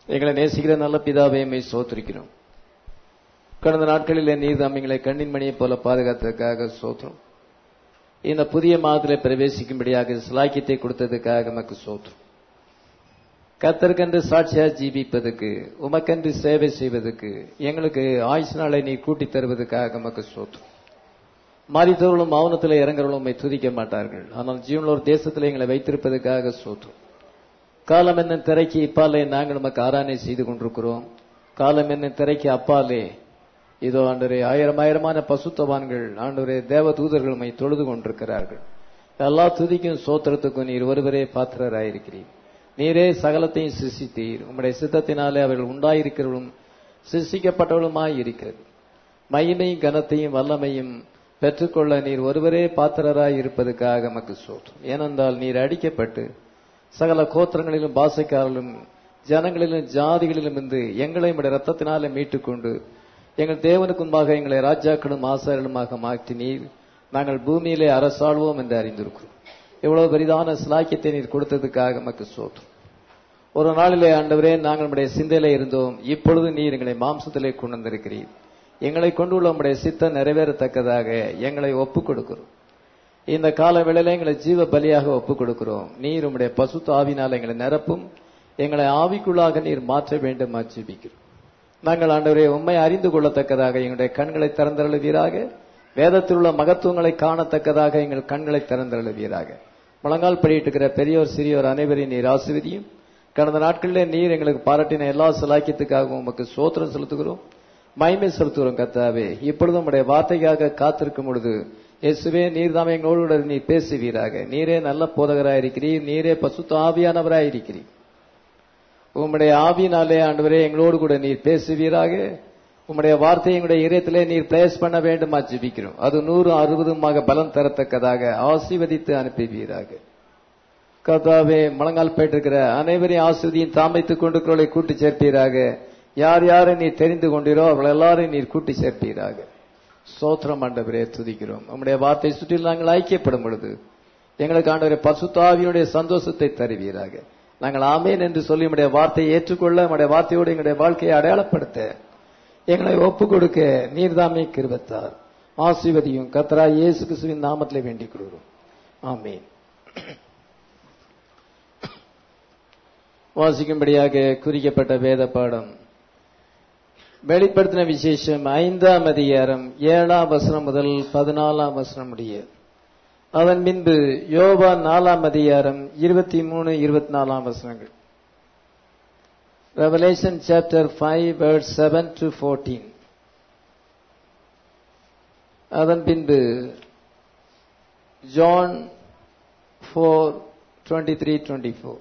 எங்களை நேசிக்கிற நல்ல பிதாவே மை சோத்திருக்கிறோம் கடந்த நாட்களில் நீர் தாமிங்களை கண்ணின் மணியை போல பாதுகாத்ததுக்காக சோத்திரம் இந்த புதிய மாதத்திலே பிரவேசிக்கும்படியாக சிலாக்கியத்தை கொடுத்ததுக்காக நமக்கு சோத்திரம் கத்தருக்கென்று சாட்சியா ஜீவிப்பதற்கு உமக்கென்று சேவை செய்வதற்கு எங்களுக்கு ஆயுசு நாளை நீ கூட்டி தருவதற்காக நமக்கு சோத்திரம் மாறித்தவர்களும் மௌனத்தில் இறங்குறவர்களும் உம்மை துதிக்க மாட்டார்கள் ஆனால் ஜீவனோர் தேசத்தில் எங்களை வைத்திருப்பதற்காக சோத்திரம் காலம் என்ன திரைக்கு இப்பாலே நாங்கள் நமக்கு ஆராதனை செய்து கொண்டிருக்கிறோம் காலம் என்ன திரைக்கு அப்பாலே இதோ ஆண்டவரே ஆயிரம் ஆயிரமான பசுத்தவான்கள் ஆண்டவரே தேவ தூதர்கள் உம்மை தொழுது கொண்டிருக்கிறார்கள் எல்லா துதிக்கும் சோத்திரத்துக்கும் நீர் ஒருவரே பாத்திரராயிருக்கிறீர் நீரே சகலத்தையும் சிருஷ்டித்தீர் உம்முடைய சித்தத்தினாலே அவர்கள் உண்டாயிருக்கிறவர்களும் சிருஷ்டிக்கப்பட்டவர்களுமாய் இருக்கிறது மகிமையும் கனத்தையும் வல்லமையும் பெற்றுக்கொள்ள நீர் ஒருவரே பாத்திரராய் இருப்பதற்காக நமக்கு சோற்றும் ஏனென்றால் நீர் அடிக்கப்பட்டு சகல கோத்திரங்களிலும் பாசைக்காரர்களும் ஜனங்களிலும் ஜாதிகளிலும் இருந்து எங்களை உடைய ரத்தத்தினாலே மீட்டுக்கொண்டு எங்கள் தேவனுக்கு முன்பாக எங்களை ராஜாக்களும் ஆசாரியலுமாக மாற்றி நீர் நாங்கள் பூமியிலே அரசாழ்வோம் என்று அறிந்திருக்கிறோம் இவ்வளவு பெரிதான சிலாக்கியத்தை நீர் கொடுத்ததுக்காக நமக்கு சோற்றும் ஒரு நாளிலே ஆண்டவரே நாங்கள் நம்முடைய சிந்தையில இருந்தோம் இப்பொழுது நீர் எங்களை மாம்சத்திலே கொண்டு வந்திருக்கிறீர் எங்களை கொண்டுள்ள உம்முடைய சித்தம் நிறைவேறத்தக்கதாக எங்களை ஒப்புக் கொடுக்கிறோம் இந்த கால வேளையில எங்களை ஜீவ பலியாக ஒப்புக் கொடுக்கிறோம் நீர் உம்முடைய பசு ஆவினால் எங்களை நிரப்பும் எங்களை ஆவிக்குள்ளாக நீர் மாற்ற வேண்டும் ஜீபிக்கிறோம் நாங்கள் ஆண்டவரே உண்மை அறிந்து கொள்ளத்தக்கதாக எங்களுடைய கண்களை திறந்தருளுவீராக வேதத்தில் உள்ள மகத்துவங்களை காணத்தக்கதாக எங்கள் கண்களை திறந்தருளுவீராக முழங்கால் படியிட்டுக்கிற பெரியோர் சிறியோர் அனைவரையும் நீர் ஆசிர்வதியும் கடந்த நாட்களிலே நீர் எங்களுக்கு பாராட்டின எல்லா சிலாக்கியத்துக்காகவும் உமக்கு சோத்திரம் செலுத்துகிறோம் மகிமை செலுத்துகிறோம் கத்தாவே இப்பொழுது உம்முடைய வார்த்தைக்காக காத்திருக்கும் பொழுது இயேசுவே நீர் தாமே எங்களோடு நீ பேசுவீராக நீரே நல்ல போதகராயிருக்கிறீர் நீரே பசுத்த ஆவியானவராயிருக்கிறீர் உம்முடைய ஆவியினாலே ஆண்டவரே எங்களோடு கூட நீர் பேசுவீராக உம்முடைய வார்த்தையை எங்களுடைய இதயத்திலே நீர் பிளேஸ் பண்ண வேண்டுமா ஜிபிக்கிறோம் அது நூறு அறுபதுமாக பலம் தரத்தக்கதாக ஆசீர்வதித்து அனுப்புவீராக கதாவே முழங்கால் போயிட்டிருக்கிற அனைவரையும் ஆசிரியையும் தாமைத்துக் கொண்டு கூட்டி சேர்ப்பீராக யார் யாரை நீர் தெரிந்து கொண்டீரோ அவர்கள் எல்லாரையும் நீர் கூட்டி சேர்ப்பீராக சோத்திரம் ஆண்டவரே துதிக்கிறோம் நம்முடைய வார்த்தை சுற்றில் நாங்கள் ஐக்கியப்படும் பொழுது எங்களுக்கு ஆண்டவரை பசுத்தாவியுடைய சந்தோஷத்தை தருவீராக நாங்கள் ஆமேன் என்று சொல்லி நம்முடைய வார்த்தையை ஏற்றுக்கொள்ள நம்முடைய வார்த்தையோடு எங்களுடைய வாழ்க்கையை அடையாளப்படுத்த எங்களை ஒப்புக் கொடுக்க நீர்தாமே கிருபத்தார் ஆசிர்வதியும் கத்ரா இயேசு கிறிஸ்துவின் நாமத்திலே வேண்டிக் கொள்கிறோம் ஆமேன் வாசிக்கும்படியாக குறிக்கப்பட்ட வேத பாடம் வெளிப்படுத்தின விசேஷம் ஐந்தாம் அதிகாரம் ஏழாம் வசனம் முதல் பதினாலாம் வசனம் முடிய அதன் பின்பு யோபா நாலாம் அதிகாரம் இருபத்தி மூணு இருபத்தி நாலாம் வசனங்கள் Revelation chapter five verse seven to fourteen அதன் பின்பு John four twenty three twenty four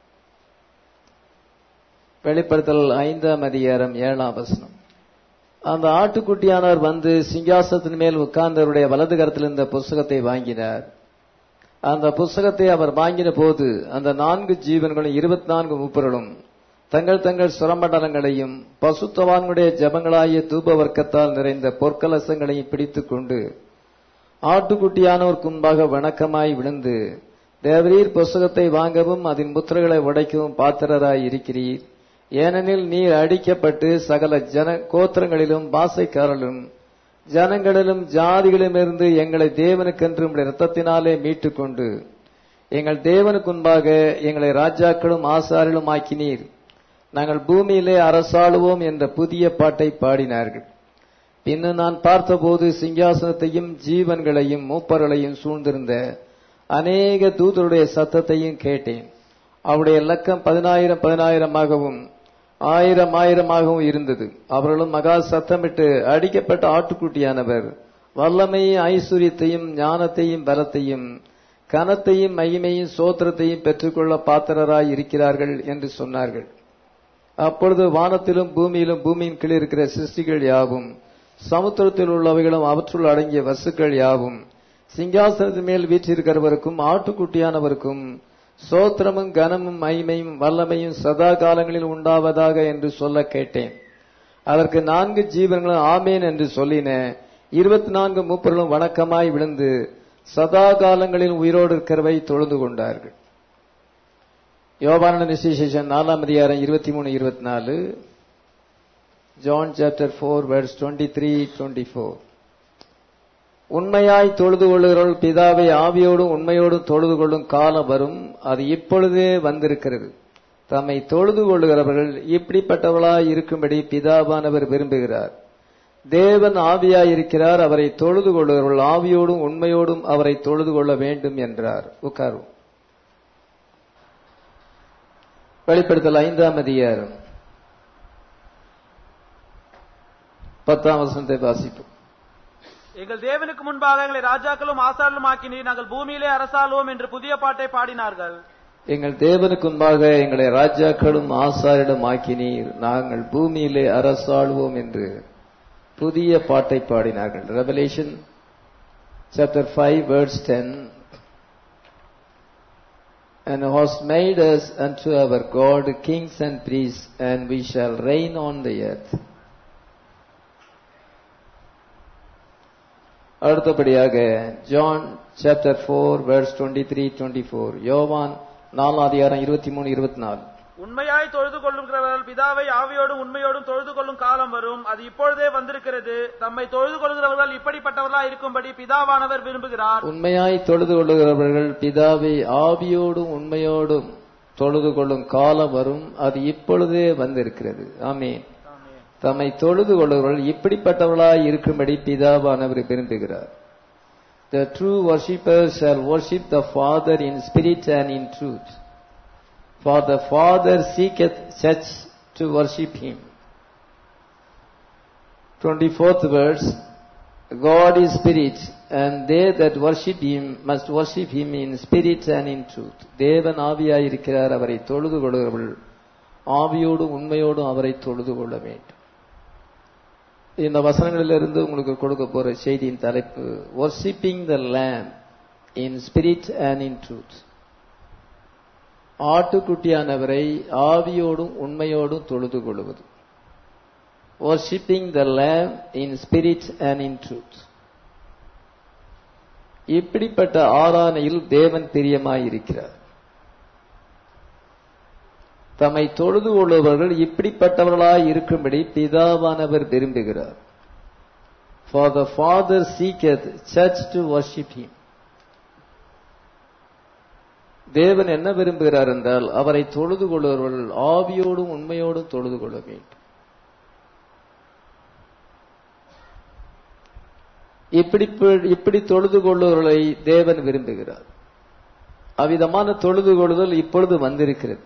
வெளிப்படுத்தல் ஐந்தாம் அதிகாரம் ஏழாம் வசனம் அந்த ஆட்டுக்குட்டியானவர் வந்து சிங்காசனத்தின் மேல் உட்கார்ந்தவருடைய வலது கரத்தில் இருந்த புஸ்தகத்தை வாங்கினார் அந்த புஸ்தகத்தை அவர் வாங்கின போது அந்த நான்கு ஜீவன்களும் இருபத்தி நான்கு மூப்பர்களும் தங்கள் தங்கள் சுரமண்டலங்களையும் பசுத்தவான்களுடைய ஜபங்களாகிய தூப வர்க்கத்தால் நிறைந்த பொற்கலசங்களையும் பிடித்துக் கொண்டு ஆட்டுக்குட்டியானவருக்கு முன்பாக வணக்கமாய் விழுந்து தேவரீர் புஸ்தகத்தை வாங்கவும் அதன் முத்திரைகளை உடைக்கவும் பாத்திரராய் இருக்கிறீர் ஏனெனில் நீர் அடிக்கப்பட்டு சகல ஜன கோத்திரங்களிலும் பாசைக்காரர்களும் ஜனங்களிலும் ஜாதிகளிலுமிருந்து எங்களை தேவனுக்கென்று உடைய ரத்தத்தினாலே மீட்டுக் கொண்டு எங்கள் தேவனுக்கு முன்பாக எங்களை ராஜாக்களும் ஆசாரிலும் ஆக்கினீர் நாங்கள் பூமியிலே அரசாளுவோம் என்ற புதிய பாட்டை பாடினார்கள் பின்னும் நான் பார்த்தபோது சிங்காசனத்தையும் ஜீவன்களையும் மூப்பர்களையும் சூழ்ந்திருந்த அநேக தூதருடைய சத்தத்தையும் கேட்டேன் அவருடைய லக்கம் பதினாயிரம் பதினாயிரமாகவும் ஆயிரம் ஆயிரமாகவும் இருந்தது அவர்களும் மகா சத்தமிட்டு அடிக்கப்பட்ட ஆட்டுக்குட்டியானவர் வல்லமையும் ஐஸ்வர்யத்தையும் ஞானத்தையும் பலத்தையும் கனத்தையும் மகிமையும் சோத்திரத்தையும் பெற்றுக்கொள்ள பாத்திரராய் இருக்கிறார்கள் என்று சொன்னார்கள் அப்பொழுது வானத்திலும் பூமியிலும் பூமியின் கீழ் இருக்கிற சிருஷ்டிகள் யாவும் சமுத்திரத்தில் உள்ளவைகளும் அவற்றுள் அடங்கிய வசுக்கள் யாவும் சிங்காசனத்தின் மேல் வீற்றிருக்கிறவருக்கும் ஆட்டுக்குட்டியானவருக்கும் சோத்திரமும் கனமும் மகிமையும் வல்லமையும் சதா காலங்களில் உண்டாவதாக என்று சொல்ல கேட்டேன் அதற்கு நான்கு ஜீவன்களும் ஆமேன் என்று சொல்லின இருபத்தி நான்கு மூப்பர்களும் வணக்கமாய் விழுந்து சதா காலங்களில் உயிரோடு இருக்கிறவை தொழுது கொண்டார்கள் யோவான விசேஷன் நாலாம் அதிகாரம் இருபத்தி மூணு இருபத்தி நாலு John chapter four verse twenty three twenty four உண்மையாய் தொழுது கொள்ளுகிறவர்கள் பிதாவை ஆவியோடும் உண்மையோடும் தொழுது கொள்ளும் காலம் வரும் அது இப்பொழுதே வந்திருக்கிறது தம்மை தொழுது கொள்ளுகிறவர்கள் இப்படிப்பட்டவர்களாய் இருக்கும்படி பிதாவானவர் விரும்புகிறார் தேவன் ஆவியாய் இருக்கிறார் அவரை தொழுது கொள்ளுகிறவர்கள் ஆவியோடும் உண்மையோடும் அவரை தொழுது கொள்ள வேண்டும் என்றார் உட்காரும் வெளிப்படுத்தல் ஐந்தாம் அதிகாரம் பத்தாம் வசனத்தை வாசிப்போம் எங்கள் தேவனுக்கு முன்பாக எங்களை ராஜாக்களும் ஆசாரலும் ஆக்கினீர் நாங்கள் பூமியிலே அரசாளுவோம் என்று புதிய பாட்டை பாடினார்கள் எங்கள் தேவனுக்கு முன்பாக எங்களை ராஜாக்களும் ஆசாரிடம் ஆக்கினீர் நாங்கள் பூமியிலே அரசாளுவோம் என்று புதிய பாட்டை பாடினார்கள் Revelation chapter five verses ten and has made us unto our God kings and priests, and we shall reign on the earth. அடுத்தபடியாக John chapter four verse twenty three twenty four யோவான் நாலாம் அதிகாரம் இருபத்தி மூணு இருபத்தி நாலு உண்மையாய் தொழுது கொள்ளுகிறவர்கள் பிதாவை ஆவியோடும் உண்மையோடும் தொழுது கொள்ளும் காலம் வரும் அது இப்பொழுதே வந்திருக்கிறது தம்மை தொழுது கொள்கிறவர்கள் இப்படிப்பட்டவர்களா இருக்கும்படி பிதாவானவர் விரும்புகிறார் உண்மையாய் தொழுது கொள்ளுகிறவர்கள் பிதாவை ஆவியோடும் உண்மையோடும் தொழுது கொள்ளும் காலம் வரும் அது இப்பொழுதே வந்திருக்கிறது ஆமென் ஆமென். தம்மை தொழுது கொள்ளுகிறவர்கள் இப்படிப்பட்டவர்களாய் இருக்கும்படி பிதாவானவர் விரும்புகிறார் The true worshippers shall worship the Father in spirit and in truth. For the Father seeketh such to worship him. 24th verse God is spirit, and they that worship him must worship him in spirit and in truth. தேவன் ஆவியாயிருக்கிறார் அவரை தொழுது கொள்கிறவர்கள் ஆவியோடும் உண்மையோடும் அவரை தொழுது கொள்ள வேண்டும் இந்த வசனங்களிலிருந்து உங்களுக்கு கொடுக்க போற செய்தியின் தலைப்பு worshiping the lamb in spirit and in truth ஆட்டுக்குட்டியானவரை ஆவியோடும் உண்மையோடும் தொழுது கொள்வது worshipping the lamb in spirit and in truth இப்படிப்பட்ட ஆராதனையில் தேவன் பிரியமாயிருக்கிறார் தம்மை தொழுது கொள்ளுபவர்கள் இப்படிப்பட்டவர்களாய் இருக்கும்படி பிதாவானவர் விரும்புகிறார் ஃபார் த ஃபாதர் சீக்கத் சர்ச் டு வர்ஷிப் him தேவன் என்ன விரும்புகிறார் என்றால் அவரை தொழுது கொள்ளுபவர்கள் ஆவியோடும் உண்மையோடும் தொழுது கொள்ள வேண்டும் இப்படி இப்படி தொழுது கொள்ளுவர்களை தேவன் விரும்புகிறார் அவ்விதமான தொழுது கொள்ளுதல் இப்பொழுது வந்திருக்கிறது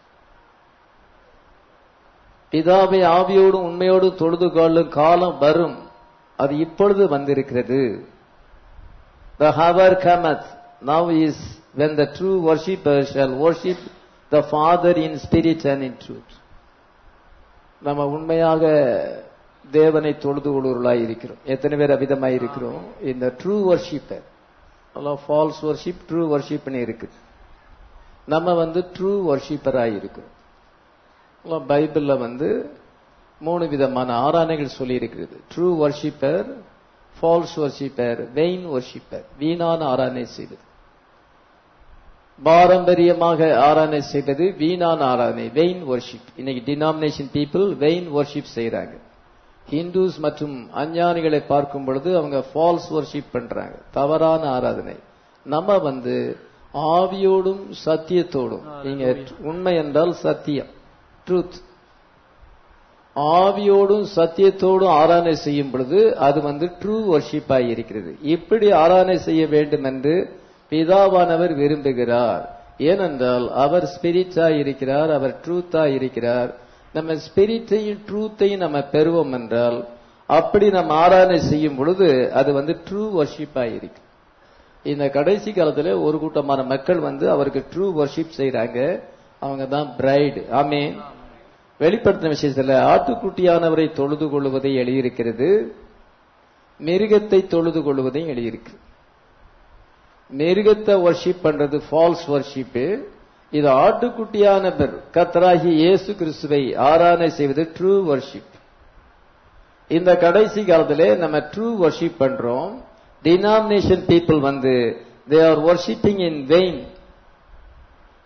பிதாவை ஆவியோடும் உண்மையோடும் தொழுது கொள்ளும் காலம் வரும் அது இப்பொழுது வந்திருக்கிறது The hour cometh now is when the true worshippers shall worship the Father in spirit and in truth. நம்ம உண்மையாக தேவனை தொழுது கொள்வர்களாய் இருக்கிறோம் எத்தனை பேர் அவிதமாய் இருக்கிறோம் இந்த true worshipper false worship true வர்ஷிப்னு இருக்குது நம்ம வந்து ட்ரூ வர்ஷிப்பராய் இருக்கிறோம் பைபிள்ல வந்து மூணு விதமான ஆராதனைகள் சொல்லி இருக்கிறது true worshipper false worshipper vain worshipper வீணான ஆராதனை செய்வது பாரம்பரியமாக ஆராதனை செய்வது வீணான ஆராதனை வெயின் வர்ஷிப் இன்னைக்கு டினாமினேஷன் பீப்புள் வெயின் வர்ஷிப் செய்யறாங்க ஹிந்துஸ் மற்றும் அஞ்ஞானிகளை பார்க்கும் பொழுது அவங்க ஃபால்ஸ் வர்ஷிப் பண்றாங்க தவறான ஆராதனை நம்ம வந்து ஆவியோடும் சத்தியத்தோடும் நீங்க உண்மை என்றால் சத்தியம் ட்ரூத் ஆவியோடும் சத்தியத்தோடும் ஆராதனை செய்யும் பொழுது அது வந்து ட்ரூ வர்ஷிப் இருக்கிறது இப்படி ஆராதனை செய்ய வேண்டும் என்று பிதாவானவர் விரும்புகிறார் ஏனென்றால் அவர் ஸ்பிரிட்டா இருக்கிறார் அவர் ட்ரூத்தா இருக்கிறார் நம்ம ஸ்பிரிட்டையும் ட்ரூத்தையும் நம்ம பெறுவோம் என்றால் அப்படி நம்ம ஆராதனை செய்யும் பொழுது அது வந்து ட்ரூ வர்ஷிப்பா இருக்கு இந்த கடைசி காலத்துல ஒரு கூட்டமான மக்கள் வந்து அவருக்கு ட்ரூ வர்ஷிப் செய்யறாங்க அவங்க தான் பிரைடு ஆமே வெளிப்படுத்தின விஷயத்துல ஆட்டுக்குட்டியானவரை தொழுது கொள்வதை எழுதியிருக்கிறது மிருகத்தை தொழுது கொள்வதையும் எழுதியிருக்கு மிருகத்தை வர்ஷிப் பண்றது ஃபால்ஸ் வர்ஷிப்பு இது ஆட்டுக்குட்டியானவர் கத்தராகி இயேசு கிறிஸ்துவை ஆராதனை செய்வது ட்ரூ வர்ஷிப் இந்த கடைசி காலத்திலே நம்ம ட்ரூ வர்ஷிப் பண்றோம் டினாமினேஷன் பீப்புள் வந்து they are worshipping in vain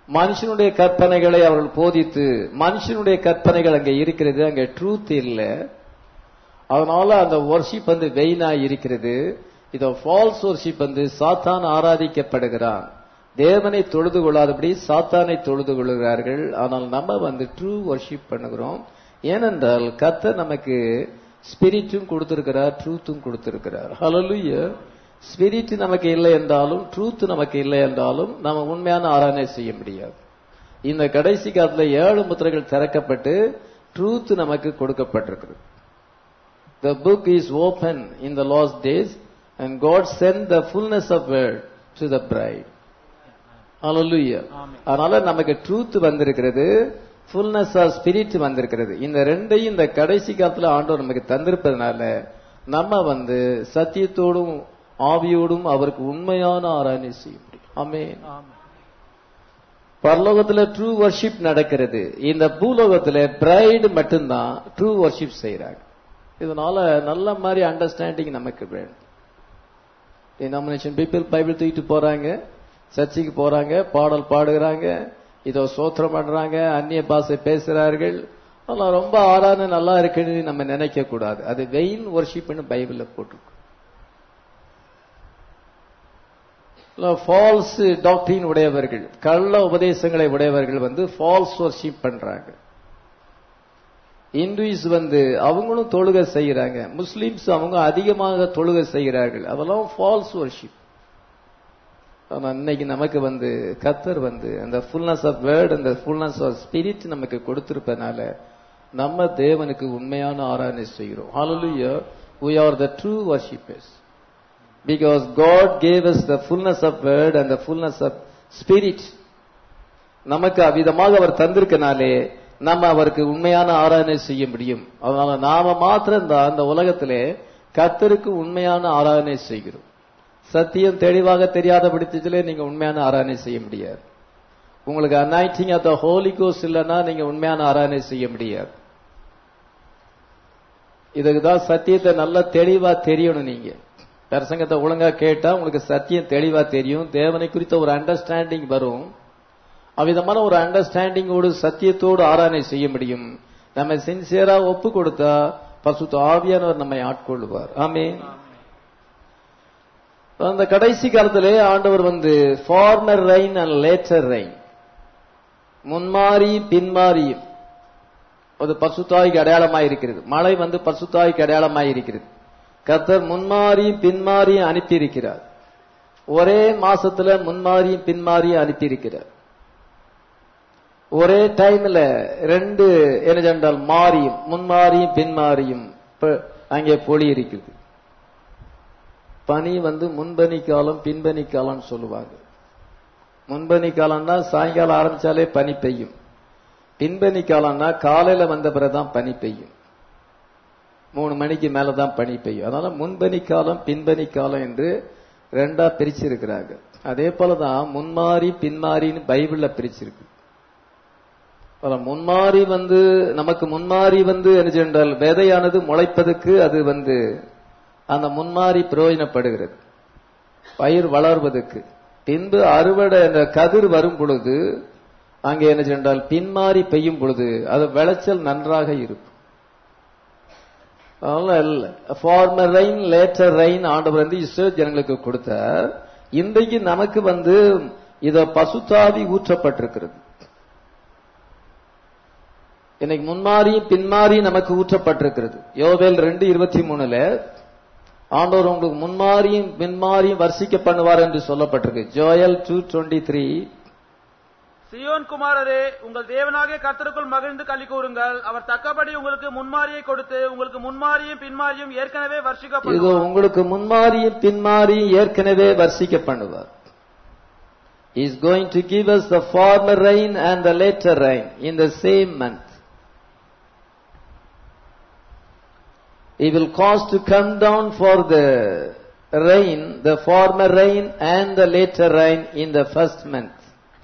மனுஷனுடைய கற்பனைகளை அவர்கள் போதித்து மனுஷனுடைய கற்பனைகள் அங்க இருக்கிறது அங்க ட்ரூத் இல்லை அதனால அந்த ஒர்ஷிப் வந்து வெயினா இருக்கிறது இத ஃபால்ஸ் ஒர்ஷிப் வந்து சாத்தான் ஆராதிக்கப்படுகிறான் தேவனை தொழுது கொள்ளாதபடி சாத்தானை தொழுது கொள்கிறார்கள் ஆனால் நம்ம வந்து ட்ரூ ஒர்ஷிப் பண்ணுகிறோம் ஏனென்றால் கர்த்தர் நமக்கு ஸ்பிரிட்டும் கொடுத்திருக்கிறார் ட்ரூத்தும் கொடுத்திருக்கிறார் ஹalleluya ஸ்பிரிட் நமக்கு இல்லை என்றாலும் ட்ரூத் நமக்கு இல்லை என்றாலும் நம்ம உண்மையான ஆராதனை செய்ய முடியாது இந்த கடைசி காலத்துல ஏழு முத்திரைகள் திறக்கப்பட்டு ட்ரூத் நமக்கு கொடுக்கப்பட்டிருக்கிறது The book is open in the last days and God sent the fullness of word to the bride. Hallelujah. ஆமென். அதனால நமக்கு ட்ரூத் வந்திருக்கிறது ஃபுல்னஸ் ஆஃப் ஸ்பிரிட் வந்திருக்கிறது இந்த ரெண்டையும் இந்த கடைசி காலத்துல ஆண்டவர் நமக்கு தந்திருப்பதனால நம்ம வந்து சத்தியத்தோடும் ஆவியோடும் அவருக்கு உண்மையான ஆராய்ச்சி செய்ய முடியும் ஆமென் ஆமென். பரலோகத்துல ட்ரூ வர்ஷிப் நடக்கிறது இந்த பூலோகத்துல பிரைடு மட்டும்தான் ட்ரூ வர்ஷிப் செய்யறாங்க இதனால நல்ல மாதிரி அண்டர்ஸ்டாண்டிங் நமக்கு வேணும் டினாமினேஷன் பீப்புள் பைபிள் தூக்கிட்டு போறாங்க சர்ச்சுக்கு போறாங்க பாடல் பாடுகிறாங்க இதோ சோத்திரம் பண்றாங்க அந்நிய பாஷை பேசுறார்கள் அதெல்லாம் ரொம்ப ஆரான நல்லா இருக்குன்னு நம்ம நினைக்க கூடாது அது வெயின் ஒர்ஷிப்னு பைபிள்ல போட்டிருக்கு ஃபால்ஸ் டாக்டரின் உடையவர்கள் கள்ள உபதேசங்களை உடையவர்கள் வந்து ஃபால்ஸ் ஒர்ஷிப் பண்றாங்க இந்துஸ் வந்து அவங்களும் தொழுகை செய்யறாங்க முஸ்லிம்ஸ் அவங்க அதிகமாக தொழுகை செய்கிறார்கள் அதெல்லாம் ஃபால்ஸ் ஒர்ஷிப் ஆனா இன்னைக்கு நமக்கு வந்து கத்தர் வந்து அந்த ஃபுல்னஸ் ஆஃப் வேர்ட் அந்த ஃபுல்னஸ் ஆஃப் ஸ்பிரிட் நமக்கு கொடுத்திருப்பதனால நம்ம தேவனுக்கு உண்மையான ஆராதனை செய்கிறோம் hallelujah we are the true worshippers because god gave us the fullness of word and the fullness of spirit நமக்கு அவ்விதமாக அவர் தந்திருக்கனாலே நம்ம அவருக்கு உண்மையான ஆராதனை செய்ய முடியும் அதனால நாம மாத்திரம் தான் அந்த உலகத்திலே கத்தருக்கு உண்மையான ஆராதனை செய்கிறோம் சத்தியம் தெளிவாக தெரியாத பட்சத்திலே நீங்க உண்மையான ஆராதனை செய்ய முடியாது உங்களுக்கு அனாய்டிங் ஆஃப் த ஹோலி கோஸ் இல்லைன்னா நீங்க உண்மையான ஆராதனை செய்ய முடியாது இதுக்கு தான் சத்தியத்தை நல்லா தெளிவா தெரியணும் நீங்க பிரசங்கத்தை ஒழுங்கா கேட்டா உங்களுக்கு சத்தியம் தெளிவா தெரியும் தேவனை குறித்த ஒரு அண்டர்ஸ்டாண்டிங் வரும் அவ்விதமான ஒரு அண்டர்ஸ்டாண்டிங்கோடு சத்தியத்தோடு ஆராதனை செய்ய முடியும் நம்ம சின்சியரா ஒப்பு கொடுத்தா பசுத்த ஆவியானவர் நம்மை ஆட்கொள்வார் ஆமென் அந்த கடைசி காலத்திலே ஆண்டவர் வந்து former rain and latter rain முன்மாறி பின்மாறி அது பசுத்தாய்க்கு அடையாளமாய் இருக்கிறது மழை வந்து பசுத்தாய்க்கு அடையாளமாய் இருக்கிறது கர்த்தர் முன்மாறியும் பின்மாறியும் அனுப்பியிருக்கிறார் ஒரே மாசத்துல முன்மாறியும் பின்மாறியும் அனுப்பியிருக்கிறார் ஒரே டைம்ல ரெண்டு என்ன சொன்னால் மாறியும் முன்மாறியும் பின்மாறியும் ப- அங்கே பொழி இருக்குது பனி வந்து முன்பனி காலம் பின்பனி காலம்னு சொல்லுவாங்க முன்பனி காலம்னா சாயங்காலம் ஆரம்பிச்சாலே பனி பெய்யும் பின்பனி காலம்னா காலையில வந்த பிறகுதான் பனி பெய்யும் மூணு மணிக்கு மேலதான் பனி பெய்யும் அதனால முன்பனி காலம் பின்பனி காலம் என்று ரெண்டா பிரிச்சிருக்கிறாங்க அதே போலதான் முன்மாறி பின்மாறின்னு பைபிள்ல பிரிச்சிருக்கு அதுல முன்மாறி வந்து நமக்கு முன்மாறி வந்து என்ன சென்றால் விதையானது முளைப்பதற்கு அது வந்து அந்த முன்மாறி பிரயோஜனப்படுகிறது பயிர் வளர்வதற்கு பின்பு அறுவடை அந்த கதிர் வரும் பொழுது அங்கே என்ன சென்றால் பின்மாறி பெய்யும் பொழுது அது விளைச்சல் நன்றாக இருக்கும் அதனால இல்ல ஃபார்மர் ரெயின் லேட்டர் ரெயின் ஆண்டவர் வந்து இஸ்ரேல் ஜனங்களுக்கு கொடுத்தார் இன்றைக்கு நமக்கு வந்து இத பசுத்தாவி ஊற்றப்பட்டிருக்கிறது இன்னைக்கு முன்மாறியும் பின்மாறியும் நமக்கு ஊற்றப்பட்டிருக்கிறது யோவேல் ரெண்டு இருபத்தி மூணுல ஆண்டவர் உங்களுக்கு முன்மாறியும் பின்மாறியும் வர்ஷிக்க பண்ணுவார் என்று சொல்லப்பட்டிருக்கு ஜோயல் டூ டுவெண்ட்டி த்ரீ சியோன் குமாரரே உங்கள் தேவனாகிய கர்த்தருக்குள் மகிழ்ந்து களி கூறுங்கள் அவர் தக்கபடி உங்களுக்கு முன்மாரியை கொடுத்து உங்களுக்கு முன்மாரியும் பின்மாரியும் ஏற்கனவே இது வர்ஷிக்கப்படுவார் உங்களுக்கு முன்மாறியும் பின்மாறியும் ஏற்கனவே வர்ஷிக்க பண்ணுவார் is going to give us the former rain and the later rain in the same month He will cause to come down for the rain, the former rain and the later rain in the first month.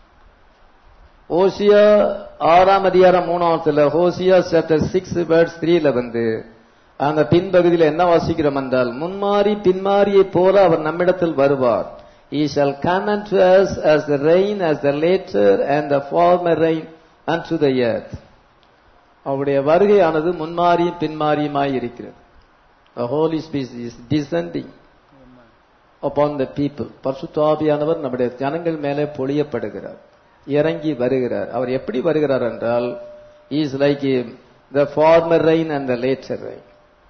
ஓசியா ஆறாம் அதிகாரம் மூணாவதுல Hosea chapter six verses த்ரீல வந்து அந்த பின்பகுதியில் என்ன வாசிக்கிறோம் என்றால் முன்மாறி பின்மாரியை போல அவர் நம்மிடத்தில் வருவார் He shall come unto us as the rain, as the later and the former rain unto the earth. அவருடைய வருகையானது முன்மாறியும் பின்மாறியுமாய் இருக்கிறது The Holy Spirit is descending upon the people. பரிசுத்தாவியானவர் நம்முடைய ஜனங்கள் மேலே பொழியப்படுகிறார் இறங்கி வருகிறார் அவர் எப்படி வருகிறார் என்றால் is like the former rain and the latter rain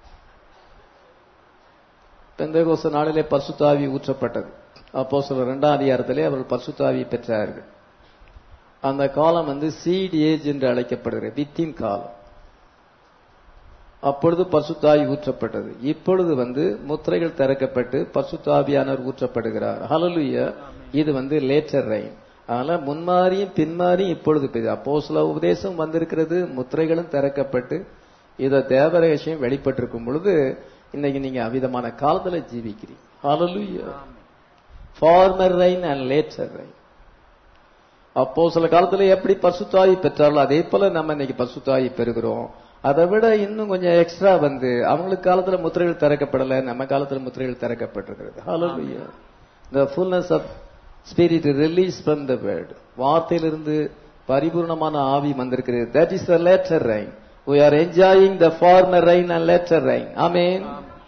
பெந்தகோச நாளிலே பரிசுத்தாவி ஊற்றப்பட்டது அப்போ சில இரண்டாம் அதிகாரத்திலே அவர்கள் பரிசுத்தாவி பெற்றார்கள் அந்த காலம் வந்து சீட் ஏஜ் என்று அழைக்கப்படுகிறது வித்தின் காலம் அப்பொழுது பசுத்தாவி ஊற்றப்பட்டது இப்பொழுது வந்து முத்திரைகள் திறக்கப்பட்டு பசுத்தாவியானவர் ஊற்றப்படுகிறார் ஹalleluya இது வந்து லேட்டர் ரைன் அதனால முன்மாறியும் பின்மாறியும் இப்பொழுது பெய்யுது. அப்போ சில உபதேசம் வந்திருக்கிறது முத்திரைகளும் திறக்கப்பட்டு இத தேவரகசியம் வெளிப்பட்டிருக்கும் பொழுது இன்னைக்கு நீங்க அவிதமான காலத்துல ஜீவிக்கிறீங்க ஹalleluya former rain and latter rain அப்போ சில காலத்துல எப்படி பசுத்தாயி பெற்றாலும் அதே போல நம்ம இன்னைக்கு பசுத்தாயி பெறுகிறோம் அதை விட இன்னும் கொஞ்சம் எக்ஸ்ட்ரா வந்து அவங்களுக்கு காலத்துல முத்திரைகள் திறக்கப்படல நம்ம காலத்துல முத்திரைகள் திறக்கப்பட்டிருக்கிறது ஹalleluya the fullness of spirit release from the word வார்த்தையிலிருந்து பரிபூர்ணமான ஆவி வந்திருக்கிறது that is the latter rain we are enjoying the former rain and latter rain amen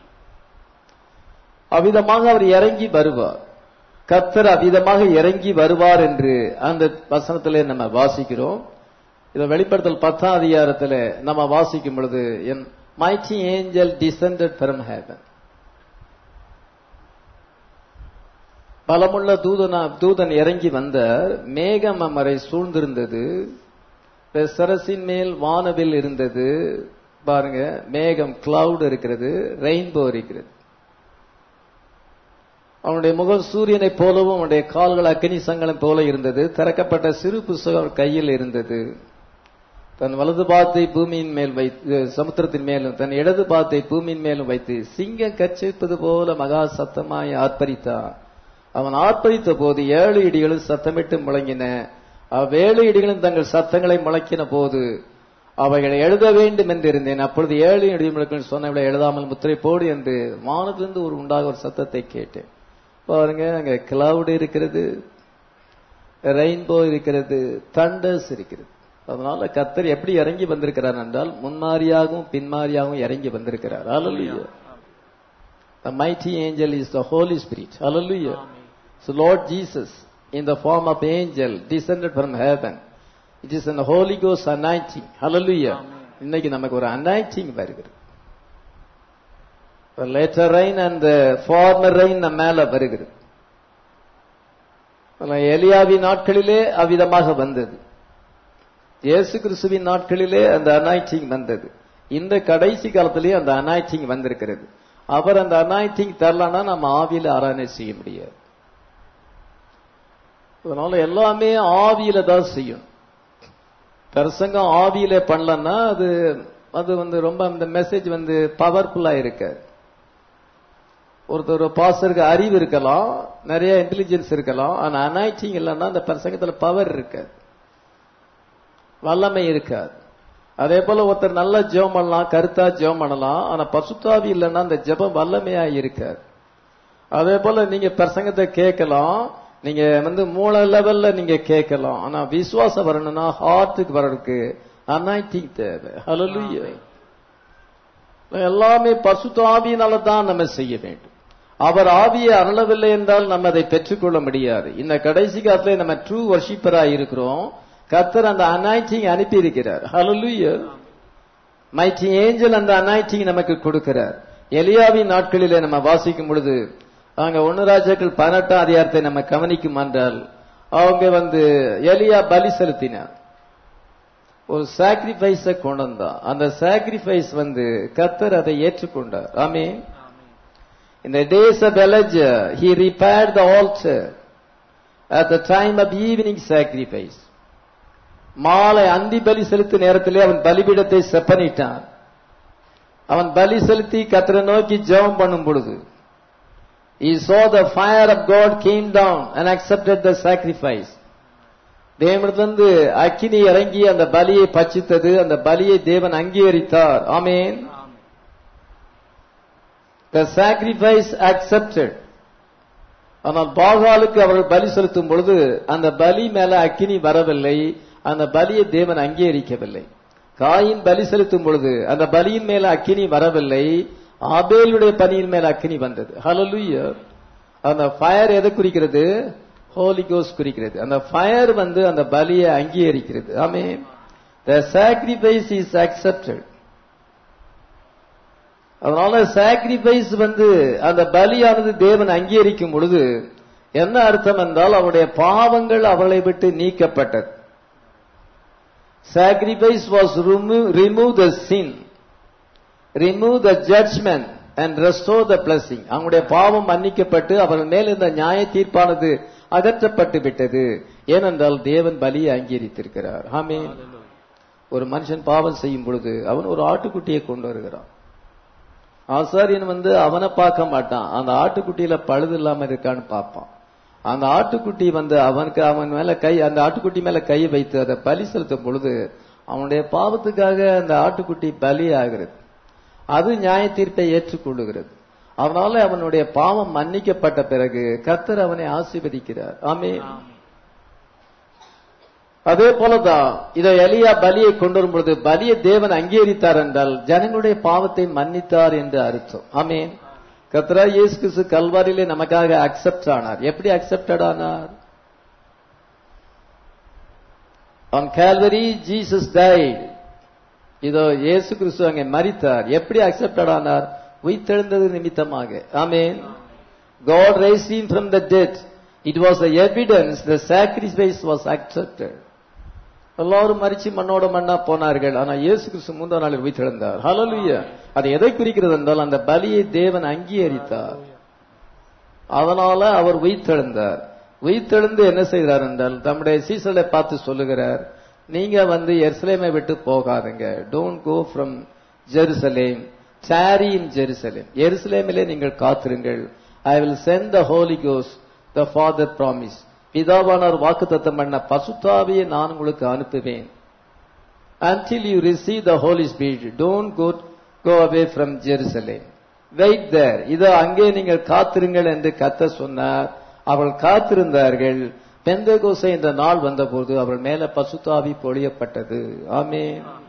அவ்விதமாக அவர் இறங்கி வருவார் கர்த்தர் அவ்விதமாக இறங்கி வருவார் என்று அந்த வசனத்திலே நம்ம வாசிக்கிறோம் இதை வெளிப்படுத்தல் பத்தாம் அதிகாரத்துல நம்ம வாசிக்கும் பொழுது an mighty angel descended from heaven பலமுள்ள தூதனா தூதன் இறங்கி வந்தார் மேகம் அமரை சூழ்ந்திருந்தது சரசின் மேல் வானவில் இருந்தது பாருங்க மேகம் கிளவுட் இருக்கிறது ரெயின்போ இருக்கிறது அவனுடைய முகம் சூரியனைப் போலவும் அவனுடைய கால்கள் அக்னி சங்கலம் போல இருந்தது திறக்கப்பட்ட சிறு புஸ்தகம் கையில் இருந்தது தன் வலது பாத்தை பூமியின் மேல் வைத்து சமுத்திரத்தின் மேலும் தன் இடது பாத்தை பூமியின் மேலும் வைத்து சிங்கம் கச்சிப்பது போல மகா சத்தமாய் ஆர்ப்பரித்தான் அவன் ஆர்ப்பரித்த போது ஏழு இடிகளும் சத்தமிட்டு முழங்கின அவ்வேழு இடிகளும் தங்கள் சத்தங்களை முழக்கின போது அவைகளை எழுத வேண்டும் என்று இருந்தேன் அப்பொழுது ஏழு இடிமுழக்கள் சொன்னவளை எழுதாமல் முத்திரை போடு என்று வானத்திலிருந்து ஒரு உண்டாக ஒரு சத்தத்தை கேட்டேன் பாருங்க அங்க கிளவுட் இருக்கிறது ரெயின்போ இருக்கிறது தண்டர்ஸ் இருக்கிறது அதனால கத்தர் எப்படி இறங்கி வந்திருக்கிறார் என்றால் முன்மாரியாகவும் பின்மாரியாகவும் இறங்கி வந்திருக்கிறார் Hallelujah. The mighty angel is the Holy Spirit. Hallelujah. So Lord Jesus, in the form of angel, descended from heaven. It is an Holy Ghost anointing. Hallelujah. இன்னைக்கு நமக்கு ஒரு anointing வருகிறது The later rain and the former rain நம்ம மேல வருகிறது ஆனா எலியாவின் நாட்களிலே அவ்விதமாக வந்தது இயேசு கிறிஸ்துவின் நாட்களிலே அந்த அனாய்டிங் வந்தது இந்த கடைசி காலத்திலேயே அந்த அனாய்டிங் வந்திருக்கிறது அவர் அந்த அனாய்டிங் தரலன்னா நம்ம ஆவியில ஆராதனை செய்ய முடியாது அதனால எல்லாமே ஆவியில தான் செய்யும் பிரசங்கம் ஆவியில பண்ணலன்னா அது அது வந்து ரொம்ப அந்த மெசேஜ் வந்து பவர்ஃபுல்லா இருக்காது ஒருத்தர் பாசருக்கு அறிவு இருக்கலாம் நிறைய இன்டெலிஜென்ஸ் இருக்கலாம் ஆனா அனாய்டிங் இல்லைன்னா அந்த பிரசங்கத்துல பவர் இருக்காது வல்லமை இருக்காது அதே போல ஒருத்தர் நல்ல ஜெபம் பண்ணலாம் கருத்தா ஜெபம் பண்ணலாம் ஆனா பசுத்தாவி இல்லைன்னா அந்த ஜெபம் வல்லமையா இருக்காது அதே போல நீங்க பிரசங்கத்தை கேட்கலாம் நீங்க வந்து மூல லெவல்ல நீங்க கேட்கலாம் ஆனா விசுவாசம் வரணும்னா ஹார்ட்டுக்கு வர்றதுக்கு அனாய்டிங் தேவை ஹalleluya எல்லாமே பசுத்தாவியினால தான் நம்ம செய்ய வேண்டும் அவர் ஆவியை அருளவில்லை என்றால் நம்ம அதை பெற்றுக்கொள்ள முடியாது இந்த கடைசி காலத்துல நம்ம ட்ரூ வர்ஷிப்பரா இருக்கிறோம் கர்த்தர் அந்த அனாய்டிங் அனுப்பி இருக்கிறார் ஹalleluya மைட்டி ஏஞ்சல் அந்த அனாய்டிங் நமக்கு கொடுக்கிறார் எலியாவின் நாட்களிலே நம்ம வாசிக்கும் பொழுது அங்க ஒன்னு ராஜாக்கள் பதினெட்டாம் அதிகாரத்தை நம்ம கவனிக்கும் என்றால் அவங்க வந்து எலியா பலி செலுத்தினார் ஒரு சாக்ரிஃபைஸ கொண்டு வந்தான் அந்த சாக்ரிஃபைஸ் வந்து கத்தர் அதை ஏற்றுக்கொண்டார் ஆமே In the days of Elijah, he repaired the altar at the time of evening sacrifice. மாலை அந்தி பலி செலுத்த நேரத்திலே அவன் பலிபீடத்தை செப்பனிட்டான் அவன் பலி செலுத்தி கத்தரை நோக்கி ஜெபம் பண்ணும் பொழுது he saw the fire of God came down and accepted the sacrifice தேவனிடத்திலிருந்து அக்கினி இறங்கி அந்த பலியை பச்சித்தது அந்த பலியை தேவன் அங்கீகரித்தார் ஆமேன் the sacrifice accepted ஆனால் பாகாலுக்கு அவர்கள் பலி செலுத்தும் பொழுது அந்த பலி மேல அக்கினி வரவில்லை அந்த பலியை தேவன் அங்கீகரிக்கவில்லை காயின் பலி செலுத்தும் பொழுது அந்த பலியின் மேல அக்கினி வரவில்லை ஆபேலுடைய பணியின் மேல அக்கினி வந்தது ஹalleluya அந்த ஃபயர் எதை குறிக்கிறது ஹோலி கோஸ் குறிக்கிறது அந்த ஃபயர் வந்து அந்த பலியை அங்கீகரிக்கிறது ஆமே த சாக்ரிஃபைஸ் இஸ் அக்செப்டட் அதனால சாக்ரிஃபைஸ் வந்து அந்த பலியானது தேவன் அங்கீகரிக்கும் பொழுது என்ன அர்த்தம் என்றால் அவருடைய பாவங்கள் அவளை விட்டு நீக்கப்பட்டது sacrifice was remove the sin remove the judgment and restore the blessing அவங்களுடைய பாவம் மன்னிக்கப்பட்டு அவர்கள் மேல் இந்த நியாய தீர்ப்பானது அகற்றப்பட்டு விட்டது ஏனென்றால் தேவன் பலியை அங்கீகரித்திருக்கிறார் ஆமென் ஒரு மனுஷன் பாவம் செய்யும் பொழுது அவன் ஒரு ஆட்டுக்குட்டியை கொண்டு வருகிறான் ஆசாரியன் வந்து அவனை பார்க்க மாட்டான் அந்த ஆட்டுக்குட்டியில பழுது இல்லாம இருக்கான்னு பார்ப்பான் அந்த ஆட்டுக்குட்டி வந்து அவனுக்கு அவன் மேல கை அந்த ஆட்டுக்குட்டி மேல கை வைத்து அதை பலி செலுத்தும் பொழுது அவனுடைய பாவத்துக்காக அந்த ஆட்டுக்குட்டி பலி ஆகிறது அது நியாய தீர்ப்பை ஏற்றுக்கொள்ளுகிறது அதனால அவனுடைய பாவம் மன்னிக்கப்பட்ட பிறகு கர்த்தர் அவனை ஆசீர்வதிக்கிறார் ஆமே அதே போலதான் இதை எலியா பலியை கொண்டு வரும் பொழுது பலியை தேவன் அங்கீகரித்தார் என்றால் ஜனங்களுடைய பாவத்தை மன்னித்தார் என்று அர்த்தம் ஆமேன் கத்ரா இயேசு கிறிஸ்து கல்வாரியிலே நமக்காக அக்செப்ட் ஆனார் எப்படி அக்செப்டட் ஆனார் on calvary jesus died இதோ இயேசு கிறிஸ்து அங்கே மரித்தார் எப்படி அக்செப்டட் ஆனார் உயிர்த்தெழுந்தது நிமித்தமாக ஆமேன் God raised him from the dead. It was the evidence the sacrifice was accepted. எல்லாரும் மறிச்சு மண்ணோட மண்ணா போனார்கள் ஆனா இயேசு கிறிஸ்து மூன்றாம் நாளில் உயிர்த்தெழுந்தார் ஹalleluya அது எதை குறிக்கிறது என்றால் அந்த பலியை தேவன் அங்கீகரித்தார் அதனால அவர் உயிர்த்தெழுந்தார் உயிர்த்தெழுந்து என்ன செய்கிறார் என்றால் தம்முடைய சீசலை பார்த்து சொல்லுகிறார் நீங்க வந்து எருசலேமை விட்டு போகாதுங்க don't go from Jerusalem tarry in Jerusalem எருசலேமிலே நீங்கள் காத்திருங்கள் I will send the Holy கோஸ் த ஃபாதர் ப்ராமிஸ் பிதாவானார் வாக்குத்தத்தம் பண்ண பசுத்தாவியை நான் உங்களுக்கு அனுப்புவேன் until you receive the Holy Spirit, don't go, go away from Jerusalem. Wait there. இதோ அங்கே நீங்கள் காத்திருங்கள் என்று கத்த சொன்னார் அவர்கள் காத்திருந்தார்கள் பெந்தகோசை என்ற நாள் வந்தபோது அவர்கள் மேல பசுத்தாவி பொழியப்பட்டது ஆமே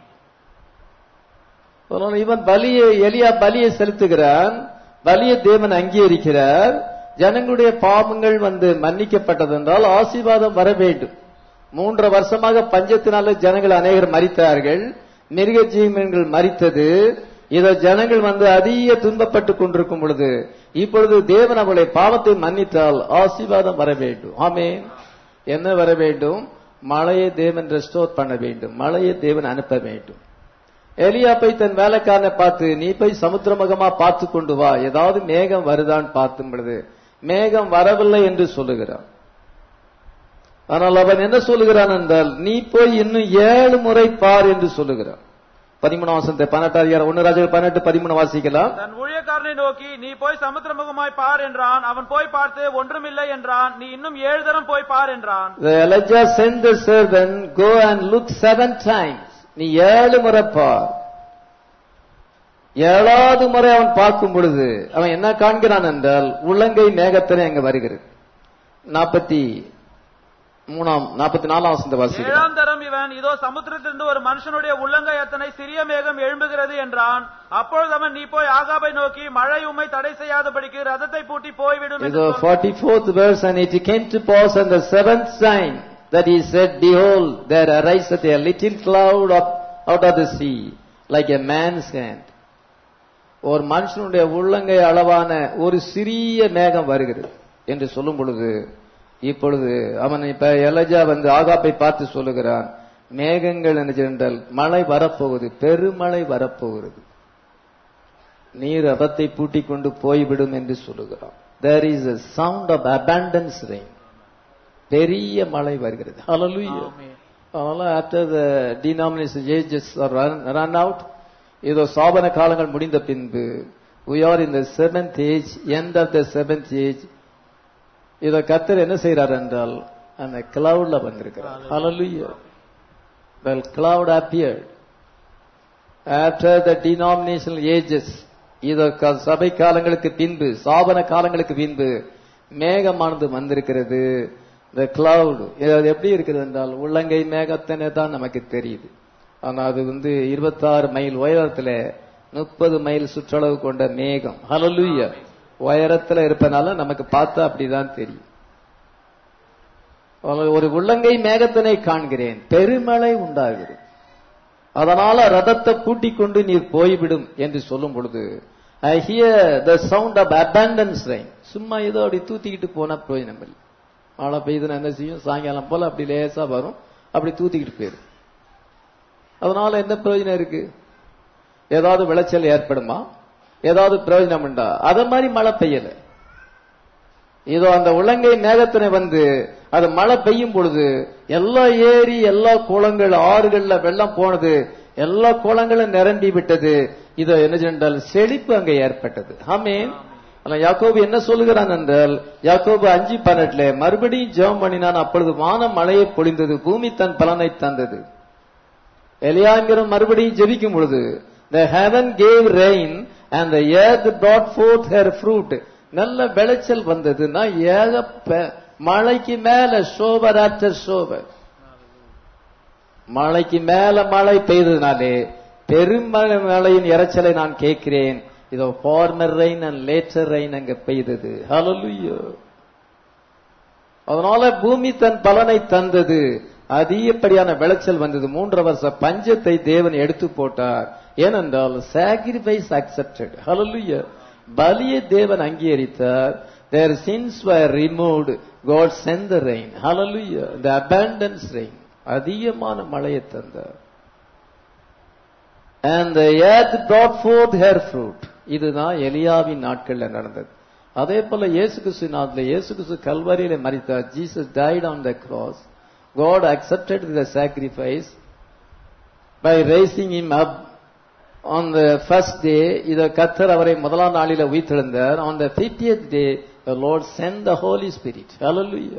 இவன் பலியை எலியா பலியை செலுத்துகிறான் பலியை தேவன் அங்கீகரிக்கிறார் ஜனங்களுடைய பாவங்கள் வந்து மன்னிக்கப்பட்டது என்றால் ஆசீர்வாதம் வர வேண்டும் மூன்று வருஷமாக பஞ்சத்தினால ஜனங்கள் அநேகர் மறித்தார்கள் மிருக ஜீவன்கள் மறித்தது இத ஜனங்கள் வந்து அதிக துன்பப்பட்டு கொண்டிருக்கும் பொழுது இப்பொழுது தேவன் அவளுடைய பாவத்தை மன்னித்தால் ஆசீர்வாதம் வர வேண்டும் ஆமே என்ன வர வேண்டும் மழையை தேவன் ரெஸ்டோர் பண்ண வேண்டும் மழையை தேவன் அனுப்ப வேண்டும் எலியா போய் தன் வேலைக்காரனை பார்த்து நீ போய் சமுத்திரமுகமா பார்த்து கொண்டு வா ஏதாவது மேகம் வருதான்னு பார்த்தும் பொழுது மேகம் வரவில்லை என்று சொல்லுகிறான் ஆனால் அவன் என்ன சொல்லுகிறான் என்றால் நீ போய் இன்னும் ஏழு முறை பார் என்று சொல்லுகிறான் பதிமூணாம் வசனத்தை பதினெட்டாம் அதிகாரம் ஒன்னு ராஜா பதினெட்டு பதிமூணு வாசிக்கலாம் தன் ஊழியக்காரனை நோக்கி நீ போய் சமுத்திரமுகமாய் பார் என்றான் அவன் போய் பார்த்து ஒன்றுமில்லை என்றான் நீ இன்னும் ஏழு தரம் போய் பார் என்றான் The Elijah sent the servant, go and look seven times. நீ ஏழு முறை பார் ஏழாவது முறை அவன் பார்க்கும் பொழுது அவன் என்ன காண்கிறான் என்றால் உள்ளங்கை மேகத்திலே அங்க வருகிறது நாற்பத்தி மூணாம் நாற்பத்தி நாலாம் வசந்த வாசிக்கிறான் ஏழாம் தரம் இவன் இதோ சமுத்திரத்திலிருந்து ஒரு மனுஷனுடைய உள்ளங்கை அத்தனை சிறிய மேகம் எழும்புகிறது என்றான் அப்பொழுது அவன் நீ போய் ஆகாபை நோக்கி மழை உம்மை தடை செய்யாதபடிக்கு ரதத்தை பூட்டி போய்விடும் என்று இதோ சொன்னான். Forty fourth verse and it came to pass on the seventh sign that he said behold there ariseth a little cloud up out of the sea like a man's hand ஒரு மனுஷனுடைய உள்ளங்கை அளவான ஒரு சிறிய மேகம் வருகிறது என்று சொல்லும் பொழுது இப்பொழுது அவன் இப்ப எலஜா வந்து ஆகாப்பை பார்த்து சொல்லுகிறான் மேகங்கள் என்ன என்றால் மழை வரப்போகுது பெருமழை வரப்போகிறது நீர் ரதத்தை பூட்டிக் கொண்டு போய்விடும் என்று சொல்லுகிறான் there is a sound of abundance rain பெரிய மழை வருகிறது hallelujah ஆமென். அதனால after the denomination ages run out இதோ சாபன காலங்கள் முடிந்த பின்பு we are in the seventh age end of the seventh age இத கத்தர் என்ன செய்றார் என்றால் அந்த கிளவுட்ல வந்திருக்கிறார் hallelujah well cloud appeared after the denominational ages இத க- சபை காலங்களுக்கு பின்பு சாபன காலங்களுக்கு பின்பு மேகமானது வந்திருக்கிறது இந்த கிளவுடு அது எப்படி இருக்கிறது என்றால் உள்ளங்கை மேகத்தினே தான் நமக்கு தெரியுது ஆனா அது வந்து இருபத்தாறு மைல் உயரத்துல முப்பது மைல் சுற்றளவு கொண்ட மேகம் ஹலலுய உயரத்துல இருப்பனால நமக்கு பார்த்தா அப்படிதான் தெரியும் ஒரு உள்ளங்கை மேகத்தினை காண்கிறேன் பெருமழை உண்டாகிறது அதனால ரதத்தை கூட்டிக் கொண்டு நீர் போய்விடும் என்று சொல்லும் பொழுது I hear the sound of abundance rain சும்மா ஏதோ அப்படி தூத்திக்கிட்டு போனா பிரயோஜனம் இல்லை மழை பெய்யுதுன்னா என்ன செய்யும் சாயங்காலம் போல அப்படி லேசா வரும் அப்படி தூத்திக்கிட்டு போயிடும் அதனால என்ன பிரயோஜனம் இருக்கு ஏதாவது விளைச்சல் ஏற்படுமா ஏதாவது பிரயோஜனம் உண்டா அத மாதிரி மழை பெய்யல இதோ அந்த உள்ளங்கை மேகத்தினை வந்து அது மழை பெய்யும் பொழுது எல்லா ஏரி எல்லா குளங்கள் ஆறுகள்ல வெள்ளம் போனது எல்லா குளங்களும் நிரம்பி விட்டது இதோ என்ன சென்றால் செழிப்பு அங்கே ஏற்பட்டது ஆமேன் ஆனா யாக்கோபு என்ன சொல்லுகிறான் என்றால் யாக்கோபு அஞ்சு பன்னெண்டுல மறுபடியும் ஜெபம் பண்ணினான் அப்பொழுது வானம் மழையை பொழிந்தது பூமி தன் பலனை தந்தது எலியாங்கிற மறுபடியும் ஜெபிக்கும் பொழுது the heaven gave rain and the earth brought forth her fruit நல்ல விளைச்சல் வந்ததுன்னா ஏக மழைக்கு மேல சோபர் ஆஃப்டர் சோபர் மழைக்கு மேல மழை பெய்ததுனாலே பெருமழை மழையின் இறைச்சலை நான் கேட்கிறேன் இதோ former rain and latter rain அங்க பெய்தது ஹalleluya அதனால பூமி தன் பலனை தந்தது அதிகப்படியான விளைச்சல் வந்தது மூன்று வருஷ பஞ்சத்தை தேவன் எடுத்து போட்டார் ஏனென்றால் சாக்ரிஃபைஸ் அக்செப்டட் ஹalleluya பலியை தேவன் அங்கீகரித்தார் their sins were removed god sent the rain hallelujah the abundance rain அதிகமான மழையை தந்தார் and the earth brought forth her fruit இதுதான் எலியாவின் நாட்கள்ல நடந்தது அதே போல இயேசு கிறிஸ்து நாட்டில் இயேசு கிறிஸ்து கல்வாரியில மறித்தார் Jesus died on the cross god accepted the sacrifice by raising him up on the first day இத கத்தர் அவரை முதலாம் நாளில உயிர்த்தெழுந்தார் on the 50th day the lord sent the holy spirit hallelujah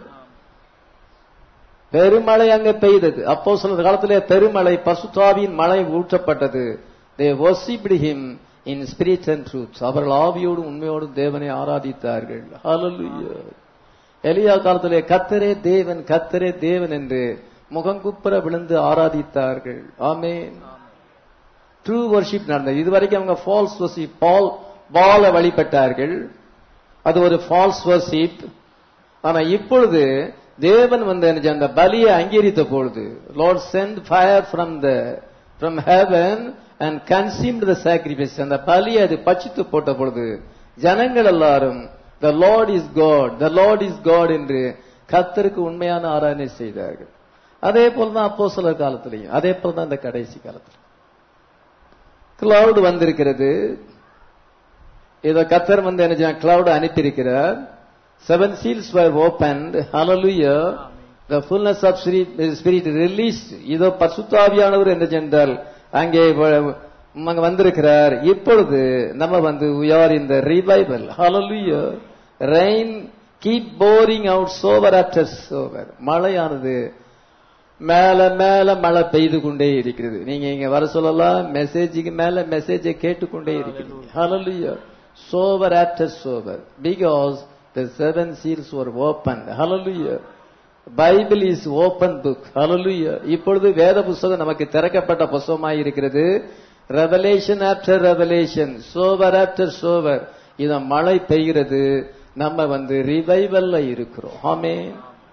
பெருமழை அங்க பெய்தது அப்போ சில காலத்திலே பெருமழை பசுத்தாவியின் மழை ஊற்றப்பட்டது தே worshiped him in spirit and truth அவர்கள் ஆவியோடு உண்மையோடு தேவனை ஆராதித்தார்கள் hallelujah எலியா காலத்திலே கத்தரே தேவன் கத்தரே தேவன் என்று முகங்குப்புற விழுந்து ஆராதித்தார்கள் ஆமென் ட்ரூ வர்ஷிப் நடந்தது இதுவரைக்கும் அவங்க ஃபால்ஸ் வர்ஷிப் பால் பால வழிபட்டார்கள் அது ஒரு ஃபால்ஸ் வர்ஷிப் ஆனா இப்பொழுது தேவன் வந்து எனக்கு அந்த பலியை அங்கீகரித்த பொழுது Lord sent fire from the from heaven and consumed the sacrifice அந்த பலியை அது பச்சித்து போட்ட பொழுது ஜனங்கள் எல்லாரும் the Lord is God the Lord is God என்று கத்தருக்கு உண்மையான ஆராதனை செய்தார்கள் அதே போல தான் அப்போ சில காலத்திலையும் அதே போல தான் இந்த கடைசி காலத்தில் கிளவுட் வந்திருக்கிறது இத கத்தர் வந்து என்ன கிளவுட் அனுப்பியிருக்கிறார் seven seals were opened hallelujah the fullness of spirit, spirit released இதோ பசுத்தாவியானவர் என்று சென்றால் அங்கே வ- அங்க வந்திருக்கிறார் இப்பொழுது நம்ம வந்து we are in the revival hallelujah rain keep pouring out sober after sober மழையானது மேல மேல மழை பெய்து கொண்டே இருக்கிறது நீங்க இங்க வர சொல்லலாம் மெசேஜுக்கு மேல மெசேஜை கேட்டுக்கொண்டே இருக்கிறீங்க hallelujah sober after sober because the seven seals were opened hallelujah Bible is open book hallelujah இப்பொழுது வேத புஸ்தகம் நமக்கு திறக்கப்பட்ட புஸ்தகமாய் இருக்கிறது revelation after revelation shower after shower இத மழை பெய்கிறது நம்ம வந்து ரிவைவல்ல இருக்கிறோம் ஆமென்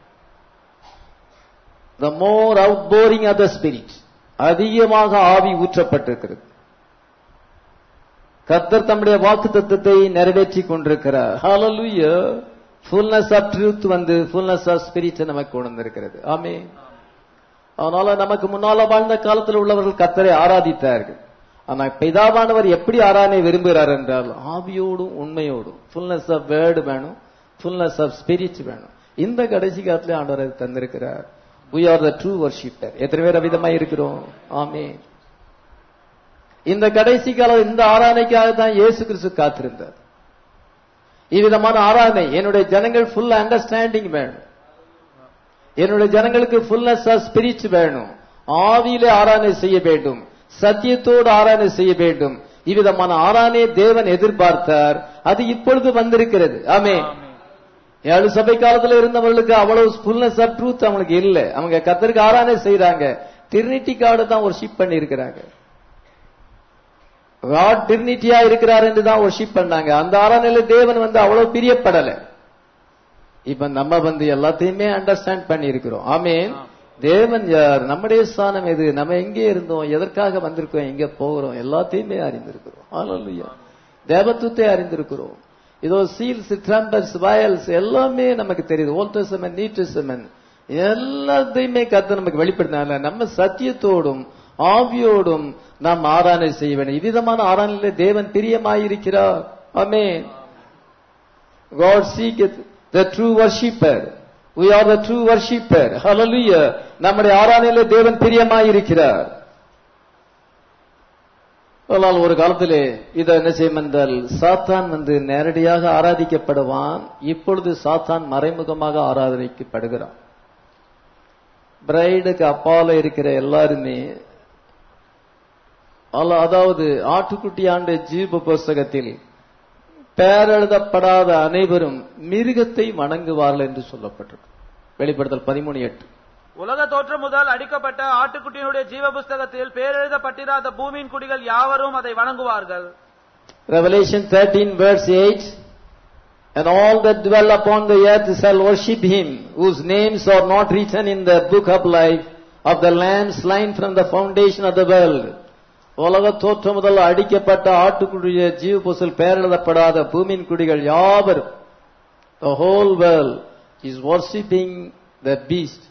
the more outpouring of the spirit அதிகமாக ஆவி ஊற்றப்பட்டிருக்கிறது கர்த்தர் தம்முடைய வாக்கு தத்துவத்தை நிறைவேற்றி கொண்டிருக்கிறார் hallelujah fullness of truth வந்து fullness of spirit நமக்கு கொண்டு வந்திருக்கிறது ஆமே அதனால நமக்கு முன்னால வாழ்ந்த காலத்தில் உள்ளவர்கள் கர்த்தரை ஆராதித்தார்கள் ஆனா பிதாவானவர் எப்படி ஆராதனை விரும்புகிறார் என்றால் ஆவியோடும் உண்மையோடும் fullness of word வேணும் fullness of spirit வேணும் இந்த கடைசி காலத்துல ஆண்டவர் அதை தந்திருக்கிறார் we are the true worshipper எத்தனை பேர் அவிதமாய் இருக்கிறோம் ஆமே இந்த கடைசி காலம் இந்த ஆராதனைக்காக தான் இயேசு கிறிஸ்து காத்திருந்தார் இவ்விதமான ஆராதனை என்னுடைய ஜனங்கள் ஃபுல் அண்டர்ஸ்டாண்டிங் வேணும் என்னுடைய ஜனங்களுக்கு ஃபுல்னஸ் ஆஃப் ஸ்பிரிட் வேணும் ஆவியிலே ஆராதனை செய்ய வேண்டும் சத்தியத்தோடு ஆராதனை செய்ய வேண்டும் இவ்விதமான ஆராதனை தேவன் எதிர்பார்த்தார் அது இப்பொழுது வந்திருக்கிறது ஆமே ஏழு சபை காலத்துல இருந்தவர்களுக்கு அவ்வளவு ஃபுல்னஸ் ஆஃப் ட்ரூத் அவங்களுக்கு இல்ல அவங்க கத்தருக்கு ஆராதனை செய்யறாங்க டிரினிட்டி கார்டு தான் ஒர்ஷிப் பண்ணி இருக்கிறாங்க காட் டிரினிட்டியா இருக்கிறார் என்று தான் ஒர்ஷிப் பண்ணாங்க அந்த ஆராதனையில தேவன் வந்து அவ்வளவு பிரியப்படல இப்ப நம்ம வந்து எல்லாத்தையுமே அண்டர்ஸ்டாண்ட் பண்ணி இருக்கிறோம் ஆமேன் தேவன் யார் நம்முடைய ஸ்தானம் எது நம்ம எங்கே இருந்தோம் எதற்காக வந்திருக்கோம் எங்க போகிறோம் எல்லாத்தையுமே அறிந்திருக்கிறோம் ஹalleluya தேவத்துவத்தை அறிந்திருக்கிறோம் இதோ சீல்ஸ் ட்ரம்பர்ஸ் வயல்ஸ் எல்லாமே நமக்கு தெரியுது ஓல்ட் டெஸ்டமென்ட் நியூ டெஸ்டமென்ட் எல்லாத்தையுமே கத்த நமக்கு வெளிப்படுத்தினால நம்ம சத்தியத்தோடும் ஆவியோடும் நாம் ஆராதனை செய்ய வேண்டும் இவ்விதமான ஆராதனையில தேவன் பிரியமாயிருக்கிறார் ஆமென் God seeketh the true worshipper. We are the true worshipper. Hallelujah. நம்முடைய ஆராதனையில தேவன் பிரியமாயிருக்கிறார் ஆனால் ஒரு காலத்திலே இதை என்ன செய்யும் என்றால் சாத்தான் வந்து நேரடியாக ஆராதிக்கப்படுவான் இப்பொழுது சாத்தான் மறைமுகமாக ஆராதனைக்கப்படுகிறான் பிரைடுக்கு அப்பால இருக்கிற எல்லாருமே அல்ல- அதாவது ஆட்டுக்குட்டியாண்ட ஜீவ புஸ்தகத்தில் பெயரெழுதப்படாத அனைவரும் மிருகத்தை வணங்குவார்கள் என்று சொல்லப்பட்டிருக்கு வெளிப்படுத்தல் பதிமூணு எட்டு உலக தோற்றம் முதல் அடிக்கப்பட்ட ஆட்டுக்குட்டியினுடைய ஜீவ புஸ்தகத்தில் பேரெழுதப்பட்டிராத பூமியின் குடிகள் யாவரும் அதை வணங்குவார்கள் Revelation 13 verse 8 And all that dwell upon the earth shall worship him, whose names are not written in the book of life of the Lamb slain from the foundation of the world. உலக தோற்றம் முதல் அடிக்கப்பட்ட ஆட்டுக்குடிய ஜீவ புசல் பெயரெழுதப்படாத பூமியின் குடிகள் யாவரும் the whole world is worshipping the beast.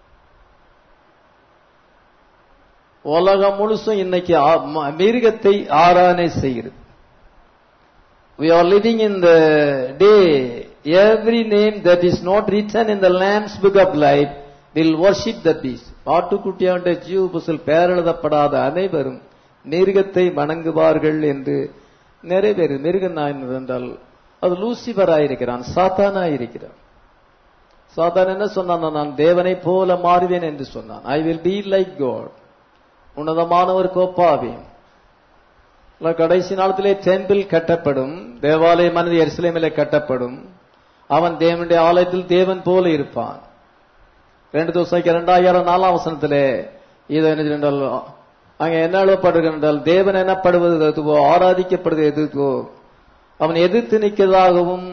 உலகம் முழுசும் இன்னைக்கு ஆ- ம- மிருகத்தை ஆராதனை செய்கிறது We are living in the day. Every name that is not written in the Lamb's book of life will worship the beast. ஆட்டுக்குட்டியாண்ட ஜீவ புசல் பெயரெழுதப்படாத அனைவரும் மிருகத்தை வணங்குவார்கள் என்று நிறைவேறு மிருகம் என்றால் அது லூசிபராயிருக்கிறான் சாத்தானாயிருக்கிறான் சாத்தான் என்ன சொன்னான் நான் தேவனை போல மாறுவேன் என்று சொன்னான் I will be like God உன்னதமானவர் கோப்பாவேன் இல்ல, கடைசி நாளத்திலே டெம்பிள் கட்டப்படும் தேவாலயமானது எருசலேமிலே கட்டப்படும் அவன் தேவனுடைய ஆலயத்தில் தேவன் போல இருப்பான் ரெண்டு தோசைக்கு இரண்டாயிரம் நாலாம் வசனத்திலே இது என்ன என்றால் அங்க என்ன எழுதப்படுகிறது என்றால் தேவன் எனப்படுவது எதுவோ ஆராதிக்கப்படுவது எதுவோ அவன் எதிர்த்து நிற்கிறதாகவும்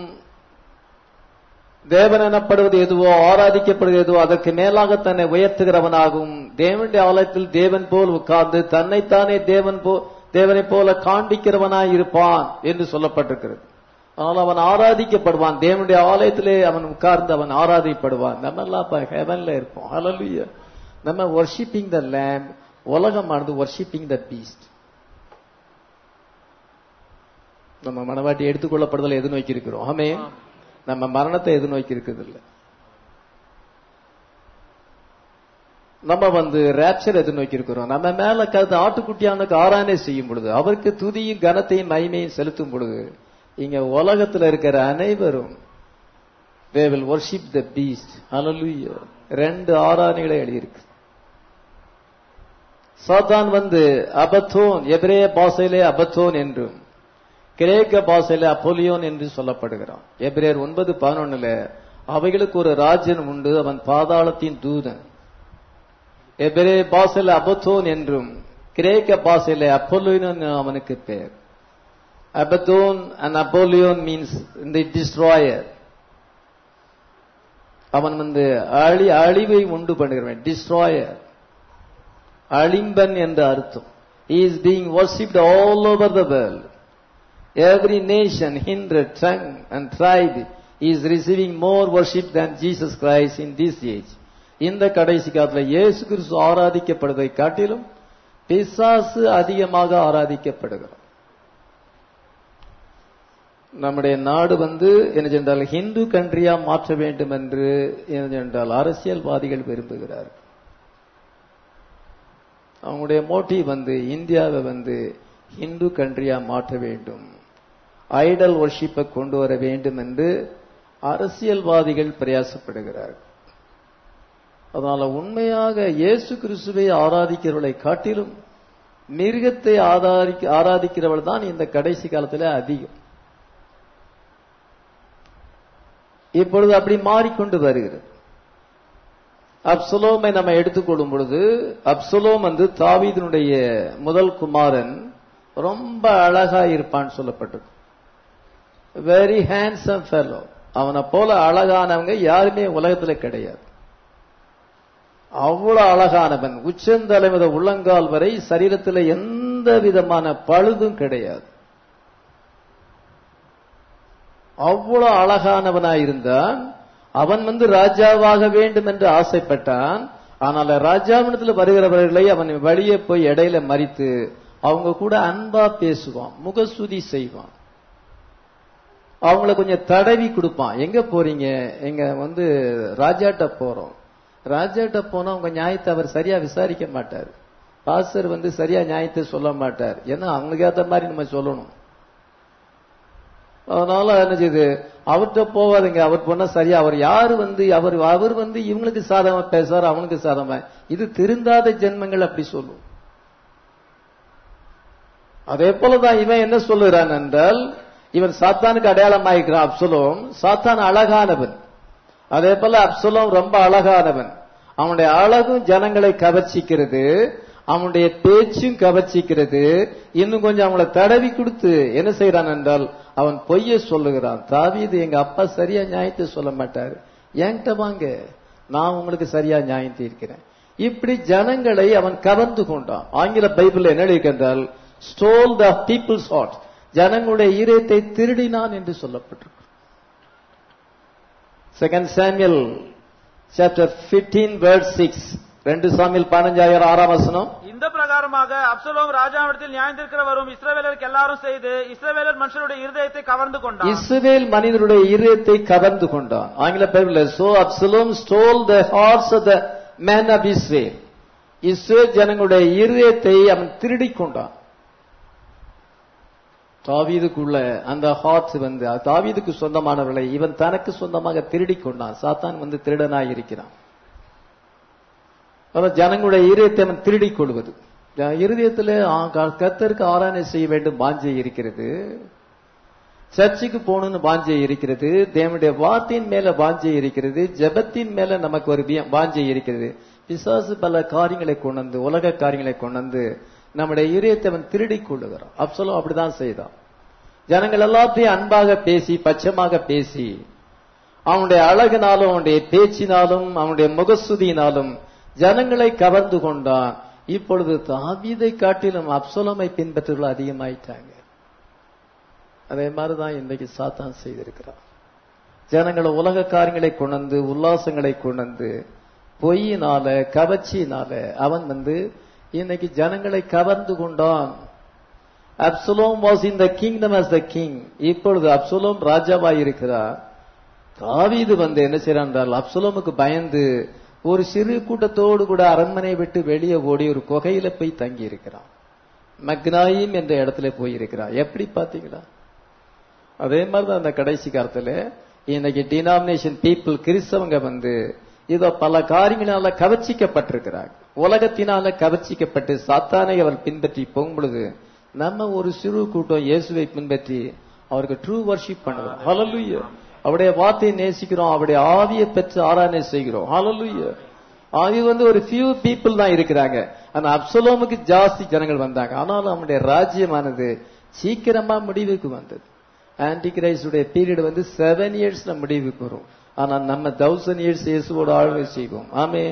தேவன் எனப்படுவது எதுவோ ஆராதிக்கப்படுவது எதுவோ அதற்கு மேலாக தன்னை உயர்த்துகிறவனாகவும் தேவனுடைய ஆலயத்தில் தேவன் போல் உட்கார்ந்து தன்னைத்தானே தேவன் போ தேவனை போல காண்பிக்கிறவனாய் இருப்பான் என்று சொல்லப்பட்டிருக்கிறது ஆனால் அவன் ஆராதிக்கப்படுவான் தேவனுடைய ஆலயத்திலே அவன் உட்கார்ந்து அவன் ஆராதிக்கப்படுவான் நம்ம எல்லாம் இப்ப ஹெவன்ல இருப்போம் ஹalleluya நம்ம வர்ஷிப்பிங் த லேம் உலகமானது வர்ஷிப்பிங் த பீஸ்ட் நம்ம மனவாட்டி எடுத்துக்கொள்ளப்படுதல் எது நோக்கி இருக்கிறோம் ஆமே நம்ம மரணத்தை எது நோக்கி இருக்கிறது இல்ல நம்ம வந்து ரேப்சர் எது நோக்கி இருக்கிறோம் நம்ம மேல கருத்து ஆட்டுக்குட்டியானுக்கு ஆராதனை செய்யும் பொழுது அவருக்கு துதியும் கனத்தையும் மகிமையும் செலுத்தும் பொழுது இங்க உலகத்துல இருக்கிற அனைவரும் they will worship the beast hallelujah ரெண்டு ஆராதனைகளை எழுதியிருக்கு சாத்தான் வந்து அபத்தோன் எபிரேய பாஷையிலே அபத்தோன் என்றும் கிரேக்க பாஷையில அப்போலியோன் என்று சொல்லப்படுகிறான் எபிரேயர் ஒன்பது பதினொன்னுல அவைகளுக்கு ஒரு ராஜ்யன் உண்டு அவன் பாதாளத்தின் தூதன் எபிரே பாஷையில அபத்தோன் என்றும் கிரேக்க பாஷையில அப்போலியோன் அவனுக்கு பெயர் அபத்தோன் அண்ட் அப்போலியோன் மீன்ஸ் இந்த டிஸ்ட்ராயர் அவன் வந்து அழி அழிவை உண்டு பண்ணுகிறவன் டிஸ்ட்ராயர் அழிம்பன் என்ற அர்த்தம் he is being worshipped all over the world every nation kindred tongue and tribe is receiving more worship than jesus christ in this age இந்த கடைசி காலத்துல இயேசு கிறிஸ்து ஆராதிக்கப்படுவதை காட்டிலும் பிசாசு அதிகமாக ஆராதிக்கப்படுகிறார் நம்முடைய நாடு வந்து என்ன சென்றால் ஹிந்து கண்ட்ரியா மாற்ற வேண்டும் என்று என்ன சென்றால் அரசியல்வாதிகள் விரும்புகிறார்கள் அவங்களுடைய மோட்டிவ் வந்து இந்தியாவை வந்து ஹிந்து கண்ட்ரியா மாற்ற வேண்டும் ஐடல் ஒர்ஷிப்பை கொண்டு வர வேண்டும் என்று அரசியல்வாதிகள் பிரயாசப்படுகிறார்கள் அதனால உண்மையாக இயேசு கிறிஸ்துவை ஆராதிக்கிறவர்களை காட்டிலும் மிருகத்தை ஆதாரிக்க ஆராதிக்கிறவள் தான் இந்த கடைசி காலத்துல அதிகம் இப்பொழுது அப்படி மாறிக்கொண்டு வருகிறது அப்சலோமை நம்ம எடுத்துக்கொள்ளும் பொழுது அப்சலோம் வந்து தாவீதினுடைய முதல் குமாரன் ரொம்ப அழகா இருப்பான்னு சொல்லப்பட்டது வெரி ஹேண்ட்ஸம் ஃபெலோ அவனை போல அழகானவங்க யாருமே உலகத்துல கிடையாது அவ்வளவு அழகானவன் உச்சந்தலை முதல் உள்ளங்கால் வரை சரீரத்தில் எந்த விதமான பழுதும் கிடையாது அவ்வளவு அழகானவனாயிருந்தான் அவன் வந்து ராஜாவாக வேண்டும் என்று ஆசைப்பட்டான் ஆனால் ராஜாவினத்தில் வருகிறவர்களை அவன் வழியே போய் இடையில மறித்து அவங்க கூட அன்பா பேசுவான் முகசுதி செய்வான் அவங்கள கொஞ்சம் தடவி கொடுப்பான் எங்க போறீங்க எங்க வந்து ராஜாட்ட போறோம் ராஜாட்ட போனா உங்க நியாயத்தை அவர் சரியா விசாரிக்க மாட்டார் பாஸ்டர் வந்து சரியா நியாயத்தை சொல்ல மாட்டார் ஏன்னா அவங்களுக்கு ஏத்த மாதிரி நம்ம சொல்லணும் அதனால என்ன செய்யுது அவர்கிட்ட போவாதுங்க அவர் போனா சரியா அவர் யாரு வந்து அவர் அவர் வந்து இவங்களுக்கு சாதகமா பேசுறாரு அவனுக்கு சாதகமா இது திருந்தாத ஜென்மங்கள் அப்படி சொல்லும் அதே போலதான் இவன் என்ன சொல்லுகிறான் என்றால் இவன் சாத்தானுக்கு அடையாளமாயிருக்கிறான் அப்சலோம் சாத்தான் அழகானவன் அதே போல அப்சலோம் ரொம்ப அழகானவன் அவனுடைய அழகும் ஜனங்களை கவர்ச்சிக்கிறது அவனுடைய பேச்சும் கவர்ச்சிக்கிறது இன்னும் கொஞ்சம் அவங்கள தடவி கொடுத்து என்ன செய்யறான் என்றால் அவன் பொய்ய சொல்லுகிறான் தாவீது எங்க அப்பா சரியா நியாயத்தை சொல்ல மாட்டாரு என்கிட்ட வாங்க நான் உங்களுக்கு சரியா நியாயம் தீர்க்கிறேன் இப்படி ஜனங்களை அவன் கவர்ந்து கொண்டான் ஆங்கில பைபிள் என்ன எழுதியிருக்கின்றால் ஸ்டோல் த பீப்புள்ஸ் ஹார்ட் ஜனங்களுடைய ஈரத்தை திருடினான் என்று சொல்லப்பட்டிருக்கு செகண்ட் சாமியல் சாப்டர் 15 வேர்ட் சிக்ஸ் ரெண்டு சாமியல் பதினஞ்சாயிரம் ஆறாம் வசனம் இந்த பிரகாரமாக அப்சலோம் ராஜாவிடத்தில் நியாயந்திருக்கிற வரும் இஸ்ரவேலருக்கு எல்லாரும் செய்து இஸ்ரவேலர் மனுஷருடைய இருதயத்தை கவர்ந்து கொண்டான் இஸ்ரவேல் மனிதனுடைய இதயத்தை கவர்ந்து கொண்டான் ஆங்கில Bible so Absalom stole the hearts of the man of Israel Israel ஜனங்களுடைய இருதயத்தை அவன் திருடிக் கொண்டான் தாவீதுக்குள்ள அந்த ஹார்ட்ஸ் வந்து தாவீதுக்கு சொந்தமானவர்களை இவன் தனக்கு சொந்தமாக திருடிக் கொண்டான் சாத்தான் வந்து திருடனாய் இருக்கிறான் அதாவது ஜனங்களுடைய இருதயத்தை அவன் திருடிக் கொள்வது இருதயத்தில் கத்தருக்கு ஆராதனை செய்ய வேண்டும் வாஞ்சை இருக்கிறது சர்ச்சுக்கு போகணும்னு வாஞ்சை இருக்கிறது தேவனுடைய வார்த்தையின் மேல வாஞ்சை இருக்கிறது ஜெபத்தின் மேல நமக்கு ஒரு விய- வாஞ்சை இருக்கிறது பிசாசு பல காரியங்களை கொண்டு வந்து உலக காரியங்களை கொண்டு வந்து நம்முடைய இதயத்தை அவன் திருடிக் கொள்ளுகிறான் அப்சலோம் அப்படிதான் செய்தான் ஜனங்கள் எல்லாத்தையும் அன்பாக பேசி பச்சமாக பேசி அவனுடைய அழகினாலும் அவனுடைய பேச்சினாலும் அவனுடைய முகசுதியினாலும் ஜனங்களை கவர்ந்து கொண்டான் இப்பொழுது தாவீதை காட்டிலும் அப்சலோமை பின்பற்றுகள் அதிகமாயிட்டாங்க அதே மாதிரிதான் இன்றைக்கு சாத்தான் செய்திருக்கிறான் ஜனங்களை உலக காரியங்களை கொண்டு உல்லாசங்களை கொண்டு பொய்யினால கவர்ச்சியினால அவன் வந்து இன்னைக்கு ஜனங்களை கவர்ந்து கொண்டான் Absalom was in the kingdom as the king இப்பொழுது அப்சலோம் ராஜாவாய் இருக்கிறார் தாவீது வந்து என்ன செய்யறான் என்றால் அப்சலோமுக்கு பயந்து ஒரு சிறு கூட்டத்தோடு கூட அரண்மனை விட்டு வெளியே ஓடி ஒரு குகையில போய் தங்கி இருக்கிறான் மக்னாயிம் என்ற இடத்துல போய் இருக்கிறான் எப்படி பாத்தீங்களா அதே மாதிரிதான் அந்த கடைசி காலத்துல இன்னைக்கு டினாமினேஷன் பீப்புள் கிறிஸ்தவங்க வந்து இதோ பல காரியங்களால கவர்ச்சிக்கப்பட்டிருக்கிறாங்க உலகத்தினால கவர்ச்சிக்கப்பட்டு சாத்தானை அவர் பின்பற்றி போகும் பொழுது நம்ம ஒரு சிறு கூட்டம் இயேசுவை பின்பற்றி அவருக்கு ட்ரூ வர்ஷிப் பண்ணுவோம் ஹalleluya அவருடைய வார்த்தையை நேசிக்கிறோம் அவருடைய ஆவியை பெற்று ஆராதனை செய்கிறோம் ஹalleluya அது வந்து ஒரு ஃபியூ பீப்புள் தான் இருக்கிறாங்க ஆனா அப்சலோமுக்கு ஜாஸ்தி ஜனங்கள் வந்தாங்க ஆனாலும் அவனுடைய ராஜ்யமானது சீக்கிரமா முடிவுக்கு வந்தது ஆன்டி கிரைஸ்டுடைய பீரியட் வந்து செவன் இயர்ஸ்ல முடிவுக்கு வரும் ஆனா நம்ம தௌசண்ட் இயர்ஸ் இயேசுவோட ஆளுமை செய்வோம் ஆமே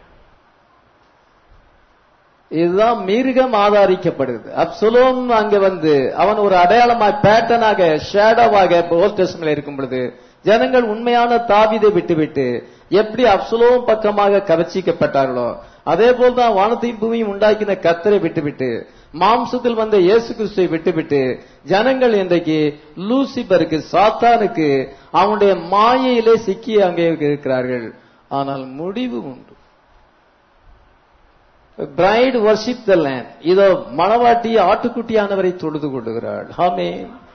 இதுதான் மிருகம் ஆதாரிக்கப்படுது அப்சலோம் அங்க வந்து அவன் ஒரு அடையாளமாய் பேட்டனாக ஷேடோவாக ஓல்ட் டெஸ்ட்மென்ட்ல இருக்கும் பொழுது ஜனங்கள் உண்மையான தாவிதை விட்டுவிட்டு எப்படி அப்சலோம் பக்கமாக கவர்ச்சிக்கப்பட்டார்களோ அதே போல்தான் வானத்தையும் பூமியும் உண்டாக்கின கத்தரை விட்டுவிட்டு மாம்சத்தில் வந்த இயேசு கிறிஸ்துவை விட்டுவிட்டு ஜனங்கள் இன்றைக்கு லூசிபருக்கு சாத்தானுக்கு அவனுடைய மாயையிலே சிக்கி அங்கே இருக்கிறார்கள் ஆனால் முடிவு உண்டு பிரைட் வர்ஷிப் த லேண்ட் இதோ மணவாட்டி ஆட்டுக்குட்டியானவரை தொழுது கொள்ளுகிறாள் ஆமே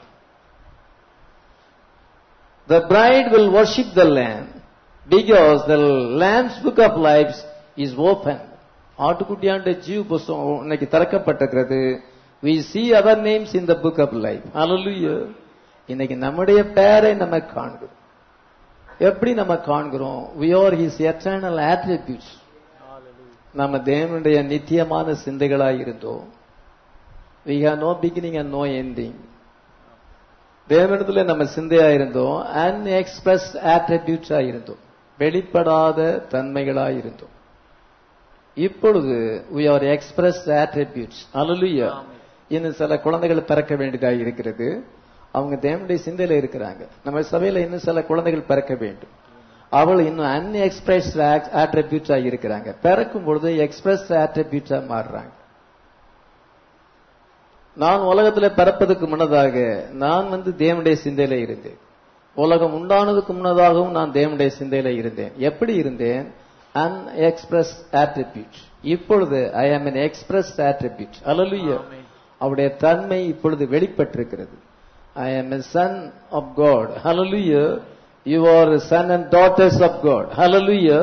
The bride will worship the Lamb because the Lamb's book of lives is open. ஆட்டுக்குட்டியாண்ட ஜீவ புஸ்தகம் இன்னைக்கு திறக்கப்பட்டிருக்கிறது we see our names in the book of life hallelujah இன்னைக்கு நம்முடைய பெயரை நம்ம காண்கிறோம் எப்படி நம்ம காண்கிறோம் we are his eternal attributes நம்ம தேவனுடைய நித்தியமான சிந்தைகளாய் இருந்தோம் we have no beginning and no ending தேவனிடத்துல நம்ம சிந்தையா இருந்தோம் அன்எக்ஸ்பிரஸ் ஆட்ரிபியூட்ஸா இருந்தோம் வெளிப்படாத தன்மைகளாய் இருந்தோம் இப்பொழுது we are expressed attributes hallelujah இன்னும் சில குழந்தைகள் பிறக்க வேண்டியதாக இருக்கிறது அவங்க தேவனுடைய சிந்தையில இருக்கிறாங்க நம்ம சபையில இன்னும் சில குழந்தைகள் பிறக்க வேண்டும் அவள் இன்னும் அன்எக்ஸ்பிரஸ் ஆட்ரிபியூட்ஸா இருக்கிறாங்க பிறக்கும் பொழுது எக்ஸ்பிரஸ் ஆட்ரிபியூட்ஸா மாறுறாங்க நான் உலகத்துல பிறப்பதற்கு முன்னதாக நான் வந்து தேவனுடைய சிந்தையில இருந்தேன் உலகம் உண்டானதுக்கு முன்னதாகவும் நான் தேவனுடைய சிந்தையில இருந்தேன் எப்படி இருந்தேன் அன்எக்ஸ்பிரஸ் ஆட்ரிபியூட் இப்பொழுது ஐ ஆம் an எக்ஸ்பிரஸ் ஆட்ரிபியூட் அல்லலுயா அவருடைய தன்மை இப்பொழுது வெளிப்பட்டிருக்கிறது I am a son of God hallelujah you are son and daughters of God hallelujah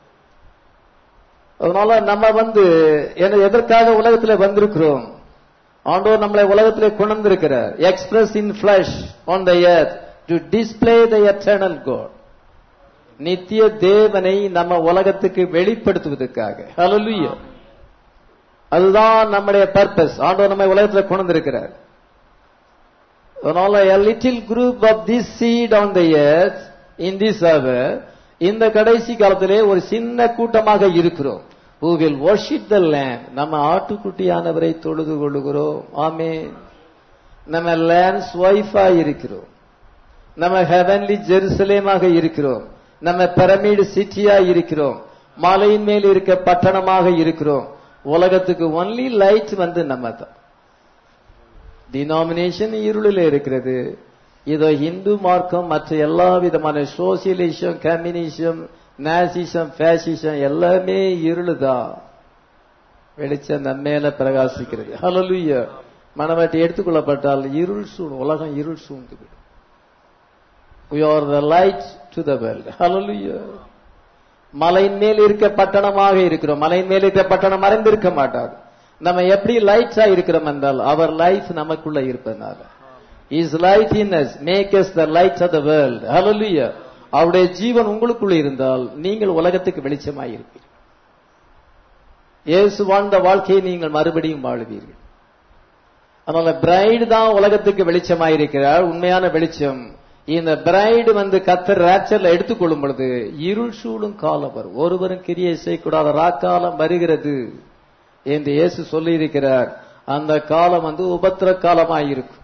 அதனால நம்ம வந்து என்ன- எதற்காக உலகத்துல வந்திருக்கிறோம் ஆண்டவர் நம்மளை உலகத்திலே கொண்டிருக்கிறார் express in flesh on the earth to display the eternal God நித்திய தேவனை நம்ம உலகத்துக்கு வெளிப்படுத்துவதற்காக hallelujah அதுதான் நம்முடைய பர்பஸ் ஆண்டவர் நம்மை உலகத்துல கொண்டிருக்கிறார் அதனால a little group of this seed on the earth in this hour இந்த கடைசி காலத்திலே ஒரு சின்ன கூட்டமாக இருக்கிறோம் who will worship the lamb நம்ம ஆட்டுக்குட்டியானவரை தொழுது கொள்ளுகிறோம் ஆமென் நம்ம லேண்ட்ஸ் ஒய்ஃபா இருக்கிறோம் நம்ம ஹெவன்லி ஜெருசலேமாக இருக்கிறோம் நம்ம பிரமிடு சிட்டியா இருக்கிறோம் மலையின் மேல் இருக்க பட்டணமாக இருக்கிறோம் உலகத்துக்கு ஒன்லி லைட் வந்து நம்ம தான் டினாமினேஷன் இருளில் இருக்கிறது இதோ இந்து மார்க்கம் மற்ற எல்லா விதமான சோசியலிசம் கம்யூனிசம் நேசிசம் ஃபேசிசம் எல்லாமே இருளுதான் வெளிச்சம் நம்ம மேல பிரகாசிக்கிறது ஹalleluya மனவாட்டி எடுத்துக்கொள்ளப்பட்டால் இருள் சூழ் உலகம் இருள் சூழ்ந்து விடும் we are the light to the world hallelujah மலையின் மேல் இருக்க பட்டணமாக இருக்கிறோம் மலையின் மேல் இருக்க பட்டணம் மறைந்திருக்க மாட்டார் நம்ம எப்படி லைட்ஸா இருக்கிறோம் என்றால் அவர் லைஃப் நமக்குள்ள இருப்பதனால is light in us make us the light of the world hallelujah அவருடைய ஜீவன் உங்களுக்குள்ள இருந்தால் நீங்கள் உலகத்துக்கு வெளிச்சமாய் இருப்பீர்கள் இயேசு வாழ்ந்த வாழ்க்கையை நீங்கள் மறுபடியும் வாழுவீர்கள் அதனால பிரைடு தான் உலகத்துக்கு வெளிச்சமாயிருக்கிறார் உண்மையான வெளிச்சம் இந்த பிரைடு வந்து கத்தர் ராச்சர்ல எடுத்துக்கொள்ளும் பொழுது இருள் சூழும் காலம் வரும் ஒருவரும் கிரியை செய்யக்கூடாத ராக்காலம் வருகிறது என்று இயேசு சொல்லி இருக்கிறார் அந்த காலம் வந்து உபத்திர காலமாயிருக்கும்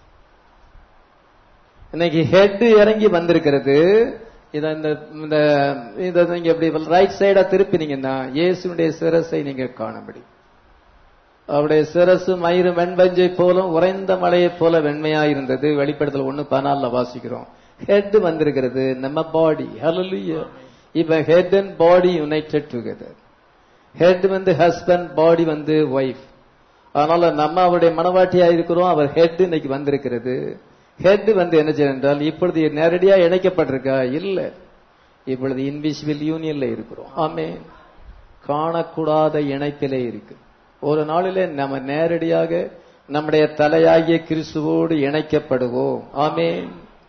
இன்னைக்கு ஹெட் இறங்கி வந்திருக்கிறது இத இந்த இந்த இத நீங்க இப்படி ரைட் சைடா திருப்பினீங்கன்னா இயேசுடைய சிரசை நீங்க காண முடியும் அவருடைய சிரசு மயிறு வெண்பஞ்சை போலும் உறைந்த மலையை போல வெண்மையா இருந்தது வெளிப்படத்துல ஒண்ணு பனால்ல வாசிக்கிறோம் ஹெட் வந்திருக்கிறது நம்ம பாடி ஹalleluya இப்ப head and body united together head வந்து ஹஸ்பண்ட் பாடி வந்து ஒய்ஃப் அதனால நம்ம அவருடைய மனவாட்டியா இருக்கிறோம் அவர் ஹெட் இன்னைக்கு வந்திருக்கிறது ஹெட் வந்து என்ன செய்ய என்றால் இப்பொழுது நேரடியா இணைக்கப்பட்டிருக்கா இல்ல இப்பொழுது இன்விசிபிள் யூனியன்ல இருக்கிறோம் ஆமே காணக்கூடாத இணைப்பிலே இருக்கு ஒரு நாளிலே நம்ம நேரடியாக நம்முடைய தலையாகிய கிறிஸ்துவோடு இணைக்கப்படுவோம் ஆமென்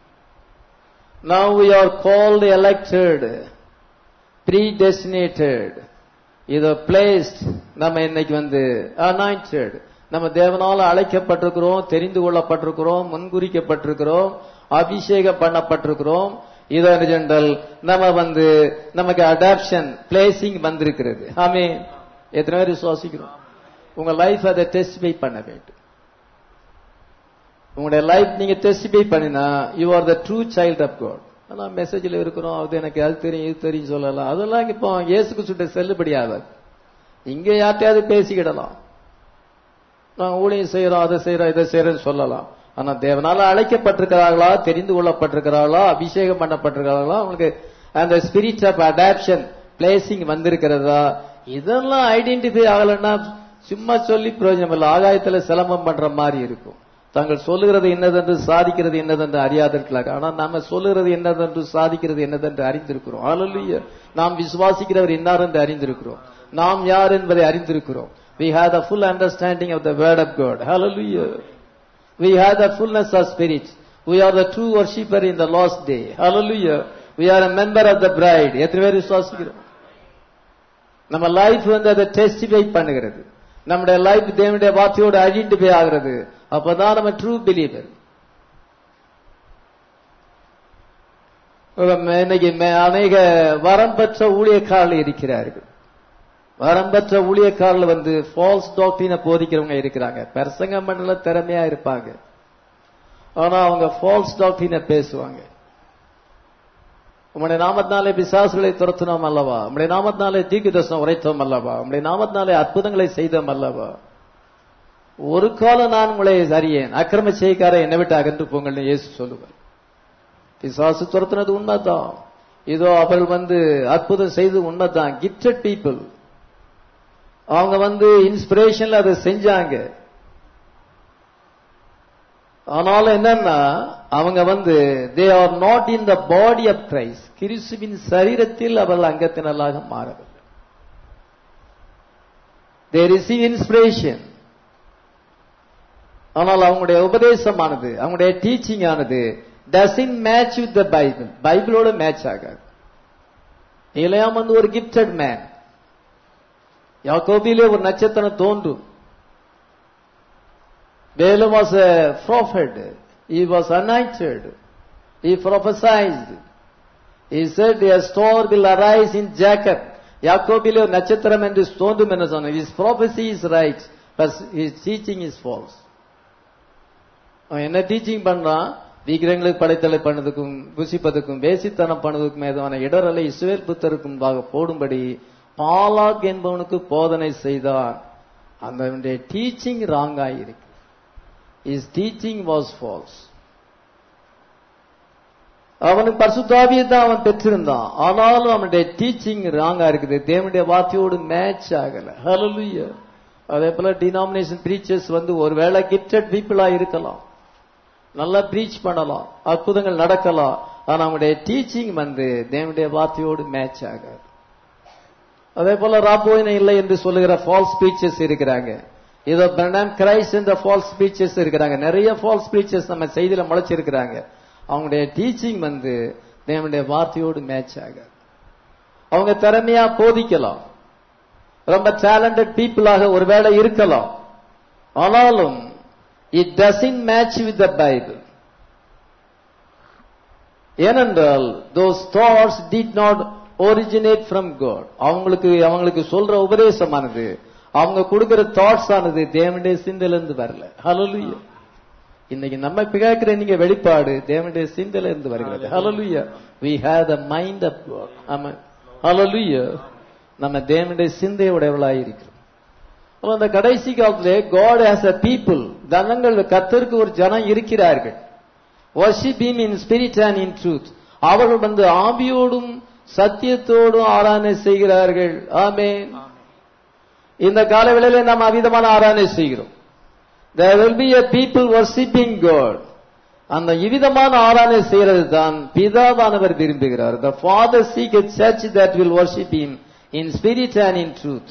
now we are called elected predestinated இத placed நம்ம இன்னைக்கு வந்து anointed நம்ம தேவனால அழைக்கப்பட்டிருக்கிறோம் தெரிந்து கொள்ளப்பட்டிருக்கிறோம் முன்குறிக்கப்பட்டிருக்கிறோம் அபிஷேகம் பண்ணப்பட்டிருக்கிறோம் இதோ ஜென்ரல் நம்ம வந்து நமக்கு அடாப்ஷன் பிளேசிங் வந்திருக்கிறது ஆமே எத்தனை பேர் விசுவாசிக்கிறோம் உங்க லைஃப் அதை டெஸ்டிஃபை பண்ண வேண்டும் உங்களுடைய லைஃப் நீங்க டெஸ்டிஃபை பண்ணினா you are the true child of God ஆனா மெசேஜ்ல இருக்கிறோம் அது எனக்கு அது தெரியும் இது தெரியும் சொல்லலாம் அதெல்லாம் இப்போ இயேசுக்கு சுட்ட செல்லுபடியாகாது இங்க யார்ட்டையாவது பேசிக்கிடலாம் நான் ஊழியம் செய்யறோம் அதை செய்யறோம் இதை செய்யறோம் சொல்லலாம் ஆனா தேவனால அழைக்கப்பட்டிருக்கிறார்களா தெரிந்து கொள்ளப்பட்டிருக்கிறார்களா அபிஷேகம் பண்ணப்பட்டிருக்கிறார்களா அவங்களுக்கு அந்த ஸ்பிரிட் ஆஃப் அடாப்ஷன் பிளேசிங் வந்திருக்கிறதா இதெல்லாம் ஐடென்டிஃபை ஆகலைன்னா சும்மா சொல்லி பிரயோஜனம் இல்லை ஆகாயத்துல சிலம்பம் பண்ற மாதிரி இருக்கும் தாங்கள் சொல்லுகிறது என்னதென்று சாதிக்கிறது என்னதென்று அறியாதிருக்கலாம் ஆனா நாம சொல்லுகிறது என்னதென்று சாதிக்கிறது என்னதென்று அறிந்திருக்கிறோம் ஹalleluya நாம் விசுவாசிக்கிறவர் இன்னார் என்று அறிந்திருக்கிறோம் நாம் யார் என்பதை அறிந்திருக்கிறோம் we have the full understanding of the word of god hallelujah we have the fullness of spirit we are the true worshipper in the last day hallelujah we are a member of the bride எத்தனை பேர் விசுவாசிக்கிறோம் நம்ம life வந்து அதை testify பண்ணுகிறது நம்முடைய life தேவனுடைய வார்த்தையோடு ஐடென்டிஃபை ஆகிறது அப்பதான் நம்ம ட்ரூ பிலீவர் இன்னைக்கு மே- அநேக வரம் பெற்ற ஊழியக்காரர்கள் இருக்கிறார்கள் வரம் பெற்ற ஊழியக்காரர்கள் வந்து ஃபால்ஸ் டாக்டரினை போதிக்கிறவங்க இருக்கிறாங்க பிரசங்க மண்டல திறமையா இருப்பாங்க ஆனா அவங்க ஃபால்ஸ் டாக்டரினை பேசுவாங்க உம்முடைய நாமத்தினாலே பிசாசுகளை துரத்தினோம் அல்லவா உம்முடைய நாமத்தினாலே தீர்க்கதர்சனம் உரைத்தோம் அல்லவா உம்முடைய நாமத்தினாலே அற்புதங்களை செய்தோம் அல்லவா ஒரு காலம் நான் உங்களை அறியேன் அக்கிரம செய்கார என்னை விட்டு அகன்று போங்கள்னு இயேசு சொல்லுவார் பிசாசு துரத்துனது உண்மைதான் இதோ அவர்கள் வந்து அற்புதம் செய்து உண்மைதான் கிஃப்டட் பீப்புள் அவங்க வந்து இன்ஸ்பிரேஷன்ல அதை செஞ்சாங்க ஆனாலும் என்னன்னா அவங்க வந்து they are not in the body of Christ கிறிஸ்துவின் சரீரத்தில் அவர்கள் அங்கத்தினராக மாறவில்லை தே ரிசீவ் இன்ஸ்பிரேஷன் ஆனால் அவங்களுடைய உபதேசமானது அவங்களுடைய டீச்சிங் ஆனது doesn't match with the Bible பைபிளோட மேட்ச் ஆகாது இளையாம் வந்து ஒரு கிஃப்டட் மேன் யாக்கோபிலே ஒரு நட்சத்திரம் தோன்றும் Balaam was a prophet. He was anointed. He prophesied. He said, a star will arise in Jacob. யாக்கோபிலே ஒரு நட்சத்திரம் என்று தோன்றும் என்று சொன்னார் his prophecy is right but his teaching is false அவன் என்ன டீச்சிங் பண்றான் விக்கிரங்களுக்கு படைத்தலை பண்ணதுக்கும் புசிப்பதற்கும் வேசித்தனம் பண்ணதுக்கும் ஏதான இடரலை இஸ்ரேல் புத்தருக்கும் போடும்படி பாலாக் என்பவனுக்கு போதனை செய்தான் அந்த டீச்சிங் ராங்காய் இருக்கு இஸ் டீச்சிங் வாஸ் ஃபால்ஸ் அவனுக்கு பரிசுத்தாவியை தான் அவன் பெற்றிருந்தான் ஆனாலும் அவனுடைய டீச்சிங் ராங்கா இருக்குது தேவனுடைய வார்த்தையோடு மேட்ச் ஆகல ஹalleluya அதே போல டினாமினேஷன் பிரீச்சர்ஸ் வந்து ஒருவேளை கிஃப்டட் பீப்புளா இருக்கலாம் நல்லா ப்ரீச் பண்ணலாம் அற்புதங்கள் நடக்கலாம் ஆனா அவனுடைய டீச்சிங் வந்து தேவனுடைய வார்த்தையோடு மேட்ச் ஆகாது அதே போல ராப்போயின இல்லை என்று சொல்லுகிற ஃபால்ஸ் ஸ்பீச்சஸ் இருக்கிறாங்க இதோ பிரணாம் கிரைஸ்ட் என்ற ஃபால்ஸ் ஸ்பீச்சஸ் இருக்கிறாங்க நிறைய ஃபால்ஸ் ஸ்பீச்சஸ் நம்ம செய்தியில முளைச்சிருக்கிறாங்க அவங்களுடைய டீச்சிங் வந்து தேவனுடைய வார்த்தையோடு மேட்ச் ஆகாது அவங்க திறமையா போதிக்கலாம் ரொம்ப டேலண்டட் பீப்புளாக ஒருவேளை இருக்கலாம் ஆனாலும் it doesn't match with the Bible ஏனென்றால் those thoughts did not originate from God அவங்களுக்கு அவங்களுக்கு சொல்ற உபதேசமானது அவங்க கொடுக்கிற தாட்ஸ் ஆனது தேவனுடைய சிந்தையிலிருந்து வரல ஹalleluya இன்னைக்கு நம்ம கேட்கிற நீங்க வெளிப்பாடு தேவனுடைய சிந்தையில இருந்து வருகிறது ஹalleluya we have the mind of god ஆமென் ஹalleluya நம்ம தேவனுடைய சிந்தையுடையவளாய் இருக்கிறோம் அப்ப அந்த கடைசி காலத்திலே God has a people ஜனங்கள் கத்தருக்கு ஒரு ஜனம் இருக்கிறார்கள் worship him in spirit and in truth அவர்கள் வந்து ஆவியோடும் சத்தியத்தோடும் ஆராதனை செய்கிறார்கள் ஆமென் இந்த காலவேளையில நாம் அவிதமான ஆராதனை செய்கிறோம் there will be a people worshiping god அந்த இவ்விதமான ஆராதனை செய்கிறது தான் பிதாவானவர் விரும்புகிறார் the father seek a church that will worship him in spirit and in truth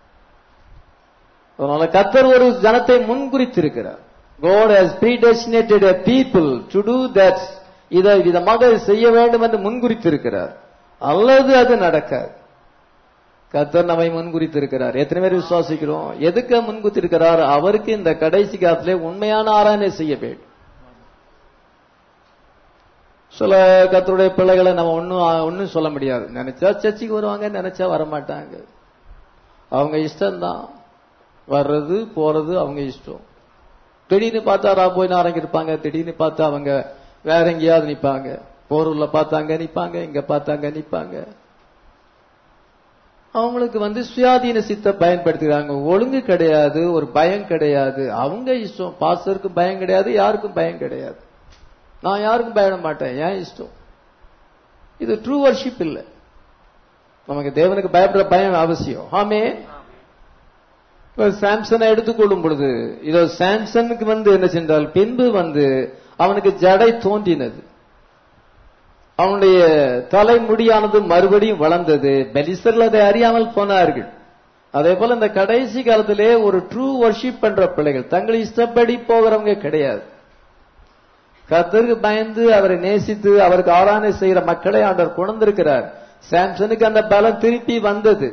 அதனால கத்தர் ஒரு ஜனத்தை முன்குறித்திருக்கிறார் God has predestinated a people to do that இதை விதமாக செய்ய வேண்டும் என்று முன்குறித்திருக்கிறார் அல்லது அது நடக்காது கத்தர் நம்மை முன்குறித்திருக்கிறார் எத்தனை பேர் விசுவாசிக்கிறோம் எதுக்கு முன்குறித்திருக்கிறார் அவருக்கு இந்த கடைசி காலத்திலே உண்மையான ஆராதனை செய்ய வேண்டும் சில கத்தருடைய பிள்ளைகளை நம்ம ஒன்னும் ஒன்னும் சொல்ல முடியாது நினைச்சா சர்ச்சுக்கு வருவாங்க நினைச்சா வரமாட்டாங்க அவங்க இஷ்டம்தான் வர்றது போறது அவங்க இஷ்டம் திடீர்னு பார்த்தா ராபோய் நாரங்க இருப்பாங்க திடீர்னு பார்த்தா அவங்க வேற எங்கேயாவது நிப்பாங்க போரூர்ல பார்த்தாங்க நிப்பாங்க இங்க பார்த்தாங்க நிப்பாங்க அவங்களுக்கு வந்து சுயாதீன சித்த பயன்படுத்துகிறாங்க ஒழுங்கு கிடையாது ஒரு பயம் கிடையாது அவங்க இஷ்டம் பாஸ்டருக்கு பயம் கிடையாது யாருக்கும் பயம் கிடையாது நான் யாருக்கும் பயப்பட மாட்டேன் ஏன் இஷ்டம் இது ட்ரூ வர்ஷிப் இல்லை நமக்கு தேவனுக்கு பயப்படுற பயம் அவசியம் ஆமே இப்ப சாம்சனை எடுத்துக்கொள்ளும் பொழுது இதோ சாம்சனுக்கு வந்து என்ன சென்றால் பின்பு வந்து அவனுக்கு ஜடை தோன்றினது அவனுடைய தலைமுடியானது மறுபடியும் வளர்ந்தது பெலிசர்கள் அதை அறியாமல் போனார்கள் அதே போல இந்த கடைசி காலத்திலே ஒரு ட்ரூ வர்ஷிப் பண்ற பிள்ளைகள் தங்கள் இஷ்டப்படி போகிறவங்க கிடையாது கர்த்தருக்கு பயந்து அவரை நேசித்து அவருக்கு ஆராதனை செய்கிற மக்களை ஆண்டவர் கொண்டிருக்கிறார் சாம்சனுக்கு அந்த பலம் திருப்பி வந்தது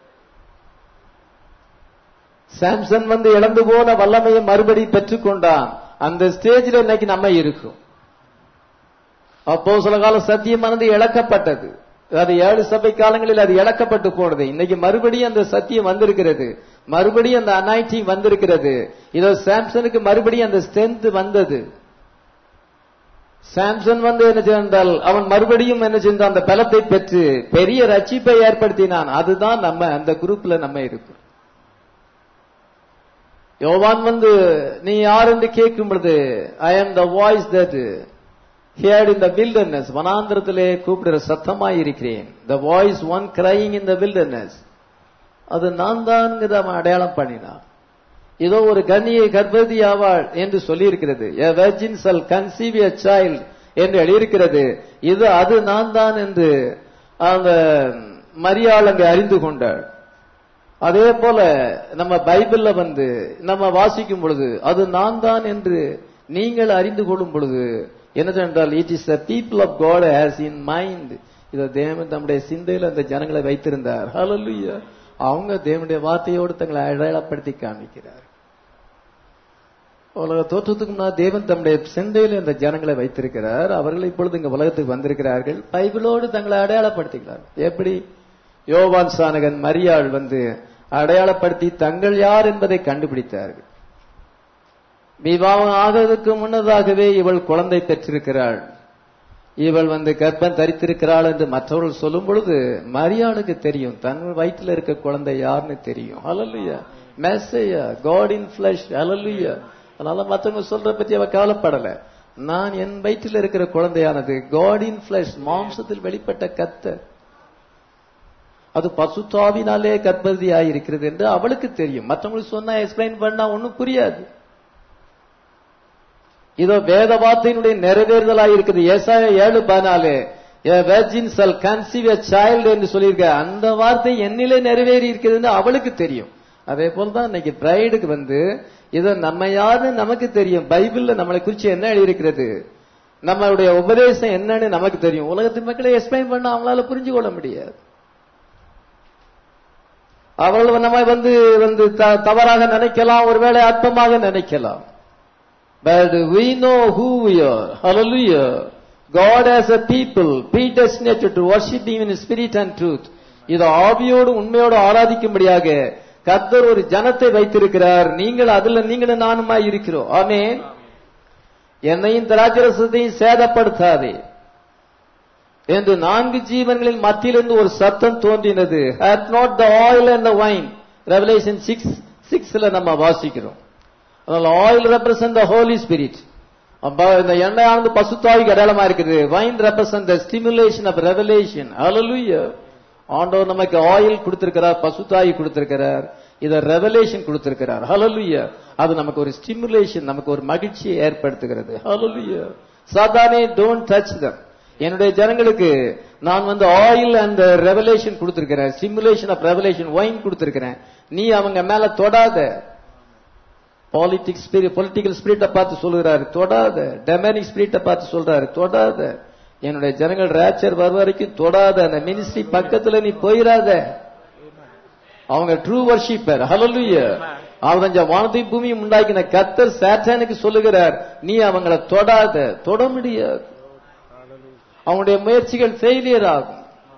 சாம்சன் வந்து இழந்து போன வல்லமையை மறுபடி பெற்றுக்கொண்டான் அந்த ஸ்டேஜில் இன்னைக்கு நம்ம இருக்கும் அப்போ சில காலம் சத்தியமானது இழக்கப்பட்டது அது ஏழு சபை காலங்களில் அது இழக்கப்பட்டு போனது இன்னைக்கு மறுபடியும் அந்த சத்தியம் வந்திருக்கிறது மறுபடியும் அந்த அனாய்டிங் வந்திருக்கிறது இதோ சாம்சனுக்கு மறுபடியும் அந்த ஸ்ட்ரென்த் வந்தது சாம்சன் வந்து என்ன செய்தால் அவன் மறுபடியும் என்ன செஞ்சான் அந்த பலத்தை பெற்று பெரிய ரட்சிப்பை ஏற்படுத்தினான் அதுதான் நம்ம அந்த குரூப்ல நம்ம இருக்கும் யோவான் வந்து நீ யார் என்று கேட்கும் பொழுது I am the voice that heard in the wilderness வனாந்திரத்திலே கூப்பிடுற சத்தமாய் இருக்கிறேன் the voice one crying in the wilderness அது நான் தான் அவன் அடையாளம் பண்ணினான் இதோ ஒரு கன்னியை கர்ப்பவதி ஆவாள் என்று சொல்லி இருக்கிறது a virgin shall conceive a child என்று எழுதியிருக்கிறது இது அது நான் தான் என்று அந்த மரியாள் அங்கு அறிந்து கொண்டாள் அதே போல நம்ம பைபிள்ல வந்து நம்ம வாசிக்கும் பொழுது அது நான் தான் என்று நீங்கள் அறிந்து கொள்ளும் பொழுது என்னதென்றால் it is the people of God has in mind இதை தேவன் தம்முடைய சிந்தையில் அந்த ஜனங்களை வைத்திருந்தார் ஹalleluya அவங்க தேவனுடைய வார்த்தையோடு தங்களை அடையாளப்படுத்தி காமிக்கிறார் உலக தோற்றத்துக்கு முன்னால் தேவன் தம்முடைய சிந்தையில் இந்த ஜனங்களை வைத்திருக்கிறார் அவர்கள் இப்பொழுது இங்க உலகத்துக்கு வந்திருக்கிறார்கள் பைபிளோடு தங்களை அடையாளப்படுத்துகிறார் எப்படி யோவான் சானகன் மரியாள் வந்து அடையாளப்படுத்தி தங்கள் யார் என்பதை கண்டுபிடித்தார்கள் விவாகம் ஆகிறதுக்கு முன்னதாகவே இவள் குழந்தை பெற்றிருக்கிறாள் இவள் வந்து கர்ப்பம் தரித்திருக்கிறாள் என்று மற்றவர்கள் சொல்லும் பொழுது மரியாளுக்கு தெரியும் தன் வயிற்றுல இருக்க குழந்தை யாருன்னு தெரியும் hallelujah Messiah God in flesh hallelujah அதனால மற்றவங்க சொல்ற பத்தி அவ கவலைப்படல நான் என் வயிற்றில் இருக்கிற குழந்தையானது காட் இன் பிளஷ் மாம்சத்தில் வெளிப்பட்ட கத்தர் அது பசுத்தாவினாலே கர்ப்பவதியாய் இருக்கிறது என்று அவளுக்கு தெரியும் மற்றவங்களுக்கு சொன்னா எக்ஸ்பிளைன் பண்ணா ஒன்னும் புரியாது இதோ வேத வார்த்தையினுடைய நிறைவேறுதலாய் இருக்குது ஏசாய ஏழு பதினாலு வேர்ஜின் சல் கன்சீவ் எ சைல்டு என்று சொல்லியிருக்க அந்த வார்த்தை என்னிலே நிறைவேறி இருக்கிறதுன்னு அவளுக்கு தெரியும் அதே போல தான் இன்னைக்கு பிரைடுக்கு வந்து இதை நம்ம யாருன்னு நமக்கு தெரியும் பைபிள்ல நம்மளை குறிச்சு என்ன எழுதியிருக்கிறது நம்மளுடைய உபதேசம் என்னன்னு நமக்கு தெரியும் உலகத்து மக்களை எக்ஸ்பிளைன் பண்ண அவங்களால புரிஞ்சு கொள்ள முடியாது அவர்கள் நம்ம வந்து வந்து தவறாக நினைக்கலாம் ஒருவேளை அற்பமாக நினைக்கலாம் But we know who we are. Hallelujah. God as a people predestinated to worship Him in spirit and truth. இது ஆவியோடு உண்மையோடு ஆராதிக்கும்படியாக கர்த்தர் ஒரு ஜனத்தை வைத்திருக்கிறார் நீங்கள் அதுல நீங்களும் நானுமா இருக்கிறோம் ஆமேன் என்னையும் திராட்சரசத்தையும் சேதப்படுத்தாதே என்று நான்கு ஜீவன்களின் மத்தியிலிருந்து ஒரு சத்தம் தோன்றினது hath not the oil and the wine Revelation six சிக்ஸ்ல நம்ம வாசிக்கிறோம் அதனால oil represent the Holy Spirit இந்த எண்ணெயானது பசுத்தாவிக்கு அடையாளமா இருக்குது wine represent the stimulation of revelation hallelujah ஆண்டவர் நமக்கு ஆயில் கொடுத்திருக்கிறார் பசுத்தாயி கொடுத்திருக்கிறார் இத ரெவலேஷன் கொடுத்திருக்கிறார் ஹலலுய அது நமக்கு ஒரு ஸ்டிமுலேஷன் நமக்கு ஒரு மகிழ்ச்சியை ஏற்படுத்துகிறது ஹலலுய சாதானே டோன்ட் டச் தம் என்னுடைய ஜனங்களுக்கு நான் வந்து ஆயில் அண்ட் ரெவலேஷன் கொடுத்திருக்கிறேன் ஸ்டிமுலேஷன் ஆஃப் ரெவலேஷன் ஒயின் கொடுத்திருக்கிறேன் நீ அவங்க மேல தொடாத பாலிட்டிக்ஸ் பொலிட்டிக்கல் ஸ்பிரிட்டை பார்த்து சொல்லுகிறாரு தொடாத டெமனிக் ஸ்பிரிட்டை பார்த்து சொல்றாரு தொடாத என்னுடைய ஜனங்கள் ரேச்சர் வர வரைக்கும் தொடாத அந்த மினிஸ்ட்ரி பக்கத்துல நீ போயிடாத அவங்க ட்ரூ வர்ஷிப்பர் ஹலலுய அவன் வானத்தை பூமியும் உண்டாக்கின கத்தர் சாத்தானுக்கு சொல்லுகிறார் நீ அவங்கள தொடாத தொட முடியாது அவங்களுடைய முயற்சிகள் ஃபெயிலியர் ஆகும்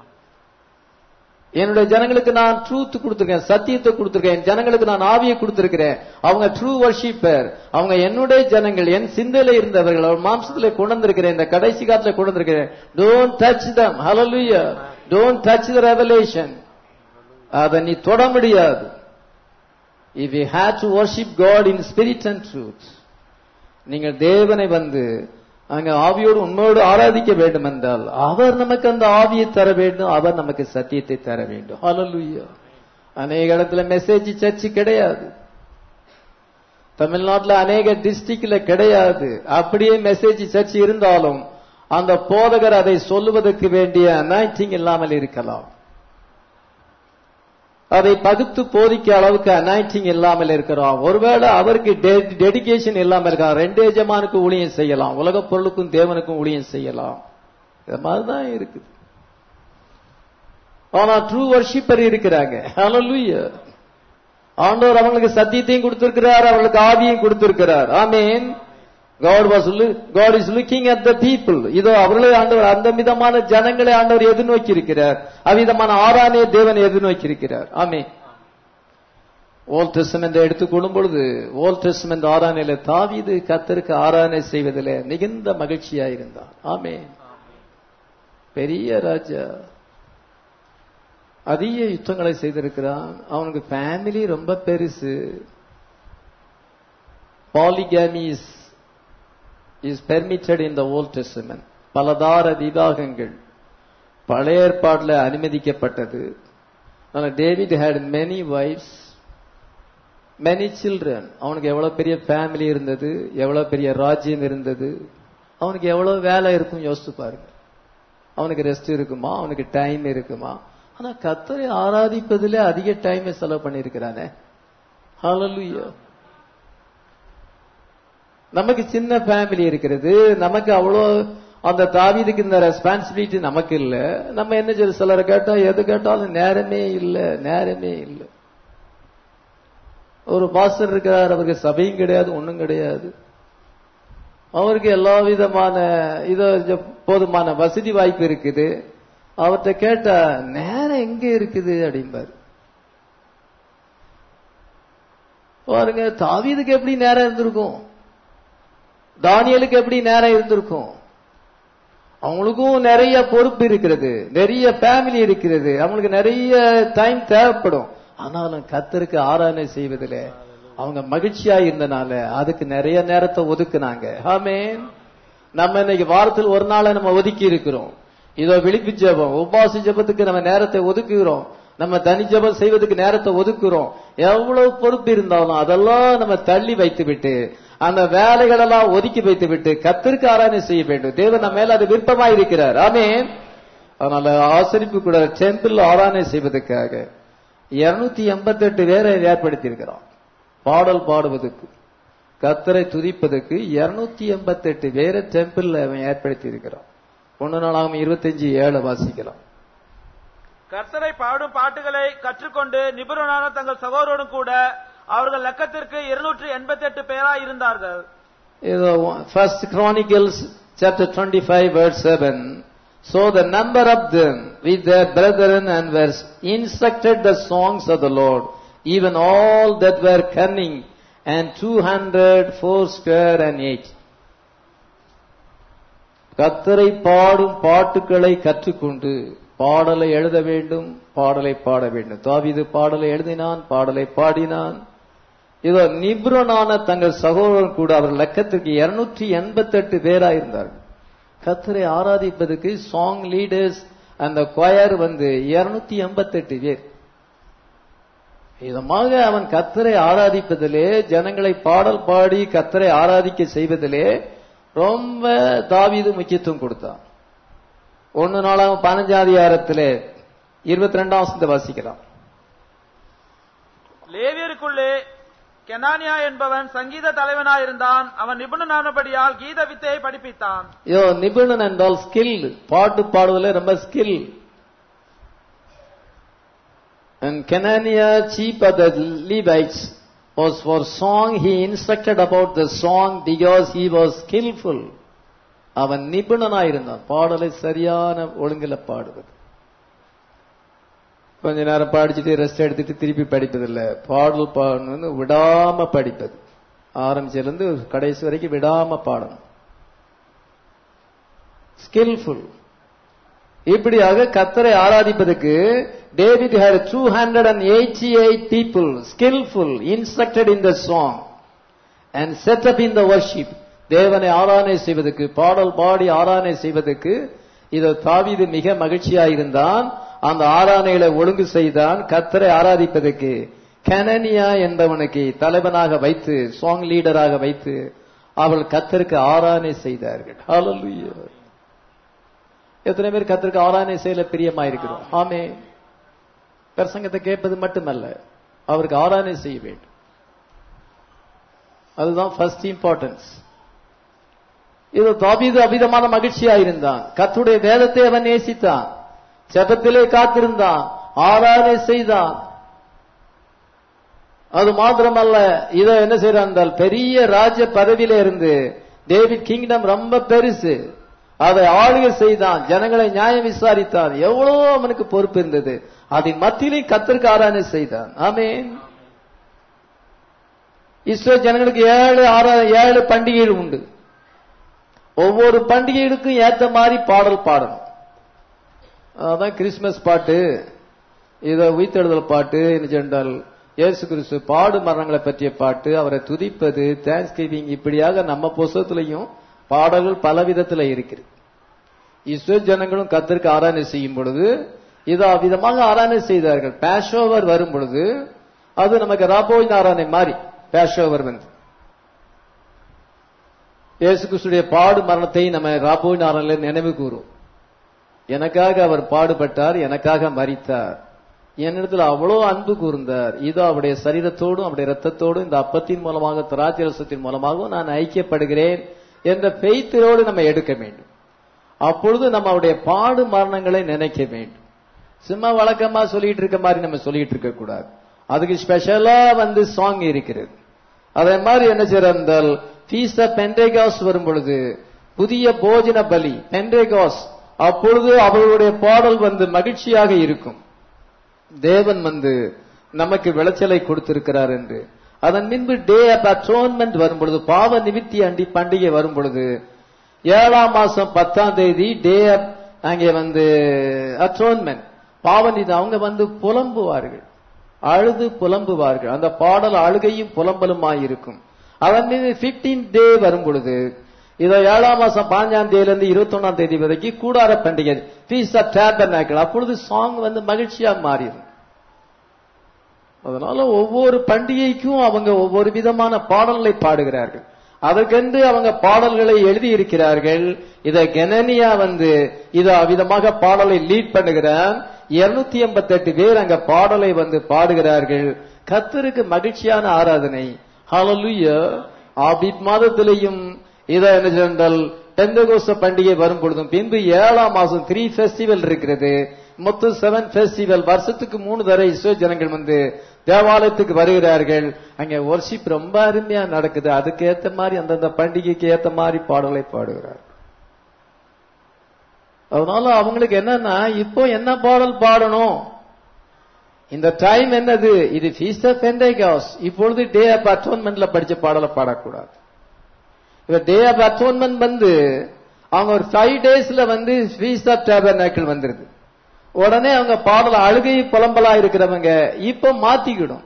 என்னுடைய ஜனங்களுக்கு நான் ட்ரூத் கொடுத்திருக்கேன் சத்தியத்தை கொடுத்திருக்கேன் என் ஜனங்களுக்கு நான் ஆவியை கொடுத்திருக்கிறேன் அவங்க ட்ரூ வர்ஷிப்பர் அவங்க என்னுடைய ஜனங்கள் என் சிந்தையில இருந்தவர்கள் அவர் மாம்சத்துல கொண்டு வந்திருக்கிறேன் இந்த கடைசி காலத்துல கொண்டு வந்திருக்கிறேன் don't touch them hallelujah don't touch the revelation அதை நீ தொட முடியாது if you have to worship God in spirit and truth நீங்கள் தேவனை வந்து அங்க ஆவியோடு உண்மையோடு ஆராதிக்க வேண்டும் என்றால் அவர் நமக்கு அந்த ஆவியை தர வேண்டும் அவர் நமக்கு சத்தியத்தை தர வேண்டும் ஹalleluya அநேக இடத்துல மெசேஜ் சர்ச் கிடையாது தமிழ்நாட்டில் அநேக டிஸ்ட்ரிக்ட்ல கிடையாது அப்படியே மெசேஜ் சர்ச் இருந்தாலும் அந்த போதகர் அதை சொல்லுவதற்கு வேண்டிய அனாய்டிங் இல்லாமல் இருக்கலாம் அதை பகுத்து போதிக்க அளவுக்கு அனாய்டிங் இல்லாமல் இருக்கிறோம் ஒருவேளை அவருக்கு டெடிகேஷன் இல்லாமல் இருக்கான் ரெண்டு எஜமானுக்கு ஊழியம் செய்யலாம் உலக பொருளுக்கும் தேவனுக்கும் ஊழியம் செய்யலாம் இது மாதிரிதான் இருக்குது ஆனா ட்ரூ வர்ஷிப்பர் இருக்கிறாங்க ஹalleluya ஆண்டவர் அவங்களுக்கு சத்தியத்தையும் கொடுத்திருக்கிறார் அவங்களுக்கு ஆவியையும் கொடுத்திருக்கிறார் ஆமீன் God was God is looking at the people இதோ அவர்களை ஆண்டவர் அந்த விதமான ஜனங்களை ஆண்டவர் எதிர்நோக்கி இருக்கிறார் அவ்விதமான ஆரானே தேவன் எதிர்நோக்கி இருக்கிறார் ஆமீன் ஓல் டெஸ்டமெண்ட் எடுத்துக்கொள்ளும் பொழுது ஓல் டெஸ்டமெண்ட் ஆரானையில தாவீது கத்தருக்கு ஆராதனை செய்வதிலே மிகுந்த மகிழ்ச்சியா இருந்தார் ஆமீன் பெரிய ராஜா அதிக யுத்தங்களை செய்திருக்கிறான் அவனுக்கு ஃபேமிலி ரொம்ப பெருசு polygamy is is permitted in the Old Testament பலதார விவாகங்கள் பழைய ஏற்பாட்டில் அனுமதிக்கப்பட்டது David had many wives many children அவனுக்கு எவ்வளவு பெரிய ஃபேமிலி இருந்தது எவ்வளவு பெரிய ராஜ்யம் இருந்தது அவனுக்கு எவ்வளவு வேலை இருக்கும் யோசிச்சு பாருங்க அவனுக்கு ரெஸ்ட் இருக்குமா அவனுக்கு டைம் இருக்குமா ஆனா கத்தரை ஆராதிப்பதிலே அதிக டைம் செலவு பண்ணிருக்கிறானே ஹalleluya நமக்கு சின்ன ஃபேமிலி இருக்கிறது நமக்கு அவ்வளோ அந்த தாவீதுக்கு இந்த ரெஸ்பான்சிபிலிட்டி நமக்கு இல்ல நம்ம என்ன செய்ய சிலரை கேட்டா எது கேட்டாலும் நேரமே இல்ல நேரமே இல்ல ஒரு பாஸ்டர் இருக்கிறார் அவருக்கு சபையும் கிடையாது ஒண்ணும் கிடையாது அவருக்கு எல்லா விதமான இதோ போதுமான வசதி வாய்ப்பு இருக்குது அவர்கிட்ட கேட்டா நேரம் எங்க இருக்குது அப்படிம்பாரு பாருங்க தாவீதுக்கு எப்படி நேரம் இருந்திருக்கும் தானியலுக்கு எப்படி நேரம் இருந்திருக்கும் அவங்களுக்கும் நிறைய பொறுப்பு இருக்கிறது நிறைய ஃபேமிலி இருக்கிறது அவங்களுக்கு நிறைய டைம் தேவைப்படும் ஆனாலும் கத்தருக்கு ஆராதனை செய்வதில் அவங்க மகிழ்ச்சியா இருந்தனால அதுக்கு நிறைய நேரத்தை ஒதுக்குனாங்க ஆமேன் நம்ம இன்னைக்கு வாரத்தில் ஒரு நாளை நம்ம ஒதுக்கி இருக்கிறோம் இதோ விழிப்பு ஜெபம் உபாசி ஜெபத்துக்கு நம்ம நேரத்தை ஒதுக்குகிறோம் நம்ம தனி ஜெபம் செய்வதற்கு நேரத்தை ஒதுக்குறோம் எவ்வளவு பொறுப்பு இருந்தாலும் அதெல்லாம் நம்ம தள்ளி வைத்து விட்டு அந்த வேலைகளெல்லாம் ஒதுக்கி வைத்து விட்டு கத்திற்கு ஆராதனை செய்ய வேண்டும் தேவன் நம்ம மேல அது விருப்பமா இருக்கிறார் ஆமே அதனால ஆசரிப்பு கூட டெம்பிள் ஆராதனை செய்வதற்காக இருநூத்தி எண்பத்தி எட்டு பேரை ஏற்படுத்தி இருக்கிறோம் பாடல் பாடுவதற்கு கத்தரை துதிப்பதற்கு இருநூத்தி எண்பத்தி எட்டு பேரை டெம்பிள் அவன் ஏற்படுத்தி இருக்கிறான் ஒன்னு நாளாகும் இருபத்தஞ்சு ஏழு வாசிக்கலாம் கர்த்தரை பாடும் பாட்டுகளை கற்றுக்கொண்டு நிபுணரான தங்கள் சகோதரோடும் கூட அவர்கள் லக்கத்திற்கு இருநூற்றி எண்பத்தி எட்டு பேராய் இருந்தார்கள் இதோ first Chronicles chapter 25 verse 7 so the number of them with their brethren and were instructed the songs of the Lord even all that were cunning and 200 four square and eight கத்தரை பாடும் பாட்டுகளை கற்றுக்கொண்டு பாடலை எழுத வேண்டும் பாடலை பாட வேண்டும் தாவீது பாடலை எழுதினான் பாடலை பாடினான் இதோ நிபுணனான தங்கள் சகோதரன் கூட அவர் லக்கத்திற்கு இருநூற்றி எண்பத்தி எட்டு பேரா இருந்தார்கள் கத்தரை ஆராதிப்பதற்கு சாங் லீடர்ஸ் அந்த கொயர் வந்து இருநூத்தி எண்பத்தி எட்டு பேர் இதமாக அவன் கத்தரை ஆராதிப்பதிலே ஜனங்களை பாடல் பாடி கத்தரை ஆராதிக்க செய்வதிலே ரொம்ப தாவீது முக்கியத்துவம் கொடுத்தான் ஒன்னு நாளாக பதினஞ்சாதிகாரத்திலே இருபத்தி ரெண்டாம் வாசிக்கலாம் லேவியருக்குள்ளே கெனானியா என்பவன் சங்கீத தலைவனாயிருந்தான் அவன் நிபுணனானபடியால் கீத வித்தையை படிப்பித்தான் யோ நிபுணன் என்றால் ஸ்கில் பாட்டு பாடுவதில் ரொம்ப skill And Kenania, chief of the Levites, was for song. He instructed about the song because he was skillful. அவன் நிபுணனாயிருந்தான் பாடலை சரியான ஒழுங்குல பாடுவது கொஞ்ச நேரம் படிச்சுட்டு ரெஸ்ட் எடுத்துட்டு திருப்பி படிப்பதில்ல பாடல் பாடணும்னு விடாம படிப்பது ஆரம்பிச்சிலிருந்து கடைசி வரைக்கும் விடாம பாடணும் ஸ்கில்ஃபுல் இப்படியாக கத்தரை ஆராதிப்பதற்கு David had two hundred and eighty eight people skillful instructed in the song and set up in the worship தேவனை ஆராதனை செய்வதற்கு பாடல் பாடி ஆராதனை செய்வதற்கு இதை தாவீது மிக மகிழ்ச்சியா இருந்தான் அந்த ஆராதனைகளை ஒழுங்கு செய்தான் கத்தரை ஆராதிப்பதற்கு கனனியா என்பவனுக்கு தலைவனாக வைத்து சாங் லீடராக வைத்து அவள் கத்தருக்கு ஆராதனை செய்தார்கள் Hallelujah. எத்தனை பேர் கத்தருக்கு ஆராதனை செய்யல பிரியமா இருக்கிறோம் ஆமே பிரசங்கத்தை கேட்பது மட்டுமல்ல அவருக்கு ஆராதனை செய்ய வேண்டும் அதுதான் ஃபர்ஸ்ட் இம்பார்ட்டன்ஸ் இது தாபீது அபிதமான மகிழ்ச்சியா இருந்தான் கத்துடைய வேதத்தை அவன் நேசித்தான் செபத்திலே காத்திருந்தான் ஆராதனை செய்தான் அது மாத்திரமல்ல இத என்ன செய்யறான் என்றால் பெரிய ராஜ்ய பதவியில இருந்து டேவிட் கிங்டம் ரொம்ப பெருசு அதை ஆளுகை செய்தான் ஜனங்களை நியாயம் விசாரித்தான் எவ்வளவோ அவனுக்கு பொறுப்பு இருந்தது அதன் மத்தியிலே கத்திற்கு ஆராதனை செய்தான் ஆமென் இஸ்ரோ ஜனங்களுக்கு ஏழு ஆறா ஏழு பண்டிகைகள் உண்டு ஒவ்வொரு பண்டிகைகளுக்கும் ஏத்த மாதிரி பாடல் பாடணும் அதான் கிறிஸ்துமஸ் பாட்டு இத உயிர்த்தெழுதல் பாட்டு என்ன சொன்னால் இயேசு கிறிஸ்து பாடு மரணங்களை பற்றிய பாட்டு அவரை துதிப்பது தேங்க்ஸ் கிவிங் இப்படியாக நம்ம புஸ்தகத்திலையும் பாடல்கள் பல விதத்துல இருக்கிறது இஸ்ரேல் ஜனங்களும் கத்திற்கு ஆராதனை செய்யும் பொழுது இதா விதமாக ஆராதனை செய்தார்கள் பேஷோவர் வரும் பொழுது அது நமக்கு ராபோயின் ஆராதனை மாதிரி பேஷோவர் வந்து இயேசு கிறிஸ்துடைய பாடு மரணத்தை நம்ம ராபோயின் ஆராதனையில் நினைவு கூறும் எனக்காக அவர் பாடுபட்டார் எனக்காக மரித்தார் என்னிடத்தில் அவ்வளோ அன்பு கூர்ந்தார் இதோ அவருடைய சரீரத்தோடும் அவருடைய ரத்தத்தோடும் இந்த அப்பத்தின் மூலமாக திராட்சை ரசத்தின் மூலமாகவும் நான் ஐக்கியப்படுகிறேன் என்ற பெய்த்திரோடு நம்ம எடுக்க வேண்டும் அப்பொழுது நம்ம அவருடைய பாடு மரணங்களை நினைக்க வேண்டும் சும்மா வழக்கமா சொல்லிட்டு இருக்க மாதிரி நம்ம சொல்லிட்டு இருக்க கூடாது அதுக்கு ஸ்பெஷலா வந்து சாங் இருக்கிறது அதே மாதிரி என்ன செய்யறால் ஃபீஸ் பென்டேகாஸ் வரும் பொழுது புதிய போஜன பலி பென்டேகாஸ் அப்பொழுது அவர்களுடைய பாடல் வந்து மகிழ்ச்சியாக இருக்கும் தேவன் வந்து நமக்கு விளைச்சலை கொடுத்திருக்கிறார் என்று அதன் பின்பு டே ஆஃப் அட்ரோன்மெண்ட் வரும் பொழுது பாவ நிமித்தி அண்டி பண்டிகை வரும் பொழுது ஏழாம் மாசம் பத்தாம் தேதி டே ஆஃப் அங்கே வந்து அட்ரோன்மெண்ட் பாவநிதி அவங்க வந்து புலம்புவார்கள் அழுது புலம்புவார்கள் அந்த பாடல் அழுகையும் புலம்பலுமாய் இருக்கும் அதன் மீது பிப்டீன் டே வரும் பொழுது இதோ ஏழாம் மாசம் பாஞ்சாம் தேதியில இருந்து இருபத்தி ஒன்னாம் தேதி வரைக்கும் கூடார பண்டிகை ஃபீஸ் ஆஃப் டேபர்நாக்கிள் அப்பொழுது சாங் வந்து மகிழ்ச்சியா மாறிடும் அதனால ஒவ்வொரு பண்டிகைக்கும் அவங்க ஒவ்வொரு விதமான பாடல்களை பாடுகிறார்கள் அதற்கென்று அவங்க பாடல்களை எழுதி இருக்கிறார்கள் இத கெனனியா வந்து இத விதமாக பாடலை லீட் பண்ணுகிறான் இருநூத்தி எண்பத்தி எட்டு பேர் அங்க பாடலை வந்து பாடுகிறார்கள் கத்தருக்கு மகிழ்ச்சியான ஆராதனை ஹalleluya ஆபித் மாதத்திலையும் இத என்ன சொன்னால் பெந்தகோச பண்டிகை வரும் பொழுதும் பின்பு ஏழாம் மாசம் த்ரீ ஃபெஸ்டிவல் இருக்கிறது மொத்தம் செவன் ஃபெஸ்டிவல் வருஷத்துக்கு மூணு தடவை இஸ்ரோ ஜனங்கள் வந்து தேவாலயத்துக்கு வருகிறார்கள் அங்க ஒர்ஷிப் ரொம்ப அருமையா நடக்குது அதுக்கு ஏத்த மாதிரி அந்தந்த பண்டிகைக்கு ஏத்த மாதிரி பாடலை பாடுகிறார் அதனால அவங்களுக்கு என்னன்னா இப்போ என்ன பாடல் பாடணும் இந்த டைம் என்னது இது ஃபீஸ்ட் ஆஃப் பெண்டேகாஸ் இப்பொழுது டே ஆஃப் அட்டோன்மெண்ட்ல படிச்ச பாடலை பாடக்கூடாது இப்ப டே ஆஃப் அட்டோன்மெண்ட் வந்து அவங்க ஒரு ஃபைவ் டேஸ்ல வந்து ஃபீஸ்ட் ஆஃப் டேபர்நாக்கிள் வந்துருது உடனே அவங்க பாடல அழுகை புலம்பலா இருக்கிறவங்க இப்ப மாத்திக்கிடும்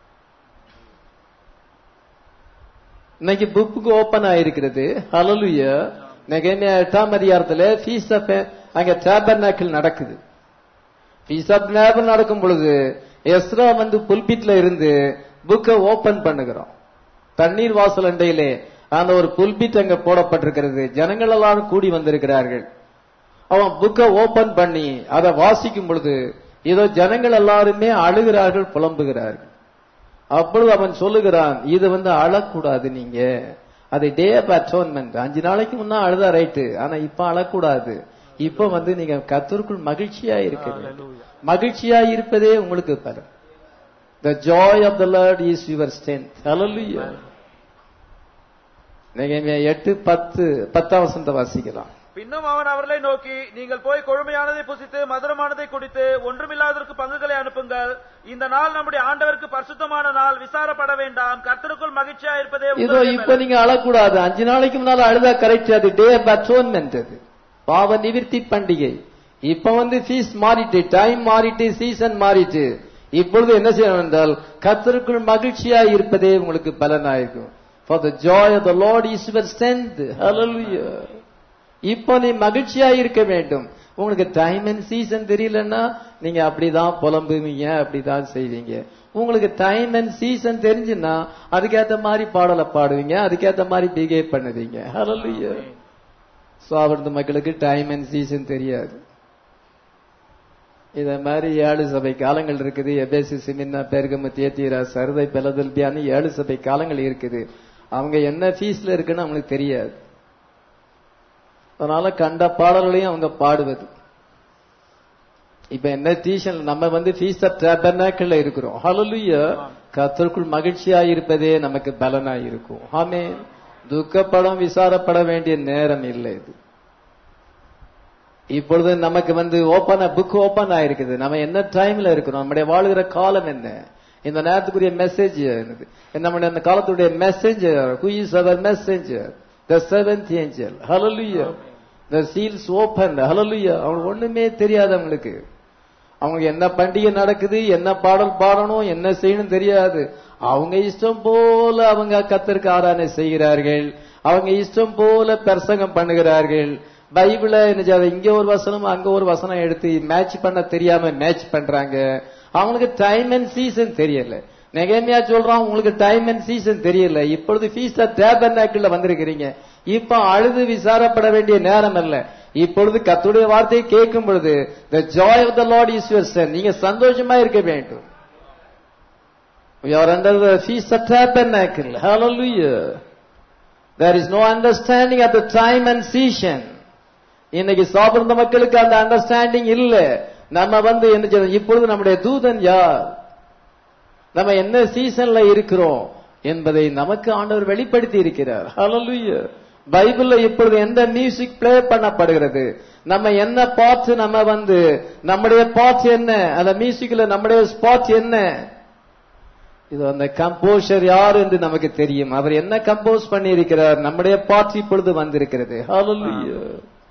இன்னைக்கு புக்கு ஓபன் ஆயிருக்கிறது ஹலலுய நெகேமியா எட்டாம் அதிகாரத்துல ஃபீஸ் ஆஃப் அங்க டேபர்நாக்கிள் நடக்குது ஃபீஸ் ஆஃப் டேபர் நடக்கும் பொழுது எஸ்ரா வந்து புல்பிட்ல இருந்து புக்கை ஓபன் பண்ணுகிறோம் தண்ணீர் வாசல் அண்டையிலே அந்த ஒரு புல்பிட் அங்க போடப்பட்டிருக்கிறது ஜனங்கள் எல்லாரும் கூடி வந்திருக்கிறார்கள் அவன் புக்கை ஓபன் பண்ணி அதை வாசிக்கும் பொழுது இதோ ஜனங்கள் எல்லாருமே அழுகிறார்கள் புலம்புகிறார்கள் அப்பொழுது அவன் சொல்லுகிறான் இது வந்து அழக்கூடாது நீங்க அது டே ஆஃப் அட்டோன்மெண்ட் அஞ்சு நாளைக்கு முன்னா அழுதா ரைட்டு ஆனா இப்ப அழக்கூடாது இப்ப வந்து நீங்க கத்தருக்குள் மகிழ்ச்சியா இருக்கிறீங்க மகிழ்ச்சியா இருப்பதே உங்களுக்கு பலன் the joy of the Lord is your strength hallelujah நீங்க எட்டு பத்து பத்தாம் வசந்த வாசிக்கலாம் பின்னும் அவன் அவர்களை நோக்கி நீங்கள் போய் கொழுமையானதை புசித்து மதுரமானதை குடித்து ஒன்றுமில்லாததற்கு பங்குகளை அனுப்புங்கள் இந்த நாள் நம்முடைய ஆண்டவருக்கு பரிசுத்தமான நாள் விசாரப்பட வேண்டாம் கர்த்தருக்குள் மகிழ்ச்சியா இருப்பதே இதோ உங்களுடைய இப்ப பலன். நீங்க அழக்கூடாது அஞ்சு நாளைக்கு முன்னால அழுதா கரெக்ட் அது டே ஆஃப் அட்டோன்மெண்ட் அது பாவ நிவிர்த்தி பண்டிகை இப்ப வந்து ஃபீஸ் மாறிட்டு டைம் மாறிட்டு சீசன் மாறிட்டு இப்பொழுது என்ன செய்யணும் என்றால் கத்தருக்குள் மகிழ்ச்சியா இருப்பதே உங்களுக்கு பலனாயிருக்கும் for the joy of the Lord is your strength hallelujah இப்போ நீ மகிழ்ச்சியா இருக்க வேண்டும் உங்களுக்கு டைம் அண்ட் சீசன் தெரியலன்னா நீங்க அப்படிதான் புலம்புவீங்க அப்படிதான் செய்வீங்க உங்களுக்கு டைம் அண்ட் சீசன் தெரிஞ்சுன்னா அதுக்கேத்த மாதிரி பாடலை பாடுவீங்க அதுக்கேத்த மாதிரி பிஹேவ் பண்ணுவீங்க ஹalleluya சாவர்ந்த மக்களுக்கு டைம் அண்ட் சீசன் தெரியாது இத மாதிரி ஏழு சபை காலங்கள் இருக்குது எபேசி சிமின்னா பெருகம தேத்தீரா சருதை பெலதல்பியான்னு ஏழு சபை காலங்கள் இருக்குது அவங்க என்ன ஃபீஸ்ல இருக்குன்னு அவங்களுக்கு தெரியாது அதனால கண்ட பாடல்களையும் அவங்க பாடுவது இப்ப என்ன டீஷன் நம்ம வந்து ஃபீஸ் ஆஃப் டேபர்னாக்கள்ல இருக்கிறோம் ஹalleluya கர்த்தருக்குள் மகிழ்ச்சியா இருப்பதே நமக்கு பலனா இருக்கும் ஆமே துக்கப்படம் விசாரப்பட வேண்டிய நேரம் இல்லை இது இப்பொழுது நமக்கு வந்து ஓபன் புக் ஓபன் ஆயிருக்குது நம்ம என்ன டைம்ல இருக்கிறோம் நம்முடைய வாழுகிற காலம் என்ன இந்த நேரத்துக்குரிய மெசேஜ் என்னது நம்முடைய அந்த காலத்துடைய messenger who is our messenger the seventh angel hallelujah the seals open hallelujah அவங்களுக்கு ஒண்ணுமே தெரியாது அவங்களுக்கு அவங்களுக்கு என்ன பண்டிகை நடக்குது என்ன பாடல் பாடணும் என்ன செய்யணும் தெரியாது அவங்க இஷ்டம் போல அவங்க கத்தருக்கு ஆராதனை செய்கிறார்கள் அவங்க இஷ்டம் போல பிரசங்கம் பண்ணுகிறார்கள் பைபிள என்ன செய்யாது, இங்க ஒரு வசனம் அங்க ஒரு வசனம் எடுத்து மேட்ச் பண்ண தெரியாம மேட்ச் பண்றாங்க அவங்களுக்கு டைம் அண்ட் சீசன் தெரியல நெகேமியா சொல்றான் உங்களுக்கு டைம் அண்ட் சீசன் தெரியல இப்பொழுது ஃபீஸ் டேபர்னாக்கிள் வந்திருக்கிறீங்க இப்ப அழுது விசாரப்பட வேண்டிய நேரம் அல்ல இப்பொழுது கத்துடைய வார்த்தையை கேட்கும் பொழுது the joy of the lord is your strength நீங்க சந்தோஷமா இருக்க வேண்டும் we are under the feast of tabernacle hallelujah there is no understanding at the time and season இன்னைக்கு சாப்பிடுற மக்களுக்கு அந்த அண்டர்ஸ்டாண்டிங் இல்ல நம்ம வந்து என்ன செய்யணும் இப்பொழுது நம்முடைய தூதன் யார் நம்ம என்ன சீசன்ல இருக்கிறோம் என்பதை நமக்கு ஆண்டவர் வெளிப்படுத்தி இருக்கிறார் ஹalleluya பைபிள்ல இப்பொழுது எந்த மியூசிக் ப்ளே பண்ணப்படுகிறது நம்ம என்ன பார்ட்ஸ் நம்ம வந்து நம்முடைய பார்ட்ஸ் என்ன அந்த மியூசிக்ல நம்முடைய ஸ்பாட் என்ன இது அந்த கம்போசர் யார் என்று நமக்கு தெரியும் அவர் என்ன கம்போஸ் பண்ணி இருக்கிறார் நம்முடைய பார்ட்ஸ் இப்பொழுது வந்திருக்கிறது ஹalleluya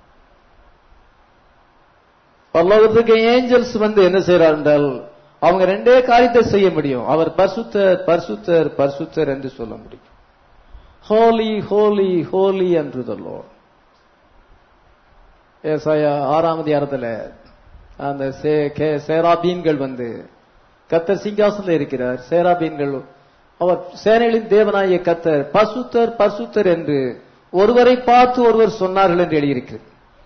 பரலோகத்துக்கு ஏஞ்சல்ஸ் வந்து என்ன செய்யறார் என்றால் அவங்க ரெண்டே காரியத்தை செய்ய முடியும் அவர் பரிசுத்தர் பரிசுத்தர் பரிசுத்தர் என்று சொல்ல முடியும் ஹோலி ஹோலி ஹோலி என்று சொல்லோம் ஏசாயா ஆறாம் அதிகாரத்துல அந்த சே- கே- சேராபீன்கள் வந்து கத்தர் சிங்காசனத்தில் இருக்கிறார் சேராபீன்கள் அவர் சேனைகளின் தேவனாகிய கத்தர் பசுத்தர் பசுத்தர் என்று ஒருவரை பார்த்து ஒருவர் சொன்னார்கள் என்று எழுதியிருக்கிறது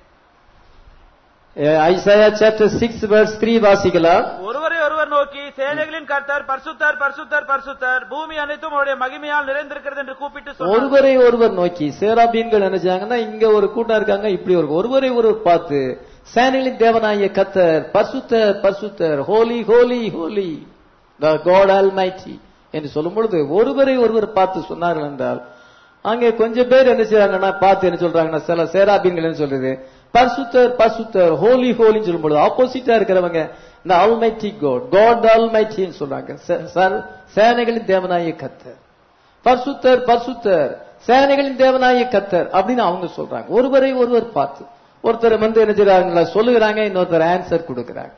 Isaiah chapter six verse three வாசிக்கலாம் ஒருவரை ஒருவர் நோக்கி சேனைகளின் கர்த்தர் பரிசுத்தர் பரிசுத்தர் பரிசுத்தர் பூமி அனைத்தும் அவருடைய மகிமையால் நிறைந்திருக்கிறது என்று கூப்பிட்டு சொன்னார் ஒருவரை ஒருவர் நோக்கி சேராபீன்கள் நினைச்சாங்கன்னா இங்க ஒரு கூட்டம் இருக்காங்க இப்படி ஒரு ஒருவரை ஒருவர் பார்த்து சேனைகளின் தேவனாகிய கத்தர் பரிசுத்தர் பரிசுத்தர் holy holy holy the God almighty என்று சொல்லும் பொழுது ஒருவரை ஒருவர் பார்த்து சொன்னார்கள் என்றால் அங்கே கொஞ்சம் பேர் என்ன செய்றாங்கன்னா பார்த்து என்ன சொல்றாங்கன்னா சில சேராபீன்கள் என்ன சொல்றது பரிசுத்தர் பரிசுத்தர் ஹோலி ஹோலின்னு சொல்லும் பொழுது ஆப்போசிட்டா இருக்கிறவங்க இந்த ஆல்மைட்டி காட் காட் ஆல்மைட்டின்னு சொல்றாங்க சே- சர்- சேனைகளின் தேவனாகிய கத்தர் பரிசுத்தர் பரிசுத்தர் சேனைகளின் தேவனாகிய கத்தர் அப்படின்னு அவங்க சொல்றாங்க ஒருவரை ஒருவர் பார்த்து ஒருத்தர் வந்து என்ன செய்றாங்களா சொல்லுகிறாங்க இன்னொருத்தர் ஆன்சர் கொடுக்கறாங்க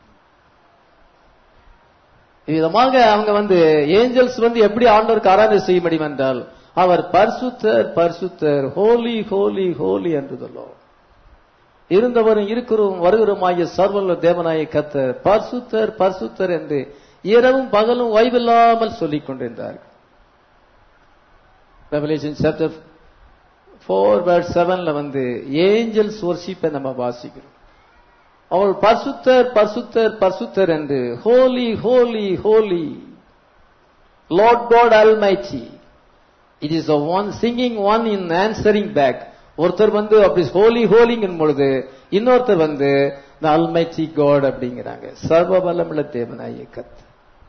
விதமாக அவங்க வந்து ஏஞ்சல்ஸ் வந்து எப்படி ஆண்டவருக்கு ஆராதனை செய்ய முடியும் என்றால் அவர் பரிசுத்தர் பரிசுத்தர் ஹோலி ஹோலி ஹோலி என்று சொல்லுவோம் இருந்தவரும் இருக்கிறோம் வருகிறோமாகிய சர்வல்ல தேவனாய கத்தர் பரிசுத்தர் பரிசுத்தர் என்று இரவும் பகலும் ஓய்வில்லாமல் சொல்லிக் கொண்டிருந்தார்கள் Revelation chapter 4 verse 7ல வந்து ஏஞ்சல்ஸ் worship நம்ம வாசிக்கிறோம் அவள் பரிசுத்தர் பரிசுத்தர் பரிசுத்தர் என்று holy holy holy Lord God almighty it is one singing one in answering back ஒருத்தர் வந்து அப்படி ஹோலி ஹோலிங்கும் பொழுது இன்னொருத்தர் வந்து the almighty god அப்படிங்கிறாங்க சர்வ வல்லமுள்ள தேவனாகிய கத்து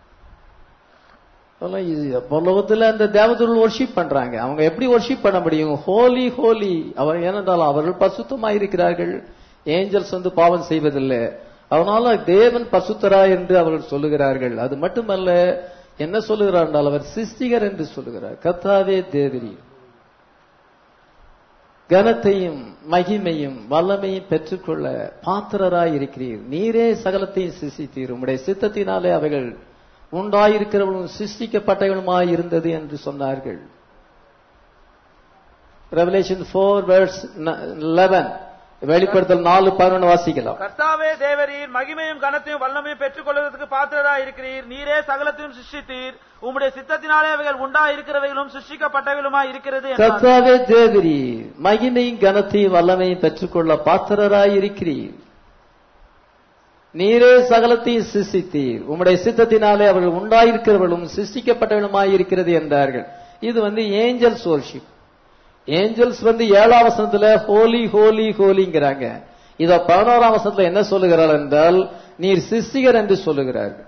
பரலோகத்துல அந்த தேவதூர்கள் ஒர்ஷிப் பண்றாங்க அவங்க எப்படி ஒர்ஷிப் பண்ண முடியும் ஹோலி ஹோலி அவர் ஏனென்றால் அவர்கள் பசுத்தமாய் இருக்கிறார்கள் ஏஞ்சல்ஸ் வந்து பாவம் செய்வதில்லை அதனால தேவன் பசுத்தரா என்று அவர்கள் சொல்லுகிறார்கள் அது மட்டுமல்ல என்ன சொல்லுகிறார் என்றால் அவர் சிஸ்டிகர் என்று சொல்லுகிறார் கத்தாவே தேவரி கனத்தையும் மகிமையும் வல்லமையும் பெற்றுக்கொள்ள பாத்திரராய் இருக்கிறீர் நீரே சகலத்தையும் சிசித்தீர் உம்முடைய சித்தத்தினாலே அவைகள் உண்டாயிருக்கிறவளும் சிருஷ்டிக்கப்பட்டவளுமாய் இருந்தது என்று சொன்னார்கள் ரெவலேஷன் ஃபோர் வேர்ட்ஸ் லெவன் வெளிப்படுத்தல் நாலு பதினொன்று வாசிக்கலாம் கர்த்தாவே தேவரீர் மகிமையும் கனத்தையும் வல்லமையும் பெற்றுக் கொள்வதற்கு பாத்திரரா இருக்கிறீர் நீரே சகலத்தையும் சிருஷ்டித்தீர் உம்முடைய சித்தத்தினாலே அவைகள் உண்டா இருக்கிறவைகளும் சிருஷ்டிக்கப்பட்டவைகளுமா இருக்கிறது என்றார். கர்த்தாவே தேவரி மகிமையும் கனத்தையும் வல்லமையும் பெற்றுக்கொள்ள பாத்திரராய் இருக்கிறீர் நீரே சகலத்தையும் சிருஷ்டித்தீர் உம்முடைய சித்தத்தினாலே அவர்கள் உண்டாயிருக்கிறவர்களும் சிருஷ்டிக்கப்பட்டவர்களுமாய் இருக்கிறது என்றார்கள் இது வந்து ஏஞ்சல்ஸ் worship ஏஞ்சல்ஸ் வந்து ஏழாம் வசனத்துல ஹோலி ஹோலி ஹோலிங்கிறாங்க இத பதினோராம் வசனத்துல என்ன சொல்லுகிறாள் என்றால் நீர் சிருஷ்டிகர் என்று சொல்லுகிறார்கள்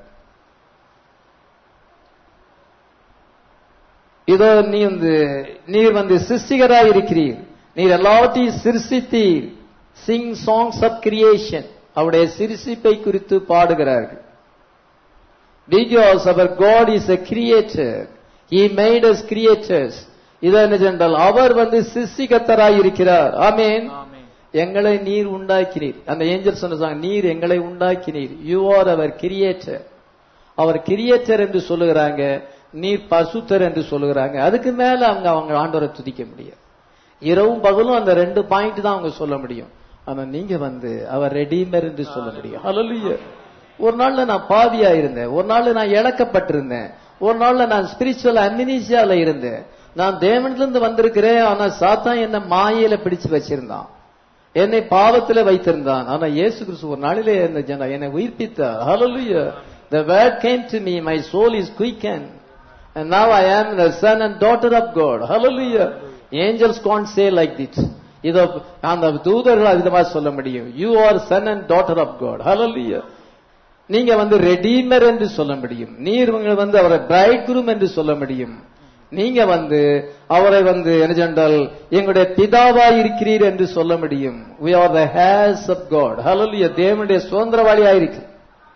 இதோ நீ வந்து நீர் வந்து சிருஷ்டிகராய் இருக்கிறீர் நீர் எல்லாவற்றையும் சிருஷ்டித்தீர் சிங் சாங்ஸ் ஆஃப் கிரியேஷன் அவருடைய சிருஷ்டிப்பை குறித்து பாடுகிறார்கள் because our God is a creator he made us creators இது என்ன சென்றால் அவர் வந்து சிருஷ்டிகத்தராய் இருக்கிறார் ஆமென் ஆமென். எங்களை நீர் உண்டாக்கினீர் அந்த ஏஞ்சல் சொன்னாங்க நீர் எங்களை உண்டாக்கினீர் you are our creator our creator என்று சொல்லுகிறாங்க நீர் பசுத்தர் என்று சொல்லுகிறாங்க அதுக்கு மேல அவங்க அவங்க ஆண்டவரை துதிக்க முடியாது இரவும் பகலும் அந்த ரெண்டு பாயிண்ட் தான் அவங்க சொல்ல முடியும் ஆனா நீங்க வந்து அவர் ரெடீமர் என்று சொல்ல முடியும் ஹalleluya ஒரு நாள்ல நான் பாவியா இருந்தேன் ஒரு நாள்ல நான் இழக்கப்பட்டிருந்தேன் ஒரு நாள்ல நான் ஸ்பிரிச்சுவல் அம்னிசியால இருந்தேன் நான் தேவனிலிருந்து வந்திருக்கிறேன் ஆனா சாத்தான் என்ன மாயையில பிடிச்சு வச்சிருந்தான் என்னை பாவத்துல வைத்திருந்தான் ஆனா இயேசு கிறிஸ்து ஒரு நாளிலே என்ன ஜன என்னை உயிர்ப்பித்தார் hallelujah the word came to me my soul is quickened and now i am the son and daughter of god hallelujah angels can't say like this இதோ அந்த தூதர்கள் விதமா சொல்ல முடியும் you are son and daughter of god hallelujah நீங்க வந்து redeemer என்று சொல்ல முடியும் நீர் உங்களை வந்து அவரை பிரைட் குரும் என்று சொல்ல முடியும் நீங்க வந்து அவரை வந்து என்ன சொன்னால் எங்களுடைய பிதாவா இருக்கிறீர் என்று சொல்ல முடியும் we are the heirs of god hallelujah தேவனுடைய சுதந்திரவாளியா இருக்கு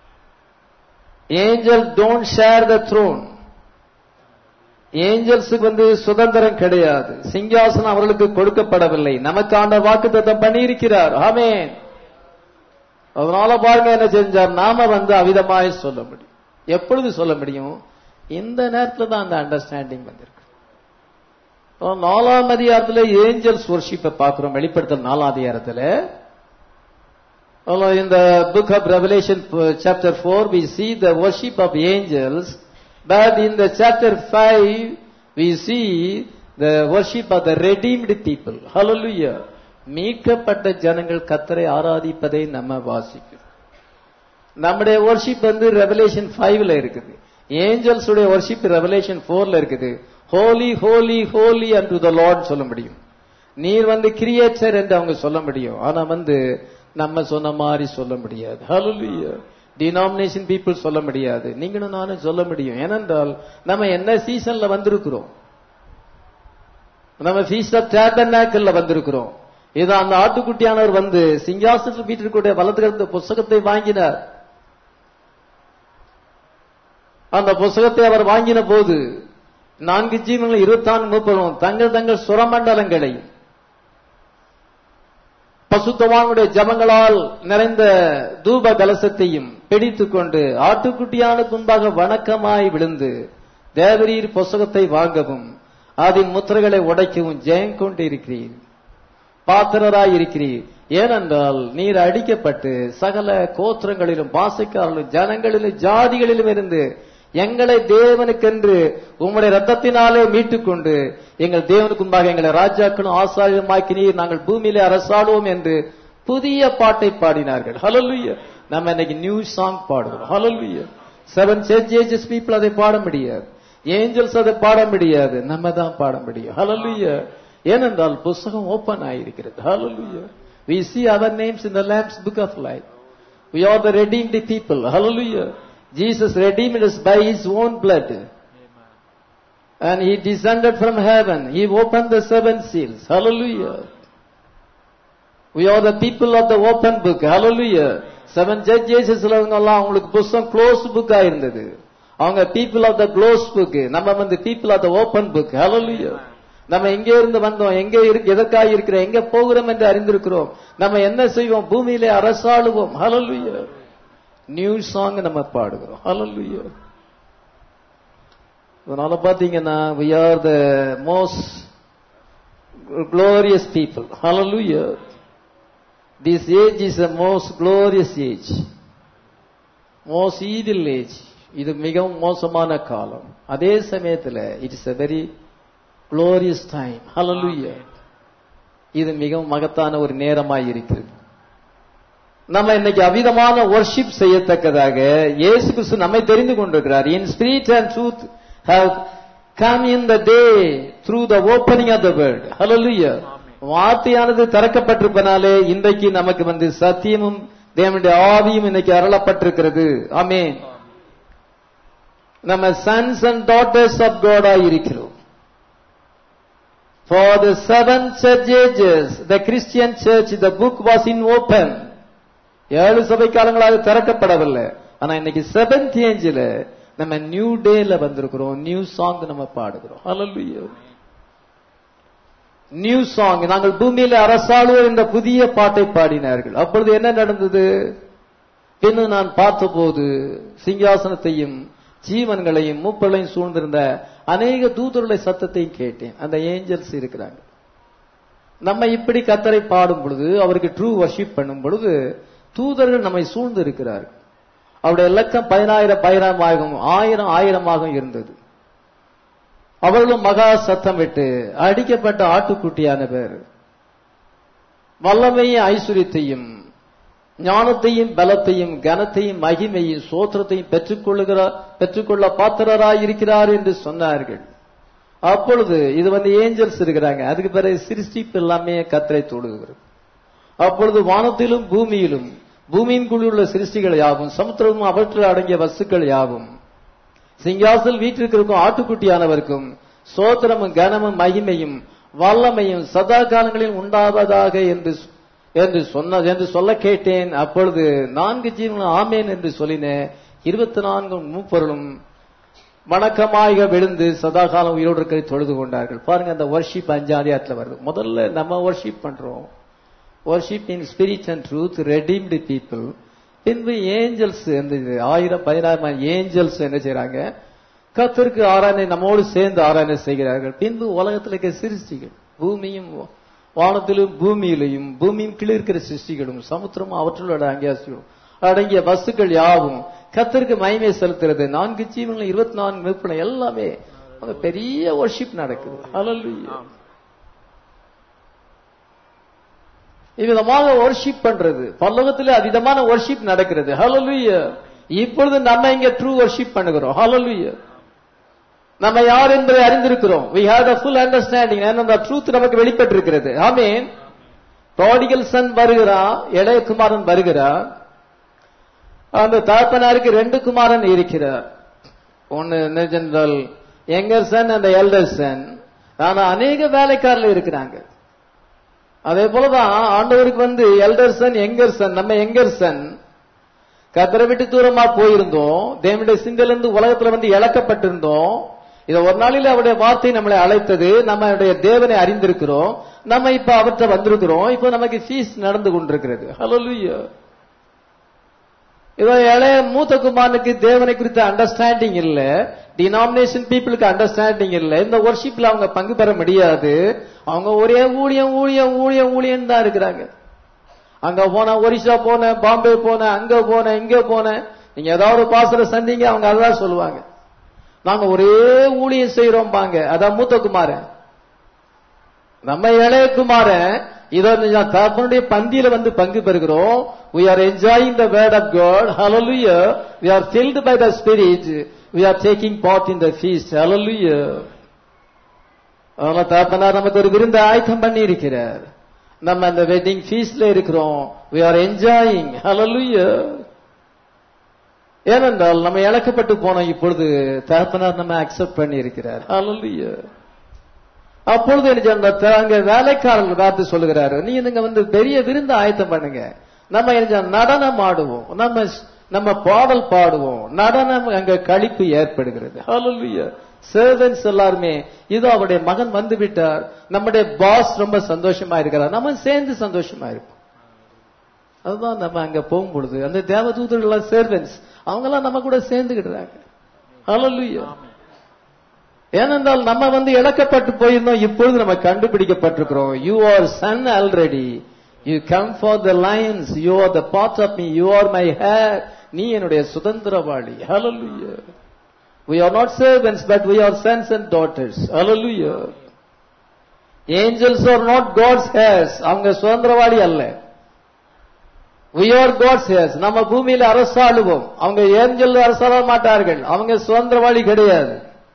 angel don't share the throne ஏஞ்சல்ஸுக்கு வந்து சுதந்திரம் கிடையாது சிங்காசனம் அவர்களுக்கு கொடுக்கப்படவில்லை நமக்கு ஆண்ட வாக்குத்தத்தம் பண்ணியிருக்கிறார் ஆமென் அதனால பாருங்க என்ன செஞ்சார் நாம வந்து அவிதமாய் சொல்ல முடியும் எப்பொழுது சொல்ல முடியும் இந்த நேரத்துல தான் அந்த அண்டர்ஸ்டாண்டிங் வந்திருக்கு இப்போ நாலாம் அதிகாரத்துல ஏஞ்சல்ஸ் ஒர்ஷிப்பை பார்க்கிறோம் வெளிப்படுத்தல் நாலாம் அதிகாரத்துல Although in the book of Revelation uh, chapter 4 we see the worship of angels but in the chapter 5 we see the worship of the redeemed people hallelujah மீட்கப்பட்ட ஜனங்கள் கத்தரை ஆராதிப்பதை நம்ம வாசிக்கிறோம் நம்முடைய worship வந்து ரெவலேஷன் ஃபைவ்ல இருக்குது ஏஞ்சல்ஸ் உடைய worship ரெவலேஷன் ஃபோர்ல இருக்குது ஹோலி ஹோலி ஹோலி அன்று த லார்ட் சொல்ல முடியும் நீர் வந்து கிரியேட்டர் என்று அவங்க சொல்ல முடியும் ஆனா வந்து நம்ம சொன்ன மாதிரி சொல்ல முடியாது ஹalleluya டினாமினேஷன் பீப்புள் சொல்ல முடியாது நீங்களும் நானும் சொல்ல முடியும் ஏனென்றால் நம்ம என்ன சீசன்ல வந்திருக்கிறோம் நம்ம ஃபீஸ்ட் ஆஃப் டேபர்னாக்கல்ல வந்திருக்கிறோம் இது அந்த ஆட்டுக்குட்டியானவர் வந்து சிங்காசனத்தில் வீட்டிற்குடைய வலது கிடந்த புஸ்தகத்தை வாங்கினார் அந்த புஸ்தகத்தை அவர் வாங்கின போது நான்கு ஜீவன்கள் இருபத்தான்கு மூப்பரும் தங்கள் தங்கள் சுரமண்டலங்களை பசுத்தவானுடைய ஜபங்களால் நிறைந்த தூப கலசத்தையும் பிடித்துக் கொண்டு ஆட்டுக்குட்டியானுக்கு முன்பாக வணக்கமாய் விழுந்து தேவரீர் புஸ்தகத்தை வாங்கவும் அதன் முத்திரைகளை உடைக்கவும் ஜெயம் கொண்டு இருக்கிறீர் பாத்திரராய் இருக்கிறீர் ஏனென்றால் நீர் அடிக்கப்பட்டு சகல கோத்திரங்களிலும் பாசைக்காரர்களும் ஜனங்களிலும் ஜாதிகளிலும் இருந்து எங்களை தேவனுக்கென்று உம்முடைய ரத்தத்தினாலே மீட்டுக் கொண்டு எங்கள் தேவனுக்கு முன்பாக எங்களை ராஜாக்களும் ஆசாரியமாக்கினீர் நாங்கள் பூமியிலே அரசாடுவோம் என்று புதிய பாட்டை பாடினார்கள் ஹalleluya நம்ம இன்னைக்கு நியூ சாங் பாடுகிறோம் ஹalleluya செவன் சர்ச்சேஜஸ் பீப்புள் அதை பாட முடியாது ஏஞ்சல்ஸ் அதை பாட முடியாது நம்ம தான் பாட முடியும் ஹalleluya ஏனென்றால் புஸ்தகம் ஓபன் ஆயிருக்கிறது hallelujah we see our names in the lamb's book of life we are the redeemed people hallelujah jesus redeemed us by his own blood and he descended from heaven he opened the seven seals hallelujah we are the people of the open book hallelujah seven judges எல்லாம் அவங்களுக்கு புஸ்தகம் close புக்கா இருந்தது அவங்க people of the close book நம்ம வந்து people of the open book hallelujah நம்ம எங்கே இருந்து வந்தோம் எங்கே இருக்கு எதற்காக இருக்கிறோம் எங்க போகிறோம் என்று அறிந்திருக்கிறோம் நம்ம என்ன செய்வோம் பூமியிலே அரசாளுவோம் hallelujah நியூ சாங் நம்ம பாடுகிறோம் hallelujah அதனால பாத்தீங்கன்னா we are the most glorious people hallelujah this age is the most glorious age most evil age இது மிகவும் மோசமான காலம் அதே சமயத்துல it's a very glorious time hallelujah இது மிகவும் மகத்தான ஒரு நேரமாய் இருக்கிறது நம்ம இன்னைக்கு அவிதமான worship செய்யத்தக்கதாக இயேசு கிறிஸ்து நம்மை தெரிந்து கொண்டிருக்கிறார் in spirit and truth have come in the day through the opening of the word hallelujah வார்த்தையானது திறக்கப்பட்டிருப்பனாலே இன்றைக்கு நமக்கு வந்து சத்தியமும் தேவனுடைய ஆவியும் இன்னைக்கு அருளப்பட்டிருக்கிறது ஆமென் நம்ம சன்ஸ் அண்ட் டாட்டர்ஸ் ஆஃப் காடா இருக்கிறோம் For the seven church ages, the Christian church, the book was in open. ஏழு சபை காலங்களாக திறக்கப்படவில்லை ஆனா இன்னைக்கு செவன்த் ஏஞ்சில் நம்ம நியூ டேல வந்திருக்கிறோம் நியூ சாங் நம்ம பாடுகிறோம் Hallelujah. நியூ சாங் நாங்கள் பூமியில அரசாளுவோர் என்ற புதிய பாட்டை பாடினார்கள் அப்பொழுது என்ன நடந்தது பின்னு நான் பார்த்தபோது சிங்காசனத்தையும் ஜீவன்களையும் மூப்பர்களையும் சூழ்ந்திருந்த அநேக தூதருடைய சத்தத்தையும் கேட்டேன் அந்த ஏஞ்சல்ஸ் இருக்கிறாங்க நம்ம இப்படி கத்தரை பாடும் பொழுது அவருக்கு ட்ரூ வர்ஷிப் பண்ணும் பொழுது தூதர்கள் நம்மை சூழ்ந்து இருக்கிறார்கள் அவருடைய இலக்கம் பதினாயிரம் பதினாயிரம் ஆயிரம் ஆயிரமாக இருந்தது அவர்களும் மகா சத்தம் விட்டு அடிக்கப்பட்ட ஆட்டுக்குட்டியானவர் வல்லமையும் ஐஸ்வர்யத்தையும் ஞானத்தையும் பலத்தையும் கனத்தையும் மகிமையும் சோத்திரத்தையும் பெற்றுக்கொள்ளுகிறார் பெற்றுக்கொள்ள பாத்திரராய் இருக்கிறார் என்று சொன்னார்கள் அப்பொழுது இது வந்து ஏஞ்சல்ஸ் இருக்கிறாங்க அதுக்கு பிறகு சிருஷ்டிப்பு எல்லாமே கத்தரை தொடுகிறது அப்பொழுது வானத்திலும் பூமியிலும் பூமியின் உள்ள சிருஷ்டிகள் யாவும் சமுத்திரமும் அவற்றில் அடங்கிய வஸ்துக்கள் யாவும் சிங்காசல் வீட்டிற்கும் ஆட்டுக்குட்டியானவருக்கும் சோத்திரமும் கனமும் மகிமையும் வல்லமையும் சதா காலங்களில் உண்டாவதாக என்று என்று சொன்ன என்று சொல்ல கேட்டேன் அப்பொழுது நான்கு ஜீவனும் ஆமேன் என்று சொல்லினேன் இருபத்தி நான்கு மூப்பொருளும் வணக்கமாக விழுந்து சதா காலம் உயிரோடு இருக்கிற தொழுது கொண்டார்கள் பாருங்க அந்த வர்ஷிப் அஞ்சாதியாத்துல வருது முதல்ல நம்ம வர்ஷிப் பண்றோம் worship in spirit and truth redeemed people பின்பு ஏஞ்சல்ஸ் இந்த ஆயிரம் பதினாயிரம் ஏஞ்சல்ஸ் என்ன செய்யறாங்க கத்தருக்கு ஆராதனை நம்மோடு சேர்ந்து ஆராதனை செய்கிறார்கள் பின்பு உலகத்தில் இருக்க சிருஷ்டிகள் பூமியும் வானத்திலும் பூமியிலையும் பூமியின் கீழே இருக்கிற சிருஷ்டிகளும் சமுத்திரமும் அவற்றில் அடங்கிய அடங்கிய வஸ்துக்கள் யாவும் கத்தருக்கு மகிமை செலுத்துறது நான்கு ஜீவன்கள் இருபத்தி நான்கு விற்பனை எல்லாமே அங்க பெரிய ஒர்ஷிப் நடக்குது ஹalleluya இவ்விதமாக ஒர்ஷிப் பண்றது பல்லவத்தில் அதிகமான ஒர்ஷிப் நடக்கிறது ஹalleluya இப்பொழுது நம்ம இங்க ட்ரூ ஒர்ஷிப் பண்ணுகிறோம் ஹalleluya நம்ம யார் என்பதை அறிந்திருக்கிறோம் we have the full understanding and the truth நமக்கு வெளிப்பட்டிருக்கிறது ஆமென் ப்ராடிகல் சன் வருகிறான் இளைய குமாரன் வருகிறார் அந்த தகப்பனாருக்கு ரெண்டு குமாரன் இருக்கிறார் ஒன்னு என்ன ஜெனரல் யங்கர் சன் அந்த எல்டர் சன் ஆனா அநேக வேலைக்காரர்கள் இருக்கிறாங்க அதே போலதான் ஆண்டவருக்கு வந்து எல்டர் சன் எங்கர் சன் நம்ம எங்கர் சன் கத்தரை விட்டு தூரமா போயிருந்தோம் தேவனுடைய சிந்தையிலிருந்து உலகத்துல வந்து இழக்கப்பட்டிருந்தோம் இதை ஒரு நாளில் அவருடைய வார்த்தை நம்மளை அழைத்தது நம்மளுடைய தேவனை அறிந்திருக்கிறோம் நம்ம இப்ப அவர்கிட்ட வந்திருக்கிறோம் இப்ப நமக்கு ஃபீஸ் நடந்து கொண்டிருக்கிறது ஹலோ இதோ இளைய மூத்த குமாரனுக்கு தேவனை குறித்த அண்டர்ஸ்டாண்டிங் இல்ல டினாமினேஷன் பீப்புளுக்கு அண்டர்ஸ்டாண்டிங் இல்ல இந்த ஒர்ஷிப்ல அவங்க பங்கு பெற முடியாது அவங்க ஒரே ஊழியம் ஊழியம் ஊழியம் ஊழியம் தான் இருக்கிறாங்க அங்க போன ஒரிசா போனேன் பாம்பே போனேன் அங்க போனேன் இங்க போனேன் நீங்க ஏதாவது பாசல சந்திங்க அவங்க அதான் சொல்லுவாங்க நாங்க ஒரே ஊழியம் செய்யறோம் பாங்க அதான் மூத்த குமாரன் நம்ம இளைய குமாரன் இதோ தகப்பனுடைய பந்தியில வந்து பங்கு பெறுகிறோம் we are enjoying the word of god hallelujah we are filled by the spirit we are taking part in the feast hallelujah அதனால தகப்பனார் நமக்கு ஒரு விருந்து ஆயத்தம் பண்ணி இருக்கிறார் நம்ம அந்த வெட்டிங் ஃபீஸ்ட்ல இருக்கிறோம் we are enjoying hallelujah ஏனென்றால் நம்ம இழக்கப்பட்டு போனோம் இப்பொழுது தகப்பனார் நம்ம அக்செப்ட் பண்ணி இருக்கிறார் hallelujah அப்பொழுது என்ன சொன்ன அங்க வேலைக்காரர்கள் பார்த்து சொல்லுகிறாரு நீங்க நீங்க வந்து பெரிய விருந்து ஆயத்தம் பண்ணுங்க நம்ம என்ன நடனம் ஆடுவோம் நம்ம நம்ம பாடல் பாடுவோம் நடனம் அங்க கழிப்பு ஏற்படுகிறது ஹalleluya சர்வன்ஸ் எல்லாருமே இதோ அவருடைய மகன் வந்து விட்டார் நம்முடைய பாஸ் ரொம்ப சந்தோஷமா இருக்கிறார் நம்ம சேர்ந்து சந்தோஷமா இருப்போம் அதுதான் நம்ம அங்க போகும் பொழுது அந்த தேவதூதர்கள் எல்லாம் சர்வன்ஸ் அவங்க எல்லாம் நம்ம கூட சேர்ந்துக்கிடுறாங்க ஹalleluya ஏனென்றால் நம்ம வந்து இழக்கப்பட்டு போயிருந்தோம் இப்பொழுது நம்ம கண்டுபிடிக்கப்பட்டிருக்கிறோம் you are son already you come for the lines you are the part of me you are my heir நீ என்னுடைய சுதந்திரவாளி ஹalleluya we are not servants but we are sons and daughters hallelujah angels are not god's heirs அவங்க சுதந்திரவாளி அல்ல we are god's heirs நம்ம பூமியில அரசாளுவோம் அவங்க angel அரசாள மாட்டார்கள் அவங்க சுதந்திரவாளி கிடையாது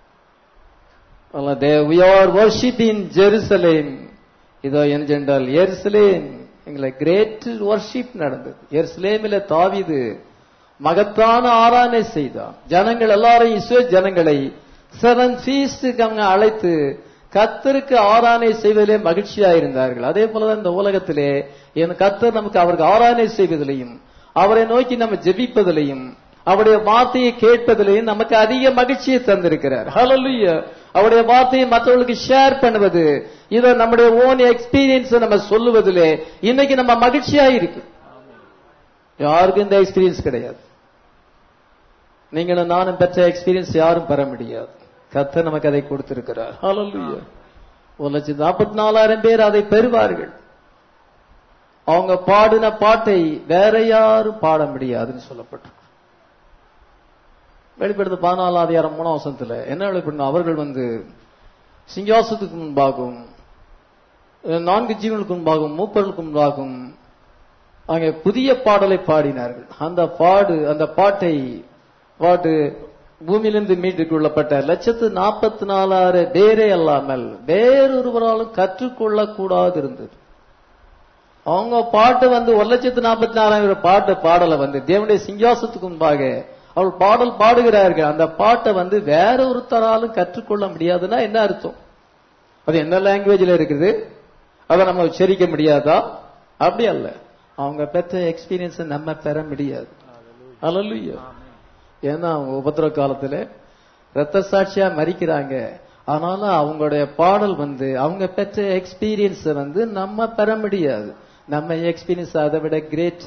we are worshiping Jerusalem இதோ என்றால் எருசலேம் எங்களை கிரேட் வர்ஷிப் நடந்தது எருசலேமில தாவிது மகத்தான ஆராதனை செய்தான் ஜனங்கள் எல்லாரும் இஸ்ரேல் ஜனங்களை செவன் ஃபீஸ்டுக்கு அவங்க அழைத்து கத்தருக்கு ஆராதனை செய்வதிலே மகிழ்ச்சியா இருந்தார்கள் அதே போலதான் இந்த உலகத்திலே என் கத்தர் நமக்கு அவருக்கு ஆராதனை செய்வதிலையும் அவரை நோக்கி நம்ம ஜெபிப்பதிலையும் அவருடைய வார்த்தையை கேட்பதிலையும் நமக்கு அதிக மகிழ்ச்சியை தந்திருக்கிறார் ஹalleluya அவருடைய வார்த்தையை மற்றவர்களுக்கு ஷேர் பண்ணுவது இதை நம்முடைய ஓன் எக்ஸ்பீரியன்ஸ் நம்ம சொல்லுவதிலே இன்னைக்கு நம்ம மகிழ்ச்சியா இருக்கு யாருக்கும் இந்த எக்ஸ்பீரியன்ஸ் கிடையாது நீங்களும் நானும் பெற்ற எக்ஸ்பீரியன்ஸ் யாரும் பெற முடியாது கத்த நமக்கு அதை கொடுத்திருக்கிறார் ஹalleluya ஒரு லட்சத்தி நாற்பத்தி நாலாயிரம் பேர் அதை பெறுவார்கள் அவங்க பாடின பாட்டை வேற யாரும் பாட முடியாதுன்னு சொல்லப்பட்டிருக்கு வெளிப்படுத்த பதினாலாம் அதிகாரம் மூணாம் வசனத்துல என்ன வெளிப்படணும் அவர்கள் வந்து சிங்காசத்துக்கு முன்பாகவும் நான்கு ஜீவனுக்கு முன்பாகவும் மூப்பர்களுக்கு முன்பாகவும் அங்கே புதிய பாடலை பாடினார்கள் அந்த பாடு அந்த பாட்டை பாட்டு பூமியிலிருந்து மீட்டுக் கொள்ளப்பட்ட லட்சத்து நாற்பத்தி நாலாயிரம் பேரே அல்லாமல் வேறொருவராலும் கற்றுக்கொள்ள கூடாது இருந்தது அவங்க பாட்டு வந்து ஒரு லட்சத்து நாற்பத்தி நாலாயிரம் பாட்டு பாடலை வந்து தேவனுடைய சிங்காசத்துக்கு முன்பாக அவள் பாடல் பாடுகிறார்கள் அந்த பாட்டை வந்து வேற ஒருத்தராலும் கற்றுக்கொள்ள முடியாதுன்னா என்ன அர்த்தம் அது என்ன லாங்குவேஜ்ல இருக்குது அதை நம்ம உச்சரிக்க முடியாதா அப்படி அல்ல அவங்க பெற்ற எக்ஸ்பீரியன்ஸ் நம்ம பெற முடியாது அல்ல ஏன்னா அவங்க உபத்திர காலத்துல ரத்த சாட்சியா மறிக்கிறாங்க ஆனாலும் அவங்களுடைய பாடல் வந்து அவங்க பெற்ற எக்ஸ்பீரியன்ஸ் வந்து நம்ம பெற முடியாது நம்ம எக்ஸ்பீரியன்ஸ் அதை விட கிரேட்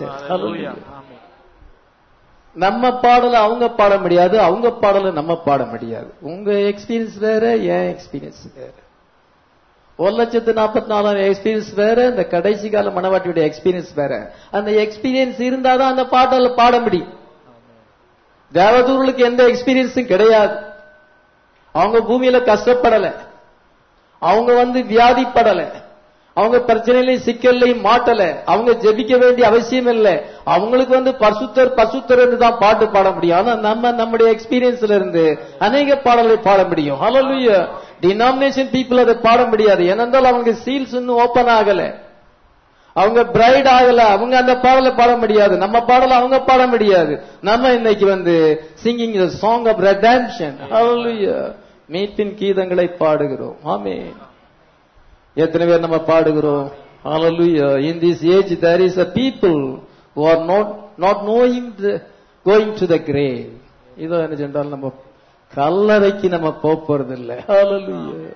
நம்ம பாடல அவங்க பாட முடியாது அவங்க பாடல நம்ம பாட முடியாது உங்க எக்ஸ்பீரியன்ஸ் வேற என் எக்ஸ்பீரியன்ஸ் வேற ஒரு லட்சத்து நாற்பத்தி நாலாயிரம் எக்ஸ்பீரியன்ஸ் வேற இந்த கடைசி கால மனவாட்டியுடைய எக்ஸ்பீரியன்ஸ் வேற அந்த எக்ஸ்பீரியன்ஸ் இருந்தாதான் அந்த பாடல பாட முடியும் தேவதூர்களுக்கு எந்த எக்ஸ்பீரியன்ஸும் கிடையாது அவங்க பூமியில கஷ்டப்படல அவங்க வந்து வியாதிப்படல அவங்க பிரச்சனையிலையும் சிக்கல்லையும் மாட்டல அவங்க ஜெபிக்க வேண்டிய அவசியம் இல்லை அவங்களுக்கு வந்து பசுத்தர் பசுத்தர் தான் பாட்டு பாட முடியும் ஆனா நம்ம நம்முடைய எக்ஸ்பீரியன்ஸ்ல இருந்து அநேக பாடலை பாட முடியும் ஹalleluya டினாமினேஷன் பீப்புள் அதை பாட முடியாது ஏனென்றால் அவங்க சீல்ஸ் இன்னும் ஓபன் ஆகல அவங்க பிரைட் ஆகல அவங்க அந்த பாடலை பாட முடியாது நம்ம பாடலை அவங்க பாட முடியாது நம்ம இன்னைக்கு வந்து singing song of redemption hallelujah மீட்பின் கீதங்களை பாடுகிறோம் ஆமென் எத்தனை பேர் நம்ம பாடுகிறோம் hallelujah in this age there is a people who are not not knowing the, going to the grave இதோ என்ன சென்றால் நம்ம கல்லறைக்கு நம்ம போறது இல்லை hallelujah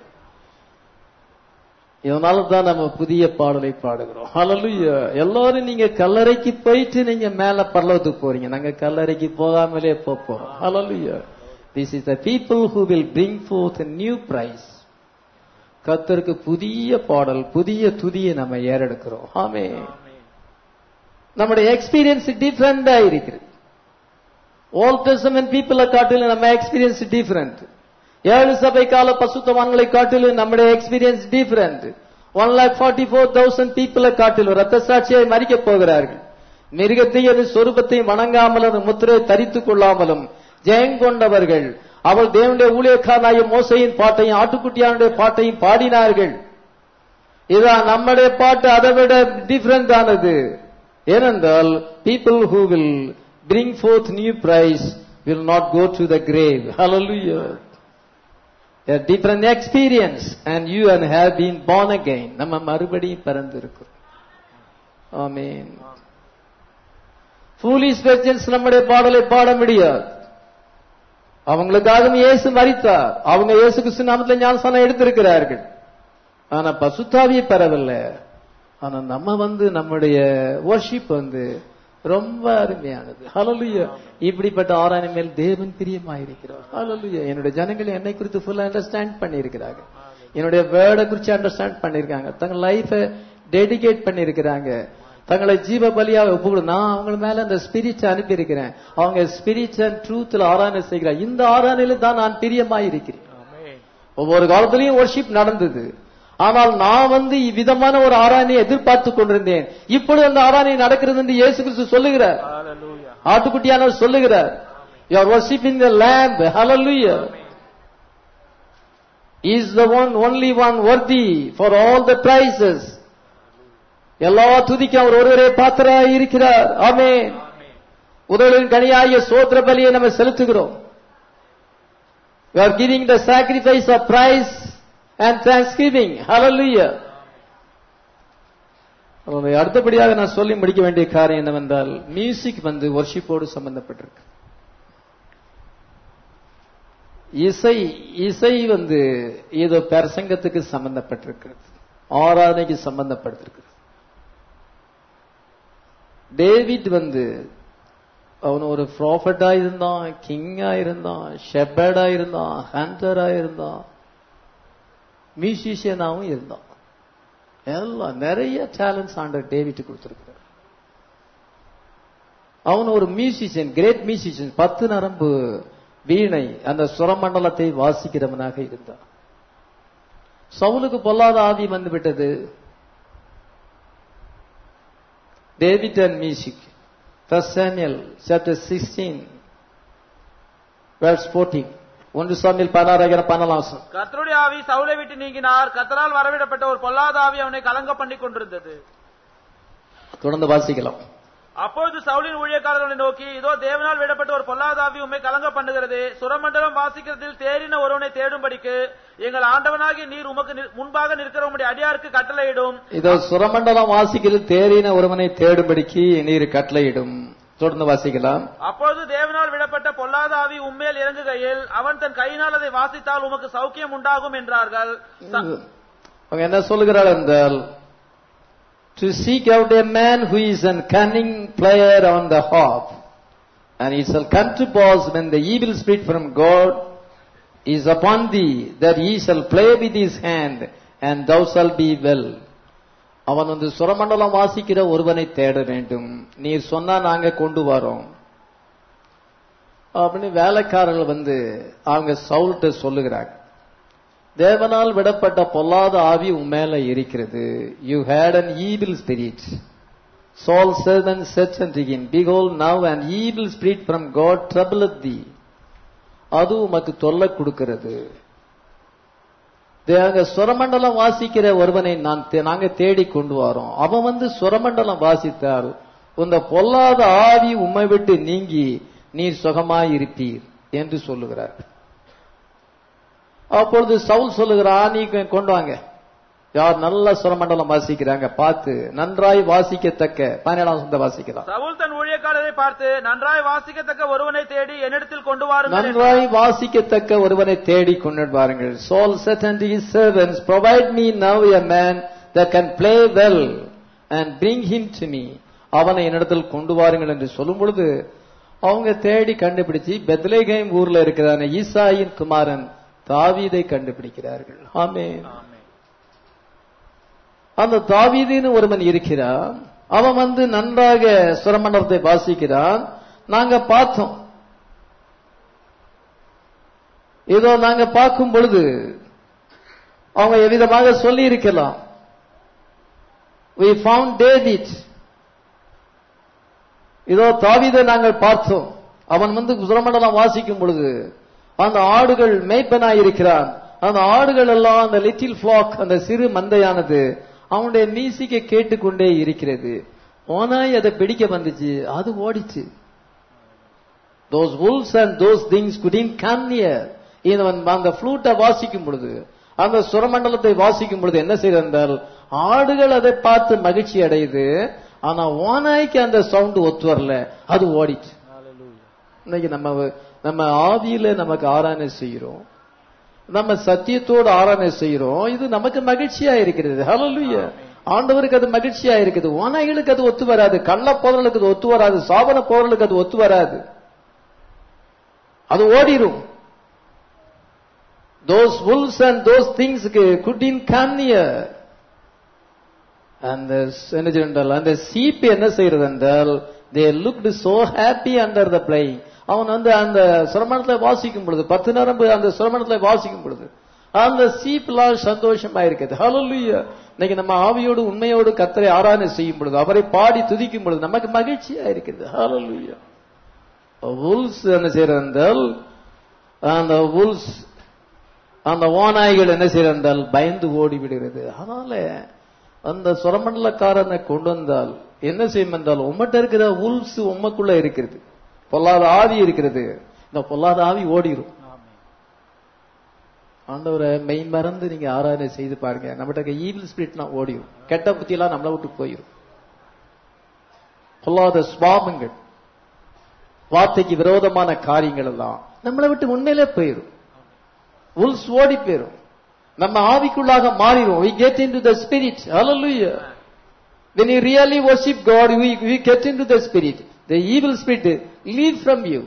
இதனால தான் நம்ம புதிய பாடலை பாடுகிறோம் ஹalleluya எல்லாரும் நீங்க கல்லறைக்கு போயிட்டு நீங்க மேல பரலோகத்துக்கு போறீங்க நாங்க கல்லறைக்கு போகாமலே போப் போறோம் hallelujah this is the people who will bring forth a new prize கத்தருக்கு புதிய பாடல் புதிய துதியை நம்ம ஏறெடுக்கிறோம் ஆமே நம்முடைய எக்ஸ்பீரியன்ஸ் டிஃபரெண்டா இருக்கிறது ஓல்ட் டெஸ்டமென்ட் பீப்புளை காட்டிலும் நம்ம எக்ஸ்பீரியன்ஸ் டிஃபரெண்ட் ஏழு சபை கால பசுத்தவான்களை காட்டிலும் நம்முடைய experience different one like forty four thousand பீப்புளை காட்டிலும் ரத்த சாட்சியை மறிக்க போகிறார்கள் மிருகத்தையும் அது சொரூபத்தையும் வணங்காமலும் முத்திரையை தரித்துக் கொள்ளாமலும் ஜெயங்கொண்டவர்கள் அவள் தேவனுடைய ஊழியக்காரனாய மோசையின் பாட்டையும் ஆட்டுக்குட்டியானுடைய பாட்டையும் பாடினார்கள் இதான் நம்முடைய பாட்டு அதை விட டிஃபரெண்ட் ஆனது ஏனென்றால் people who will bring forth new praise will not go to the grave hallelujah a different experience and you and have been born again நம்ம மறுபடியும் பிறந்திருக்கிறோம் ஆமென் foolish virgins நம்முடைய பாடலை பாட முடியாது அவங்களுக்காக இயேசு மறித்தார் அவங்க இயேசு கிறிஸ்து நாமத்துல ஞானசானம் எடுத்திருக்கிறார்கள் ஆனா பசுத்தாவியை பெறவில்லை ஆனா நம்ம வந்து நம்முடைய வர்ஷிப் வந்து ரொம்ப அருமையானது ஹalleluya இப்படிப்பட்ட ஆராய்ச்சி மேல் தேவன் பிரியமாயிருக்கிறார் ஹalleluya என்னுடைய ஜனங்கள் என்னை குறித்து ஃபுல்லா அண்டர்ஸ்டாண்ட் பண்ணியிருக்கிறாங்க என்னுடைய வேர்டை குறித்து அண்டர்ஸ்டாண்ட் பண்ணியிருக்காங்க தங்கள் லைஃபை டெடிகேட் பண்ணியிருக்கிறாங்க தங்களை ஜீவ பலியாக ஒப்புக்கொடு நான் அவங்க மேல அந்த ஸ்பிரிட் அனுப்பி இருக்கிறேன் அவங்க ஸ்பிரிட் அண்ட் ட்ரூத்ல ஆராதனை செய்கிறார் இந்த ஆராதனையில தான் நான் பிரியமாய் இருக்கிறேன் ஒவ்வொரு காலத்திலையும் ஒர்ஷிப் நடந்தது ஆனால் நான் வந்து இவ்விதமான ஒரு ஆராதனையை எதிர்பார்த்து கொண்டிருந்தேன் இப்பொழுது அந்த ஆராதனை நடக்கிறது என்று இயேசு கிறிஸ்து சொல்லுகிறார் Hallelujah. ஆட்டுக்குட்டியானவர் சொல்லுகிறார் you are worshipping the lamb hallelujah is the one only one worthy for all the prizes எல்லா துதிக்கும் அவர் ஒருவரே பாத்திராய் இருக்கிறார் ஆமென் உதவின் கனியாகிய சோத்திர பலியை நம்ம செலுத்துகிறோம் we are giving the sacrifice of praise and thanksgiving hallelujah அப்ப அடுத்தபடியாக நான் சொல்லி முடிக்க வேண்டிய காரியம் என்னவென்றால் மியூசிக் வந்து ஒர்ஷிப்போடு சம்பந்தப்பட்டிருக்கு இசை இசை வந்து ஏதோ பிரசங்கத்துக்கு சம்பந்தப்பட்டிருக்கிறது ஆராதனைக்கு சம்பந்தப்பட்டிருக்கிறது டேவிட் வந்து அவன் ஒரு ப்ராஃபட்டா இருந்தான் கிங்கா இருந்தான் ஷெப்பர்டா இருந்தான் ஹண்டரா இருந்தான் மியூசிஷியனாவும் இருந்தான் எல்லாம் நிறைய டேலண்ட்ஸ் ஆண்டர் டேவிட் கொடுத்திருக்கிறார் அவன் ஒரு மியூசிஷியன் கிரேட் மியூசிஷியன் பத்து நரம்பு வீணை அந்த சுரமண்டலத்தை வாசிக்கிறவனாக இருந்தான் சவுலுக்கு பொல்லாத ஆவி வந்து விட்டது David and music first Samuel chapter sixteen verse fourteen ஒன்று சாமியல் பதினாறாயிரம் பண்ணலாம் கர்த்தருடைய ஆவி சவுலை விட்டு நீங்கினார் கர்த்தரால் வரவிடப்பட்ட ஒரு பொல்லாத ஆவி அவனை கலங்க பண்ணி கொண்டிருந்தது தொடர்ந்து வாசிக்கலாம் அப்பொழுது சவுலின் ஊழியக்காரர்களை நோக்கி இதோ தேவனால் விடப்பட்ட ஒரு பொல்லாத ஆவி உம்மை கலங்க பண்ணுகிறது சுரமண்டலம் வாசிக்கிறதில் தேறின ஒருவனை தேடும்படிக்கு எங்கள் ஆண்டவனாகிய நீர் உமக்கு நிற்- முன்பாக நிற்கிற உம்முடைய அடியாருக்கு கட்டளையிடும் இதோ சுரமண்டலம் வாசிக்கிறது தேறின ஒருவனை தேடும்படிக்கு நீர் கட்டளையிடும் தொடர்ந்து வாசிக்கலாம் அப்பொழுது தேவனால் விடப்பட்ட பொல்லாத ஆவி உம்மேல் இறங்குகையில் அவன் தன் கையினால் அதை வாசித்தால் உமக்கு சௌக்கியம் உண்டாகும் என்றார்கள் ச- அவங்க என்ன சொல்லுகிறாள் என்றால் to seek out a man who is an cunning player on the harp and it shall come to pass when the evil spirit from God is upon thee that he shall play with his hand and thou shalt be well அவன் வந்து சுரமண்டலம் வாசிக்கிற ஒருவனை தேட வேண்டும் நீர் சொன்னா நாங்க கொண்டு வரோம் அப்படின்னு வேலைக்காரர்கள் வந்து அவங்க சவுல்ட்ட சொல்லுகிறாங்க தேவனால் விடப்பட்ட பொல்லாத ஆவி உன் மேல இருக்கிறது you had an evil spirit Saul said and said unto him, Behold, now an evil spirit from God troubleth thee. அது உமக்கு தொல்லை கொடுக்கிறது தே- அங்க சுரமண்டலம் வாசிக்கிற ஒருவனை நான் தே- நாங்க தேடி கொண்டு வரோம் அவன் வந்து சுரமண்டலம் வாசித்தால் இந்த பொல்லாத ஆவி உம்மை விட்டு நீங்கி நீர் சுகமாயிருப்பீர் என்று சொல்லுகிறார் அப்பொழுது சவுல் சொல்லுகிறான் நீ கொ- கொண்டு வாங்க யார் நல்ல சுரமண்டலம் வாசிக்கிறாங்க பார்த்து நன்றாய் வாசிக்கத்தக்க பதினேழாம் சொந்த வாசிக்கலாம் சவுல் தன் ஊழியக்காரரை பார்த்து நன்றாய் வாசிக்கத்தக்க ஒருவனை தேடி என்னிடத்தில் கொண்டு வாருங்கள் நன்றாய் வாசிக்கத்தக்க ஒருவனை தேடி கொண்டு வாருங்கள் Saul said unto his servants, Provide me now a man that can play well and bring him to me. அவனை என்னிடத்தில் கொண்டு வாருங்கள் என்று சொல்லும் பொழுது அவங்க தேடி கண்டுபிடிச்சு பெத்லேகேம் ஊர்ல இருக்கிறான ஈசாயின் குமாரன் தாவீதை கண்டுபிடிக்கிறார்கள் ஆமென் ஆமென். அந்த தாவீதுன்னு ஒருவன் இருக்கிறான் அவன் வந்து நன்றாக சுரமண்டலத்தை வாசிக்கிறான் நாங்க பார்த்தோம் ஏதோ நாங்க பார்க்கும் பொழுது அவங்க எவ்விதமாக சொல்லி இருக்கலாம் we found david இதோ தாவீதை நாங்கள் பார்த்தோம் அவன் வந்து சுரமண்டலம் வாசிக்கும் பொழுது அந்த ஆடுகள் மேய்ப்பனாயிருக்கிறான் அந்த ஆடுகள் எல்லாம் அந்த லிட்டில் ஃபிளாக் அந்த சிறு மந்தையானது அவனுடைய மியூசிக்கை கேட்டுக்கொண்டே இருக்கிறது ஓனாய் அதை பிடிக்க வந்துச்சு அது ஓடிச்சு those wolves and those things couldn't come near இவன் அந்த ஃப்ளூட்டை வாசிக்கும் பொழுது அந்த சுரமண்டலத்தை வாசிக்கும் பொழுது என்ன செய்யறது என்றால் ஆடுகள் அதை பார்த்து மகிழ்ச்சி அடையுது ஆனா ஓனாய்க்கு அந்த சவுண்ட் ஒத்து வரல அது ஓடிச்சு இன்னைக்கு நம்ம நம்ம ஆவியில நமக்கு ஆராதனை செய்கிறோம் நம்ம சத்தியத்தோடு ஆராதனை செய்கிறோம் இது நமக்கு மகிழ்ச்சியா இருக்கிறது ஹalleluya ஆண்டவருக்கு அது மகிழ்ச்சியா இருக்குது ஓநாய்களுக்கு அது ஒத்து வராது கள்ள போதலுக்கு அது ஒத்து வராது சாபன போதலுக்கு அது ஒத்து வராது அது ஓடிரும் those wolves and those things couldn't come near அந்த என்ன சொன்னால் அந்த சீப்பு என்ன செய்யறது என்றால் they looked so happy under the playing அவன் வந்து அந்த சிரமணத்துல வாசிக்கும் பொழுது பத்து நரம்பு அந்த சிரமணத்துல வாசிக்கும் பொழுது அந்த சீப்லாம் சந்தோஷமா இருக்குது ஹalleluya இன்னைக்கு நம்ம ஆவியோடு உண்மையோடு கத்தரை ஆராதனை செய்யும் பொழுது அவரை பாடி துதிக்கும் பொழுது நமக்கு மகிழ்ச்சியா இருக்கிறது ஹalleluya wolves என்ன செய்யறால் அந்த wolves அந்த ஓநாய்கள் என்ன செய்யறால் பயந்து ஓடி விடுகிறது அதனால அந்த சுரமண்டலக்காரனை கொண்டு வந்தால் என்ன செய்யும் என்றால் உம்மட்ட இருக்கிற உல்ஸ் உம்மக்குள்ள இருக்கிறது பொல்லாத ஆவி இருக்கிறது இந்த பொல்லாத ஆவி ஓடிரும் ஆண்டவரை மெய் மறந்து நீங்க ஆராதனை செய்து பாருங்க நம்மகிட்ட ஈவில் ஸ்பிரிட்னா ஓடிரும் கெட்ட புத்தியெல்லாம் நம்மளை விட்டு போயிரும் பொல்லாத சுவாபங்கள் வார்த்தைக்கு விரோதமான காரியங்கள் எல்லாம் நம்மளை விட்டு உண்மையிலே போயிரும் உல்ஸ் ஓடி போயிரும் நம்ம ஆவிக்குள்ளாக மாறிடும் we get into the spirit hallelujah when you really worship god we, we get into the spirit the evil spirit leave from you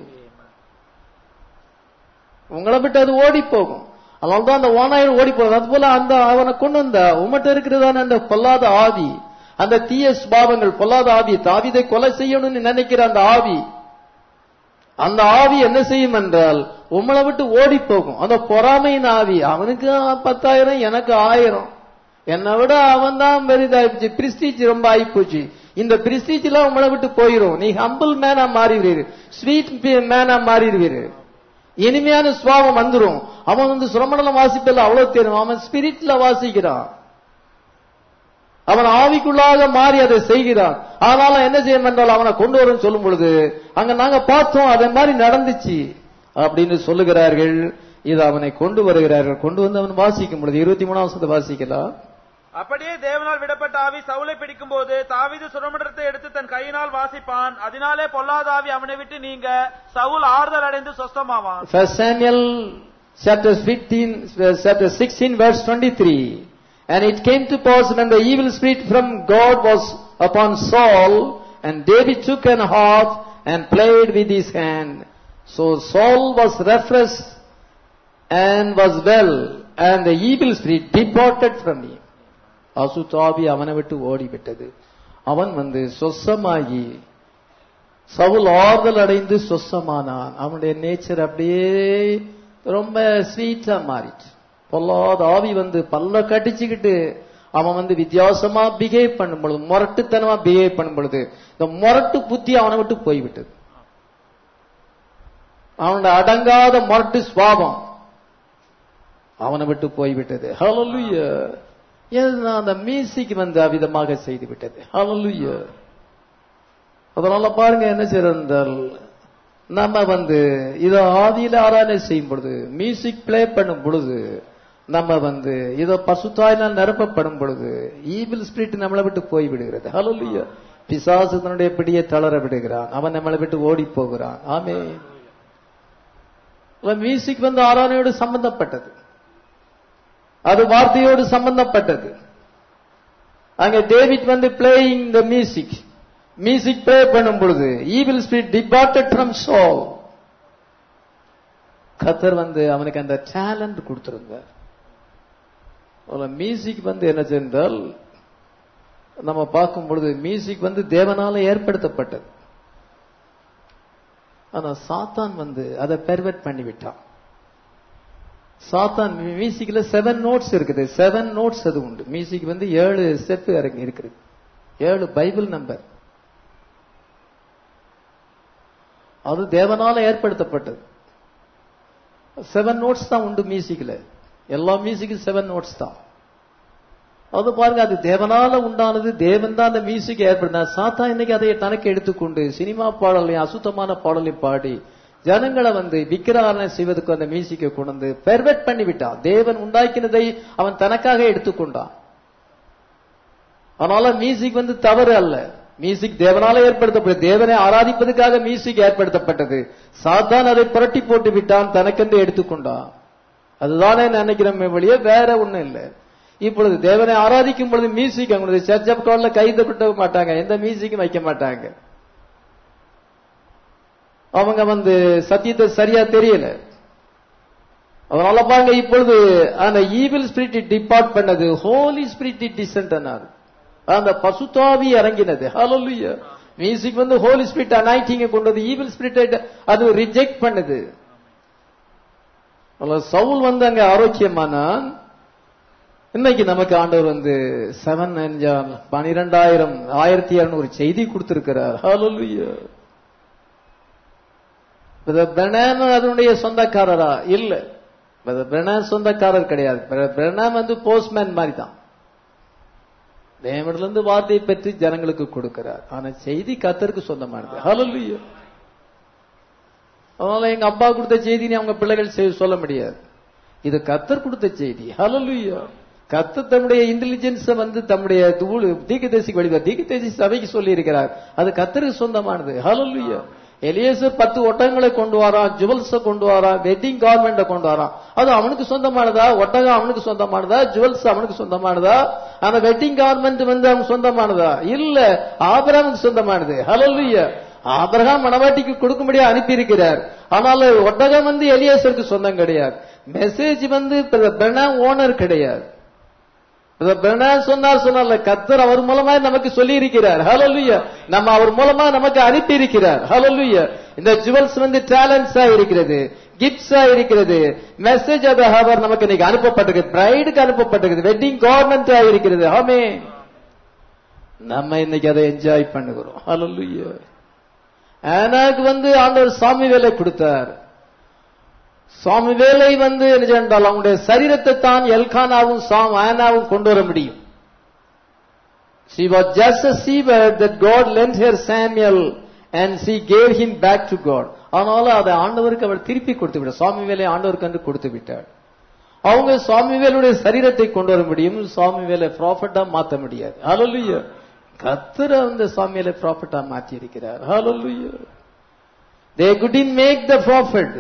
உங்களை விட்டு அது ஓடி போகும் அதனால தான் அந்த ஓனாயில் ஓடி போகும் அது போல அந்த அவனை கொண்டு வந்த உமட்ட இருக்கிறதான அந்த பொல்லாத ஆவி அந்த தீய சுபாவங்கள் பொல்லாத ஆவி தாவிதை கொலை செய்யணும்னு நினைக்கிற அந்த ஆவி அந்த ஆவி என்ன செய்யும் என்றால் உம்மளை விட்டு ஓடி போகும் அந்த பொறாமையின் ஆவி அவனுக்கு பத்தாயிரம் எனக்கு ஆயிரம் என்னை விட அவன் தான் பெரிதாயிடுச்சு பிரிஸ்டீஜ் ரொம்ப ஆயிப்போச்சு இந்த பிரிஸ்டீஜ் எல்லாம் உங்களை விட்டு போயிரும் நீ ஹம்பிள் மேனா மாறிடுவீரு ஸ்வீட் மேனா மாறிடுவீரு இனிமையான சுவாபம் வந்துரும் அவன் வந்து சுரமண்டலம் வாசிப்பதில் அவ்வளவு தெரியும் அவன் ஸ்பிரிட்ல வாசிக்கிறான் அவன் ஆவிக்குள்ளாக மாறி அதை செய்கிறான் அதனால என்ன செய்யும் என்றால் அவனை கொண்டு வரும் சொல்லும் பொழுது அங்க நாங்க பார்த்தோம் அதே மாதிரி நடந்துச்சு அப்படின்னு சொல்லுகிறார்கள் இது அவனை கொண்டு வருகிறார்கள் கொண்டு வந்து அவன் வாசிக்கும் பொழுது இருபத்தி மூணாம் வருஷத்தை வாசிக்கலாம் அப்படியே தேவனால் விடப்பட்ட ஆவி சவுலை பிடிக்கும் போது தாவீது சுரமண்டலத்தை எடுத்து தன் கையினால் வாசிப்பான் அதனாலே பொல்லாத ஆவி அவனை விட்டு நீங்க சவுல் ஆறுதல் அடைந்து சொஸ்தமாவான் First Samuel chapter 15, uh, chapter 16 verse 23. And it came to pass when the evil spirit from God was upon Saul, and David took an harp and played with his hand. So Saul was refreshed and was well, and the evil spirit departed from him. அசுத்தாவி அவனை விட்டு ஓடிவிட்டது அவன் வந்து சொசமாகி சவுல் ஆறுதல் அடைந்து சொசமானான் அவனுடைய nature அப்படியே ரொம்ப ஸ்வீட்டா மாறிச்சு பொல்லாத ஆவி வந்து பல்ல கடிச்சுக்கிட்டு அவன் வந்து வித்தியாசமா பிஹேவ் பண்ணும் பொழுது முரட்டுத்தனமா பிஹேவ் பண்ணும் பொழுது இந்த முரட்டு புத்தி அவனை விட்டு போய்விட்டது அவனுடைய அடங்காத முரட்டு சுவாபம் அவனை விட்டு போய்விட்டது ஹalleluya ஏன்னா அந்த மியூசிக் வந்து அவிதமாக செய்து விட்டது ஹalleluya அதனால பாருங்க என்ன செய்யறால் நம்ம வந்து இத ஆதியில ஆராதனை செய்யும் பொழுது மியூசிக் பிளே பண்ணும் பொழுது நம்ம வந்து இத பசுத்தாயினால் நிரப்பப்படும் பொழுது ஈவில் ஸ்பிரிட் நம்மளை விட்டு போய் விடுகிறது ஹalleluya பிசாசு தன்னுடைய பிடியை தளர விடுகிறான் அவன் நம்மளை விட்டு ஓடி போகிறான் ஆமே மியூசிக் வந்து ஆராதனையோடு சம்பந்தப்பட்டது அது வார்த்தையோடு சம்பந்தப்பட்டது அங்க டேவிட் வந்து playing the music music play பண்ணும் பொழுது evil spirit departed from Saul கத்தர் வந்து அவனுக்கு அந்த டேலண்ட் கொடுத்திருந்தார் மியூசிக் வந்து என்ன சென்றால் நம்ம பார்க்கும் பொழுது மியூசிக் வந்து தேவனால ஏற்படுத்தப்பட்டது ஆனா சாத்தான் வந்து அதை பெர்வெர்ட் பண்ணி விட்டான் சாத்தான் மியூசிக்ல செவன் நோட்ஸ் இருக்குது செவன் நோட்ஸ் அது உண்டு மியூசிக் வந்து ஏழு ஸ்டெப் இறங்கி இருக்குது ஏழு பைபிள் நம்பர் அது தேவனால ஏற்படுத்தப்பட்டது செவன் நோட்ஸ் தான் உண்டு மியூசிக்ல எல்லா மியூசிக்கும் செவன் நோட்ஸ் தான் அது பாருங்க அது தேவனால உண்டானது தேவன் தான் அந்த மியூசிக் ஏற்படுத்த சாத்தா இன்னைக்கு அதை தனக்கு எடுத்துக்கொண்டு சினிமா பாடலையும் அசுத்தமான பாடலையும் பாடி ஜனங்களை வந்து விக்கிராரணை செய்வதற்கு அந்த மியூசிக்கை கொண்டு வந்து பெர்வெட் பண்ணி விட்டான் தேவன் உண்டாக்கினதை அவன் தனக்காக எடுத்துக்கொண்டான் அதனால மியூசிக் வந்து தவறு அல்ல மியூசிக் தேவனால ஏற்படுத்தப்பட்டது தேவனை ஆராதிப்பதற்காக மியூசிக் ஏற்படுத்தப்பட்டது சாத்தான் அதை புரட்டி போட்டு விட்டான் தனக்கென்று எடுத்துக்கொண்டான் அதுதானே நினைக்கிறோமே வழியே வேற ஒண்ணும் இல்லை இப்பொழுது தேவனை ஆராதிக்கும் பொழுது மியூசிக் அவங்களுடைய சர்ச் ஆஃப் கால்ல கைது விட்ட மாட்டாங்க எந்த மியூசிக்கும் வைக்க மாட்டாங்க அவங்க வந்து சத்தியத்தை சரியா தெரியல அதனால பாருங்க இப்பொழுது அந்த ஈவில் ஸ்பிரிட் டிபார்ட் பண்ணது ஹோலி ஸ்பிரிட் டிசென்ட் ஆனார் அந்த பசுத்தாவி இறங்கினது ஹalleluya மியூசிக் வந்து ஹோலி ஸ்பிரிட் அனாயிட்டிங்க கொண்டது ஈவில் ஸ்பிரிட் அது ரிஜெக்ட் பண்ணுது அல்ல, சவுல் வந்து அங்க ஆரோக்கியமானான் இன்னைக்கு நமக்கு ஆண்டவர் வந்து செவன் பனிரெண்டாயிரம் ஆயிரத்தி இருநூறு செய்தி கொடுத்திருக்கிறார் ஹalleluya பிரதர் பிரணாம் அதனுடைய சொந்தக்காரரா இல்ல பிரதர் பிரணாம் சொந்தக்காரர் கிடையாது பிரதர் பிரணாம் வந்து போஸ்ட்மேன் மாதிரி தான் தேவனிடத்துல இருந்து வார்த்தையை பெற்று ஜனங்களுக்கு கொடுக்கிறார் ஆனா செய்தி கத்தருக்கு சொந்தமானது ஹalleluya அதனால எங்க அப்பா கொடுத்த செய்தி நீ அவங்க பிள்ளைகள் செ- சொல்ல முடியாது இது கத்தர் கொடுத்த செய்தி ஹalleluya கத்தர் தம்முடைய இன்டெலிஜென்ஸ வந்து தம்முடைய தூள் தீக்கதேசிக்கு வழிபார் தீக்கதேசி சபைக்கு சொல்லி இருக்கிறார் அது கத்தருக்கு சொந்தமானது ஹalleluya எலியேசர் பத்து ஒட்டகங்களை கொண்டு வரான் ஜுவல்ஸ கொண்டு வரான் வெட்டிங் கார்மெண்ட கொண்டு வரான் அது அவனுக்கு சொந்தமானதா ஒட்டகம் அவனுக்கு சொந்தமானதா ஜுவல்ஸ் அவனுக்கு சொந்தமானதா அந்த வெட்டிங் கார்மெண்ட் வந்து அவனுக்கு சொந்தமானதா இல்ல ஆபிரகாமுக்கு சொந்தமானது ஹalleluya ஆபிரகாம் மணவாட்டிக்கு கொடுக்கும்படியா அனுப்பி இருக்கிறார் ஆனால் ஒட்டகம் வந்து எலியேசருக்கு சொந்தம் கிடையாது மெசேஜ் வந்து பெர்னாம் ஓனர் கிடையாது பெர்னாம் சொன்னார் சொன்னார்ல கத்தர் அவர் மூலமா நமக்கு சொல்லி இருக்கிறார் ஹalleluya நம்ம அவர் மூலமா நமக்கு அனுப்பி இருக்கிறார் ஹalleluya இந்த ஜுவல்ஸ் வந்து டேலண்ட்ஸா இருக்கிறது கிஃப்ட்ஸா இருக்கிறது மெசேஜ் ஆஃப் ஹவர் நமக்கு இன்னைக்கு அனுப்பப்பட்டிருக்கு பிரைடுக்கு அனுப்பப்பட்டிருக்கு வெட்டிங் கவர்மெண்டா இருக்கிறது ஆமே நம்ம இன்னைக்கு அதை என்ஜாய் பண்ணுகிறோம் ஹalleluya ஆனாக்கு வந்து ஆண்டவர் சாமி வேலை கொடுத்தார் சாமி வேலை வந்து என்ன சென்றால் அவங்களுடைய சரீரத்தை தான் எல்கானாவும் சாம் ஆனாவும் கொண்டு வர முடியும் She was just a seabird that God lent her Samuel and she gave him back to God. ஆனால அதை ஆண்டவருக்கு அவர் திருப்பி கொடுத்து விட்டார் சுவாமி வேலை ஆண்டவருக்கு வந்து கொடுத்து விட்டார் அவங்க சுவாமி வேலுடைய சரீரத்தை கொண்டு வர முடியும் சுவாமி வேலை ப்ராஃபிட்டா மாத்த முடியாது ஹalleluya கத்தர அந்த சுவாமி வேலை ப்ராஃபிட்டா மாத்தி இருக்கிறார் ஹalleluya they couldn't make the prophet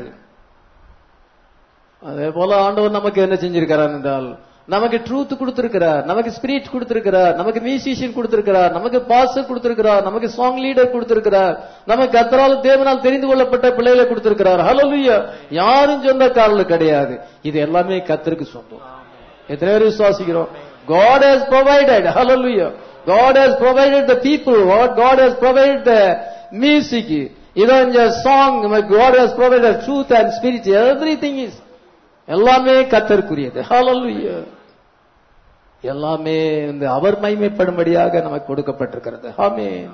அதே போல ஆண்டவர் நமக்கு என்ன செஞ்சிருக்கிறார் என்றால் நமக்கு ட்ரூத் கொடுத்திருக்கிறார் நமக்கு ஸ்பிரிட் கொடுத்திருக்கிறார் நமக்கு மியூசிஷியன் கொடுத்திருக்கிறார் நமக்கு பாஸ்டர் கொடுத்திருக்கிறார் நமக்கு சாங் லீடர் கொடுத்திருக்கிறார் நமக்கு கத்தரால் தேவனால் தெரிந்து கொள்ளப்பட்ட பிள்ளைகளை கொடுத்திருக்கிறார் ஹalleluya யாரும் சொந்தக்காரர்கள் கிடையாது இது எல்லாமே கத்தருக்கு சொந்தம் எத்தனை பேர் விசுவாசிக்கிறோம் God has provided hallelujah God has provided the people what God has provided the music இதோ இந்த song God has provided truth and spirit everything is எல்லாமே கத்தருக்குரியது ஹalleluya எல்லாமே இந்த அவர் மகிமைப்படும்படியாக நமக்கு கொடுக்கப்பட்டிருக்கிறது ஆமென்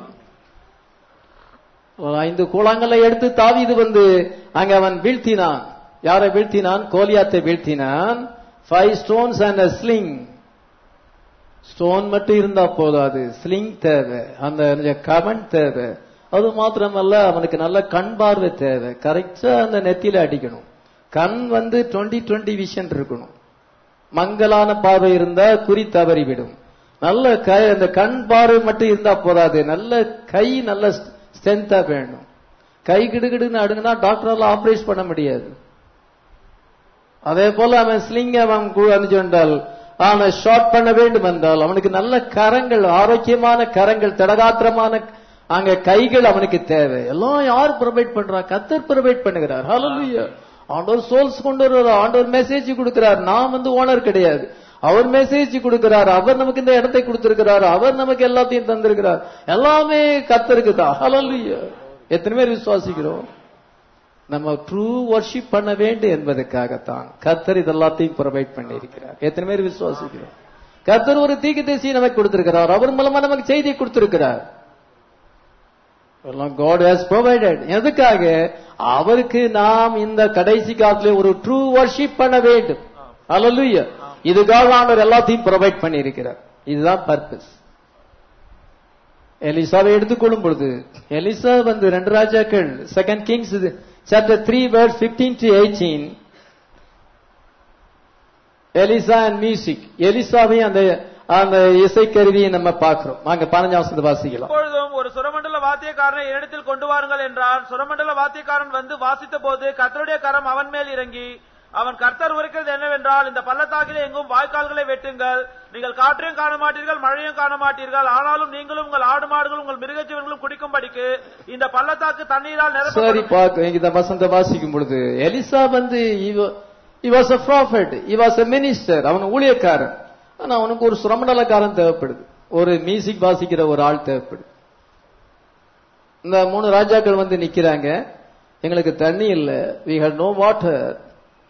ஒரு ஐந்து கூழாங்கல்லை எடுத்து தாவீது வந்து அங்க அவன் வீழ்த்தினான் யாரை வீழ்த்தினான் கோலியாத்தை வீழ்த்தினான் five stones and a sling stone மட்டும் இருந்தா போதாது ஸ்லிங் தேவை அந்த கவன் தேவை அது மாத்திரமல்ல அவனுக்கு நல்ல கண் பார்வை தேவை கரெக்டா அந்த நெத்தியில அடிக்கணும் கண் வந்து டுவெண்ட்டி டுவெண்ட்டி விஷன் இருக்கணும் மங்கலான பார்வை இருந்தா குறி தவறிவிடும் நல்ல கை அந்த கண் பார்வை மட்டும் இருந்தா போதாது நல்ல கை நல்ல ஸ்ட்ரென்த்தா வேணும் கை கிடுகிடுன்னு அடுங்கன்னா டாக்டரால ஆபரேட் பண்ண முடியாது அதே போல அவன் ஸ்லிங் அவன் அனுப்பிச்சுண்டால் அவனை ஷார்ட் பண்ண வேண்டும் என்றால் அவனுக்கு நல்ல கரங்கள் ஆரோக்கியமான கரங்கள் தடகாத்திரமான அங்க கைகள் அவனுக்கு தேவை எல்லாம் யார் ப்ரொவைட் பண்றா கத்தர் ப்ரொவைட் பண்ணுகிறார் ஹalleluya ஆண்டவர் சோல்ஸ் கொண்டு வருவார் ஆண்டவர் மெசேஜ் கொடுக்கிறார் நான் வந்து ஓனர் கிடையாது அவர் மெசேஜ் கொடுக்கிறார் அவர் நமக்கு இந்த இடத்தை கொடுத்திருக்கிறார் அவர் நமக்கு எல்லாத்தையும் தந்திருக்கிறார் எல்லாமே கத்தருக்கு தான் ஹalleluya எத்தனை பேர் விசுவாசிக்கிறோம் நம்ம ட்ரூ வர்ஷிப் பண்ண வேண்டும் என்பதற்காகத்தான் கத்தர் இதெல்லாத்தையும் ப்ரொவைட் பண்ணி இருக்கிறார் எத்தனை பேர் விசுவாசிக்கிறோம் கத்தர் ஒரு தீக்கு தேசியை நமக்கு கொடுத்திருக்கிறார் அவர் மூலமா நமக்கு செய்தி கொடுத்திருக்கிறார் எல்லாம் காட் ஹேஸ் ப்ரொவைடட் எதுக்காக அவருக்கு நாம் இந்த கடைசி காலத்துல ஒரு ட்ரூ வர்ஷிப் பண்ண வேண்டும் அல்லலுயா இதுக்காக ஆண்டவர் எல்லாத்தையும் ப்ரொவைட் பண்ணி இருக்கிறார் இதுதான் பர்பஸ் எலிசாவை எடுத்துக்கொள்ளும் பொழுது எலிசா வந்து ரெண்டு ராஜாக்கள் second Kings chapter three word fifteen to eighteen Elisha and music எலிசாவையும் அந்த அந்த இசைக்கருவியை நம்ம பார்க்கிறோம் அங்க பதினஞ்சாம் வசந்த வாசிக்கலாம் இப்பொழுதும் ஒரு சுரமண்டல வாத்தியக்காரனை என்னிடத்தில் கொண்டு வாருங்கள் என்றான் சுரமண்டல வாத்தியக்காரன் வந்து வாசித்த போது கர்த்தருடைய கரம் அவன் மேல் இறங்கி அவன் கர்த்தர் உரைக்கிறது என்னவென்றால் இந்த பள்ளத்தாக்கிலே எங்கும் வாய்க்கால்களை வெட்டுங்கள் நீங்கள் காற்றையும் காண மாட்டீர்கள் மழையும் காண மாட்டீர்கள் ஆனாலும் நீங்களும் உங்கள் ஆடு மாடுகளும் உங்கள் மிருகஜீவன்களும் குடிக்கும்படிக்கு இந்த பள்ளத்தாக்கு தண்ணீரால் சரி நிரப்பப்படும் பார்க்க இந்த வசந்த வாசிக்கும் பொழுது எலிசா வந்து he was a prophet he was a minister அவன் ஊழியக்காரன் ஆனா அவனுக்கு ஒரு சுரமண்டலக்காரன் தேவைப்படுது ஒரு மியூசிக் வாசிக்கிற ஒரு ஆள் தேவைப்படுது இந்த மூணு ராஜாக்கள் வந்து நிக்கிறாங்க எங்களுக்கு தண்ணி இல்ல we had no water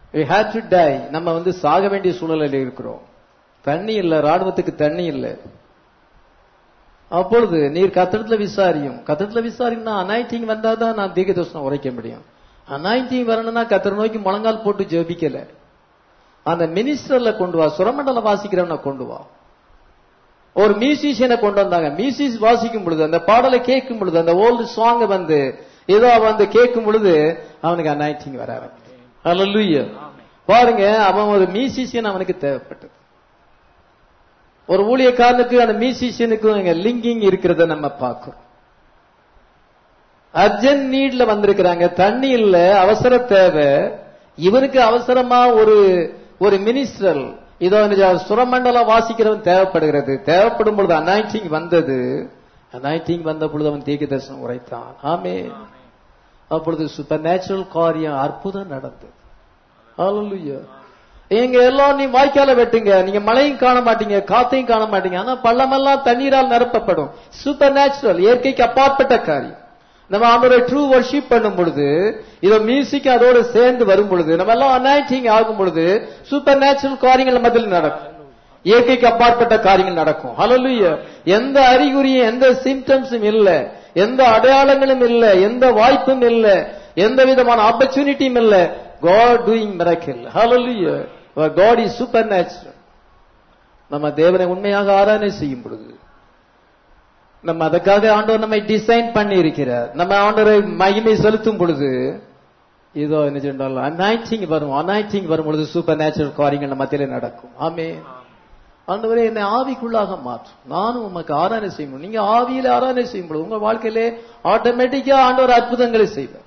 we had to die நம்ம வந்து சாக வேண்டிய சூழ்நிலையில் இருக்கிறோம் தண்ணி இல்ல ராணுவத்துக்கு தண்ணி இல்ல அப்பொழுது நீர் கத்திரத்துல விசாரியும் கத்திரத்துல விசாரினா அனாயிட்டிங் வந்தாதான் நான் தீர்க்க தோஷம் உரைக்க முடியும் அனாயிட்டிங் வரணும்னா கத்திர நோக்கி முழங்கால் போட்டு ஜெபிக்கல அந்த மினிஸ்டர்ல கொண்டு வா சுரமண்டலம் வாசிக்கிறவனை கொண்டு வா ஒரு மியூசிஷியனை கொண்டு வந்தாங்க மியூசிஸ் வாசிக்கும் பொழுது அந்த பாடலை கேட்கும் பொழுது அந்த ஓல்டு சாங் வந்து ஏதோ அவன் வந்து கேட்கும் பொழுது அவனுக்கு அனாயிட்டிங் வர ஆரம்பிச்சு Hallelujah. பாருங்க அவன் ஒரு மியூசிஷியன் அவனுக்கு தேவைப்பட்டது ஒரு ஊழியக்காரனுக்கு அந்த மியூசிஷியனுக்கும் இங்க லிங்கிங் இருக்கிறத நம்ம பார்க்கிறோம் அர்ஜென்ட் நீட்ல வந்திருக்கிறாங்க தண்ணி இல்ல அவசர தேவை இவனுக்கு அவசரமா ஒரு ஒரு மினிஸ்டர் இதோ இந்த சுரமண்டலம் வாசிக்கிறவன் தேவைப்படுகிறது தேவைப்படும் பொழுது அனாயிட்டிங் வந்தது அனாயிட்டிங் வந்த பொழுது அவன் தீர்க்க தரிசனம் உரைத்தான் ஆமே அப்பொழுது சூப்பர் நேச்சுரல் காரியம் அற்புதம் நடந்தது Hallelujah. எங்க எல்லாம் நீ வாய்க்கால வெட்டுங்க நீங்க மழையும் காண மாட்டீங்க காத்தையும் காண மாட்டீங்க ஆனா பள்ளமெல்லாம் தண்ணீரால் நிரப்பப்படும் சூப்பர் நேச்சுரல் இயற்கைக்கு அப்பாற்பட்ட காரியம் நம்ம ஆண்டோரை ட்ரூ வர்ஷிப் பண்ணும் பொழுது இதோ மியூசிக் அதோட சேர்ந்து வரும் பொழுது நம்ம எல்லாம் அனாயிட்டிங் ஆகும் பொழுது சூப்பர் நேச்சுரல் காரியங்கள் மத்தியில் நடக்கும் இயற்கைக்கு அப்பாற்பட்ட காரியங்கள் நடக்கும் ஹalleluya எந்த அறிகுறியும் எந்த சிம்டம்ஸும் இல்ல எந்த அடையாளங்களும் இல்ல எந்த வாய்ப்பும் இல்ல எந்த விதமான ஆப்பர்ச்சுனிட்டியும் இல்ல God doing miracle hallelujah God is super natural நம்ம தேவனை உண்மையாக ஆராதனை செய்யும் பொழுது நம்ம அதுக்காக ஆண்டவர் நம்மை டிசைன் பண்ணி இருக்கிறார் நம்ம ஆண்டவரை மகிமை செலுத்தும் பொழுது இதோ என்ன சொன்னாலும் அனாய்டிங் வரும் அனாய்டிங் வரும் பொழுது சூப்பர் நேச்சுரல் காரியங்கள் நம்ம மத்தியிலே நடக்கும் ஆமே ஆண்டவரே என்னை ஆவிக்குள்ளாக மாற்றும் நானும் உமக்கு ஆராதனை செய்ய முடியும் நீங்க ஆவியில ஆராதனை செய்யும் பொழுது உங்க வாழ்க்கையிலே ஆட்டோமேட்டிக்கா ஆண்டவர் அற்புதங்களை செய்வார்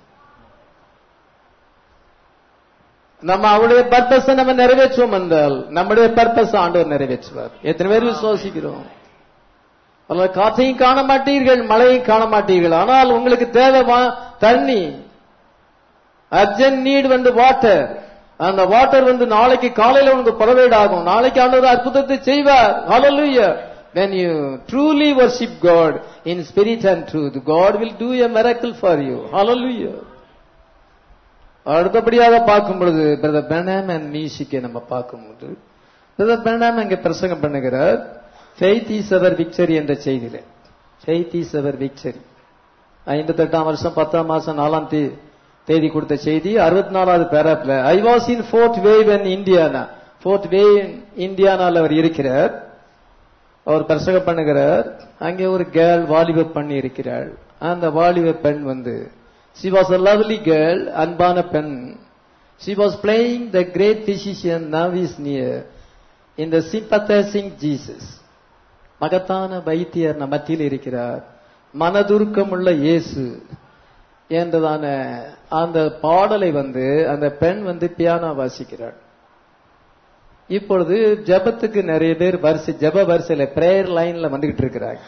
நம்ம அவருடைய பர்பஸ் நம்ம நிறைவேற்றுவோம் என்றால் நம்முடைய பர்பஸ் ஆண்டவர் நிறைவேற்றுவார் எத்தனை பேர் விசுவாசிக்கிறோம் அல்ல காற்றையும் காண மாட்டீர்கள் மழையும் காண மாட்டீர்கள் ஆனால் உங்களுக்கு தேவை வா- தண்ணி அர்ஜென்ட் நீட் வந்து வாட்டர் அந்த வாட்டர் வந்து நாளைக்கு காலையில உனக்கு புறவேட் ஆகும் நாளைக்கு ஆண்டவர் அற்புதத்தை செய்வார் hallelujah when you truly worship god in spirit and truth god will do a miracle for you hallelujah அடுத்தபடியாக பார்க்கும் பொழுது பிரதர் பெனாம் அண்ட் மியூசிக்கை நம்ம பார்க்கும்போது பிரதர் பெனாம் அங்கே பிரசங்கம் பண்ணுகிறார் ஃபெய்த் இஸ் அவர் விக்சரி என்ற செய்தியில ஃபெய்த் இஸ் அவர் விக்சரி ஐம்பத்தெட்டாம் வருஷம் பத்தாம் மாசம் நாலாம் தே தேதி கொடுத்த செய்தி அறுபத்தி நாலாவது பேராப்ல I was in Fort Wayne in Indiana Fort Wayne இந்தியானால அவர் இருக்கிறார் அவர் பிரசங்கம் பண்ணுகிறார் அங்கே ஒரு கேர்ள் வாலிப பெண் இருக்கிறாள் அந்த வாலிப பெண் வந்து she was a lovely girl அன்பான பெண் she was playing the great physician now is near in the sympathizing jesus மகத்தான வைத்தியர் நம் மத்தியில் இருக்கிறார் மனதுருக்கமுள்ள இயேசு என்றதான அந்த பாடலை வந்து அந்த பெண் வந்து பியானோ வாசிக்கிறாள் இப்பொழுது ஜெபத்துக்கு நிறைய பேர் வரிசை ஜெப வரிசையில பிரேயர் லைன்ல வந்துகிட்டு இருக்கிறாங்க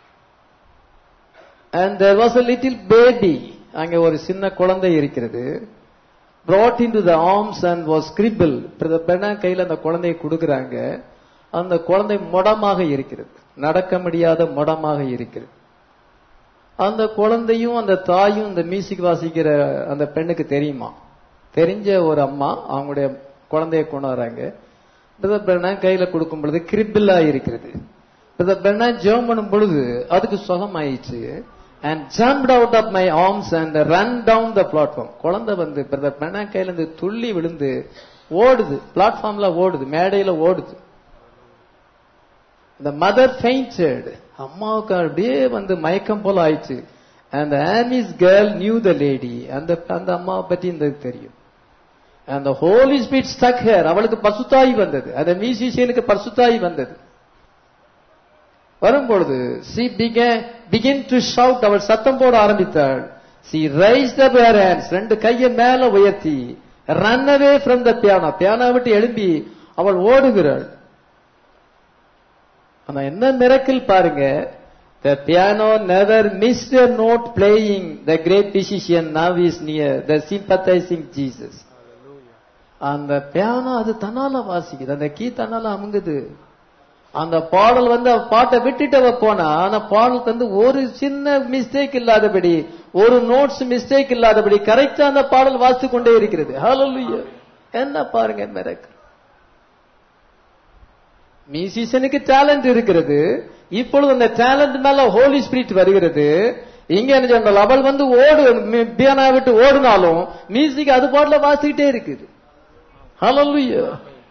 and there was a little baby அங்கே ஒரு சின்ன குழந்தை இருக்கிறது brought into the arms and was scribble பெண்ணா கையில அந்த குழந்தையை கொடுக்கறாங்க அந்த குழந்தை முடமாக இருக்கிறது நடக்க முடியாத முடமாக இருக்கிறது அந்த குழந்தையும் அந்த தாயும் இந்த மியூசிக் வாசிக்கிற அந்த பெண்ணுக்கு தெரியுமா தெரிஞ்ச ஒரு அம்மா அவங்களுடைய குழந்தைய கொண்டு வராங்க பிரதர் பெண்ணா கையில கொடுக்கும் பொழுது கிரிபில்லா இருக்கிறது பிரதர் பெண்ணா ஜெபம் பண்ணும் பொழுது அதுக்கு சுகம் ஆயிடுச்சு and jumped out of my arms and run down the platform குழந்தை வந்து பிரதர் பெண்ணா கையில இருந்து துள்ளி விழுந்து ஓடுது பிளாட்ஃபார்ம்ல ஓடுது மேடையில ஓடுது the mother fainted அம்மாவுக்கு அப்படியே வந்து மயக்கம் போல ஆயிடுச்சு அந்த ஆனிஸ் கேர்ள் நியூ த லேடி அந்த அந்த அம்மாவை பத்தி இந்த தெரியும் அந்த ஹோலி ஸ்பீட் ஸ்டக் ஹேர் அவளுக்கு பசுத்தாய் வந்தது அந்த மியூசிஷியனுக்கு பசுத்தாய் வந்தது வரும்பொழுது she began begin to shout அவள் சத்தம் போட ஆரம்பித்தாள் சி ரைஸ் த பேர் ஹேண்ட்ஸ் ரெண்டு கையை மேல உயர்த்தி run away from the piano piano விட்டு எழும்பி அவள் ஓடுகிறாள் ஆனா என்ன மிரக்கில் பாருங்க the piano never missed a note playing the great physician now is near the sympathizing jesus அந்த பியானோ அது தன்னால வாசிக்குது அந்த கீ தன்னால அமுங்குது அந்த பாடல் வந்து அவ பாட்டை விட்டுட்டு அவ போனா ஆனா பாடலுக்கு வந்து ஒரு சின்ன மிஸ்டேக் இல்லாதபடி ஒரு நோட்ஸ் மிஸ்டேக் இல்லாதபடி கரெக்டா அந்த பாடல் வாசித்து கொண்டே இருக்கிறது ஹalleluya என்ன பாருங்க மிரக்கல் மியூசிஷியனுக்கு டேலண்ட் இருக்கிறது இப்பொழுது அந்த டேலண்ட் மேல ஹோலி ஸ்பிரிட் வருகிறது இங்க என்ன சொன்னால் அவள் வந்து ஓடு பியானா விட்டு ஓடினாலும் மியூசிக் அது பாட்டுல வாசிக்கிட்டே இருக்குது Hallelujah.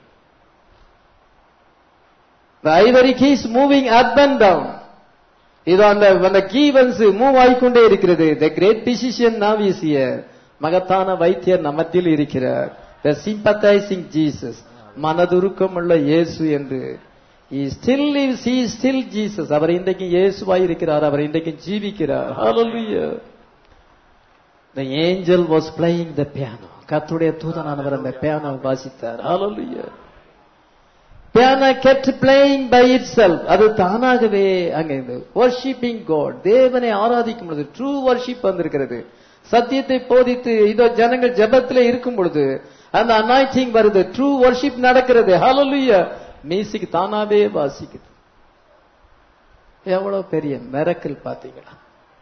The ivory key is moving up and down. இது அந்த அந்த கீ வந்து மூவ் ஆகிக்கொண்டே இருக்கிறது the great physician now is here மகத்தான வைத்தியர் நம்மத்தில் இருக்கிறார் த சிம்பத்தைசிங் ஜீசஸ் மனதுருக்கம் உள்ள இயேசு என்று he still lives he is still jesus அவர் இன்றைக்கு இயேசுவாய் இருக்கிறார் அவர் இன்றைக்கு ஜீவிக்கிறார் hallelujah the angel was playing the piano கர்த்தருடைய தூதனானவர் அந்த பியானோ வாசித்தார் hallelujah piano kept playing by itself அது தானாகவே அங்கே worshiping god தேவனை ஆராதிக்கும் பொழுது ட்ரூ worship வந்திருக்கிறது சத்தியத்தை போதித்து இதோ ஜனங்கள் ஜெபத்திலே இருக்கும் பொழுது அந்த அனாய்டிங் வருது ட்ரூ worship நடக்கிறது hallelujah மியூசிக் தானாவே வாசிக்குது எவ்வளவு பெரிய மிரக்கல் பாத்தீங்களா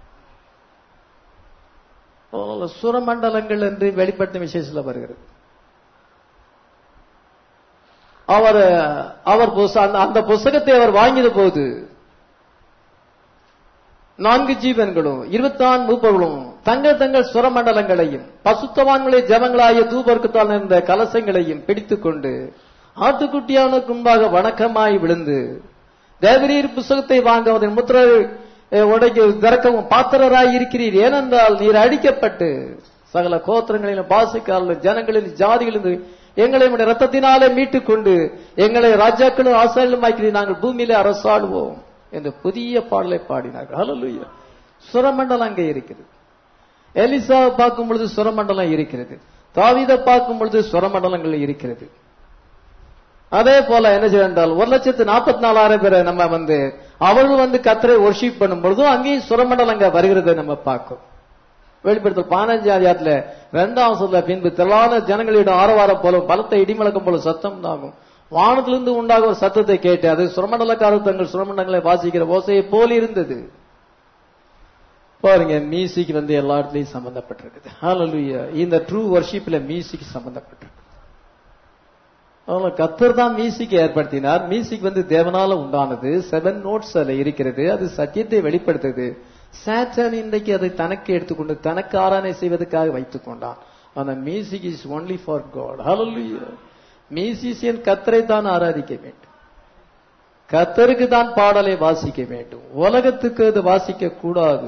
அதனால சுரமண்டலங்கள் என்று வெளிப்பட்ட விசேஷத்துல வருகிறது அவர் அவர் புஸ்த- அந்த- அந்த புஸ்தகத்தை அவர் வாங்கிய போது நான்கு ஜீவன்களும் இருபத்தான் மூப்பர்களும் தங்கள் தங்கள் சுரமண்டலங்களையும் பசுத்தவான்களை ஜபங்களாய தூபர்க்குத்தான் இருந்த கலசங்களையும் பிடித்துக் கொண்டு ஆட்டுக்குட்டியானுக்கு முன்பாக வணக்கமாய் விழுந்து தேவரீர் புஸ்தகத்தை வாங்க அதன் முத்திரை அஹ், உடைக்க திறக்கவும் பாத்திரராய் இருக்கிறீர் ஏனென்றால் நீர் அடிக்கப்பட்டு சகல கோத்திரங்களிலும் பாசிக்காரிலும் ஜனங்களிலும் ஜாதிகளிலும் எங்களை உம்முடைய ரத்தத்தினாலே மீட்டுக் கொண்டு எங்களை ராஜாக்களும் ஆசாரிலும் ஆக்கிறீர் நாங்கள் பூமியிலே அரசாடுவோம் என்று புதிய பாடலை பாடினார்கள் ஹalleluya சுரமண்டலம் அங்கே இருக்கிறது எலிசாவை பார்க்கும் பொழுது சுரமண்டலம் இருக்கிறது தாவீதை பார்க்கும் பொழுது சுரமண்டலங்கள் இருக்கிறது அதே போல என்ன செய்யறால் ஒரு லட்சத்து நாற்பத்தி நாலாயிரம் பேரை நம்ம வந்து அவர்கள் வந்து கத்தரை ஒர்ஷிப் பண்ணும் பொழுதும் அங்கேயும் சுரமண்டலம் அங்க வருகிறதை நம்ம பார்க்கும் வெளிப்படுத்தல் பதினஞ்சு அதிகாரத்துல இரண்டாம் சொல்ல பின்பு திரளான ஜனங்களிடம் ஆரவாரம் போல பலத்த இடிமுழக்கம் போல சத்தம் உண்டாகும் வானத்திலிருந்து உண்டாகும் ஒரு சத்தத்தை கேட்டு அது சுரமண்டலக்காரர் தங்கள் சுரமண்டலங்களை வாசிக்கிற ஓசையை போல் இருந்தது பாருங்க மியூசிக் வந்து எல்லா இடத்துலயும் சம்பந்தப்பட்டிருக்குது ஹalleluya இந்த ட்ரூ வர்ஷிப்ல மியூசிக் சம்பந்தப்பட்டிருக்கு அதனால கத்தர் தான் மியூசிக் ஏற்படுத்தினார் மியூசிக் வந்து தேவனால உண்டானது செவன் நோட்ஸ் அதுல இருக்கிறது அது சத்தியத்தை வெளிப்படுத்துது சாட்டன் இன்றைக்கு அதை தனக்கு எடுத்துக்கொண்டு தனக்கு ஆராதனை செய்வதற்காக வைத்துக் கொண்டான் அந்த music is only for God hallelujah musician கத்தரை தான் ஆராதிக்க வேண்டும் கத்தருக்கு தான் பாடலை வாசிக்க வேண்டும் உலகத்துக்கு அது வாசிக்க கூடாது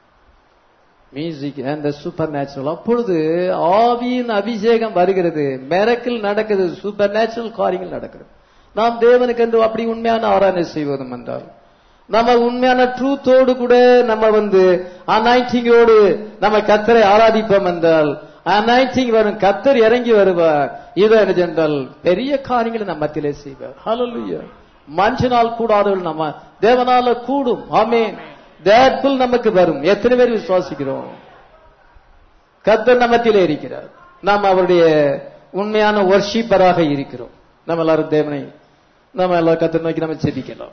மியூசிக் அந்த சூப்பர் நேச்சுரல் அப்பொழுது ஆவியின் அபிஷேகம் வருகிறது மிரக்கில் நடக்குது சூப்பர் நேச்சுரல் காரியங்கள் நடக்கிறது நாம் தேவனுக்கு என்று அப்படி உண்மையான ஆராதனை செய்வதும் என்றால் நம்ம உண்மையான ட்ரூத்தோடு கூட நம்ம வந்து அனாய்டிங்கோடு நம்ம கத்தரை ஆராதிப்போம் என்றால் அனாய்டிங் வரும் கத்தர் இறங்கி வருவார் இது என்ன என்றால் பெரிய காரியங்களை நம்ம மத்தியிலே செய்வார் ஹalleluya மனுஷனால் கூடாதவர்கள் நம்ம தேவனால கூடும் ஆமென் தேட்புல் நமக்கு வரும் எத்தனை பேர் விசுவாசிக்கிறோம் கத்தர் நம்மத்திலே இருக்கிறார் நாம் அவருடைய உண்மையான வர்ஷிப்பராக இருக்கிறோம் நம்ம எல்லாரும் தேவனை நம்ம எல்லாரும் கத்தர் நோக்கி நம்ம செபிக்கலாம்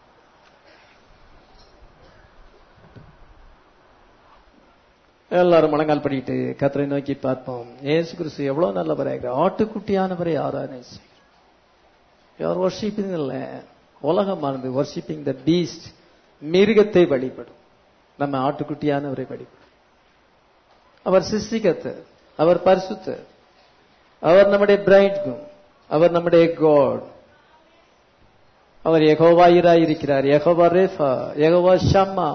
எல்லாரும் முழங்கால் படிக்கிட்டு கத்தரை நோக்கி பார்ப்போம் ஏசு கிறிஸ்து எவ்வளவு நல்லவராக ஆட்டுக்குட்டியானவரை ஆராதனை செய்யும் யார் வர்ஷிப்பிங் இல்ல உலகமானது வர்ஷிப்பிங் த பீஸ்ட் மிருகத்தை வழிபடும் நம்ம ஆட்டுக்குட்டியானவரை வழிபடும் அவர் சிருஷ்டிகத்தர் அவர் பரிசுத்தர் அவர் நம்முடைய பிரைட்கும் அவர் நம்முடைய காட் அவர் யெகோவாயிராய் இருக்கிறார் யெகோவா ரேஃபா யெகோவா ஷம்மா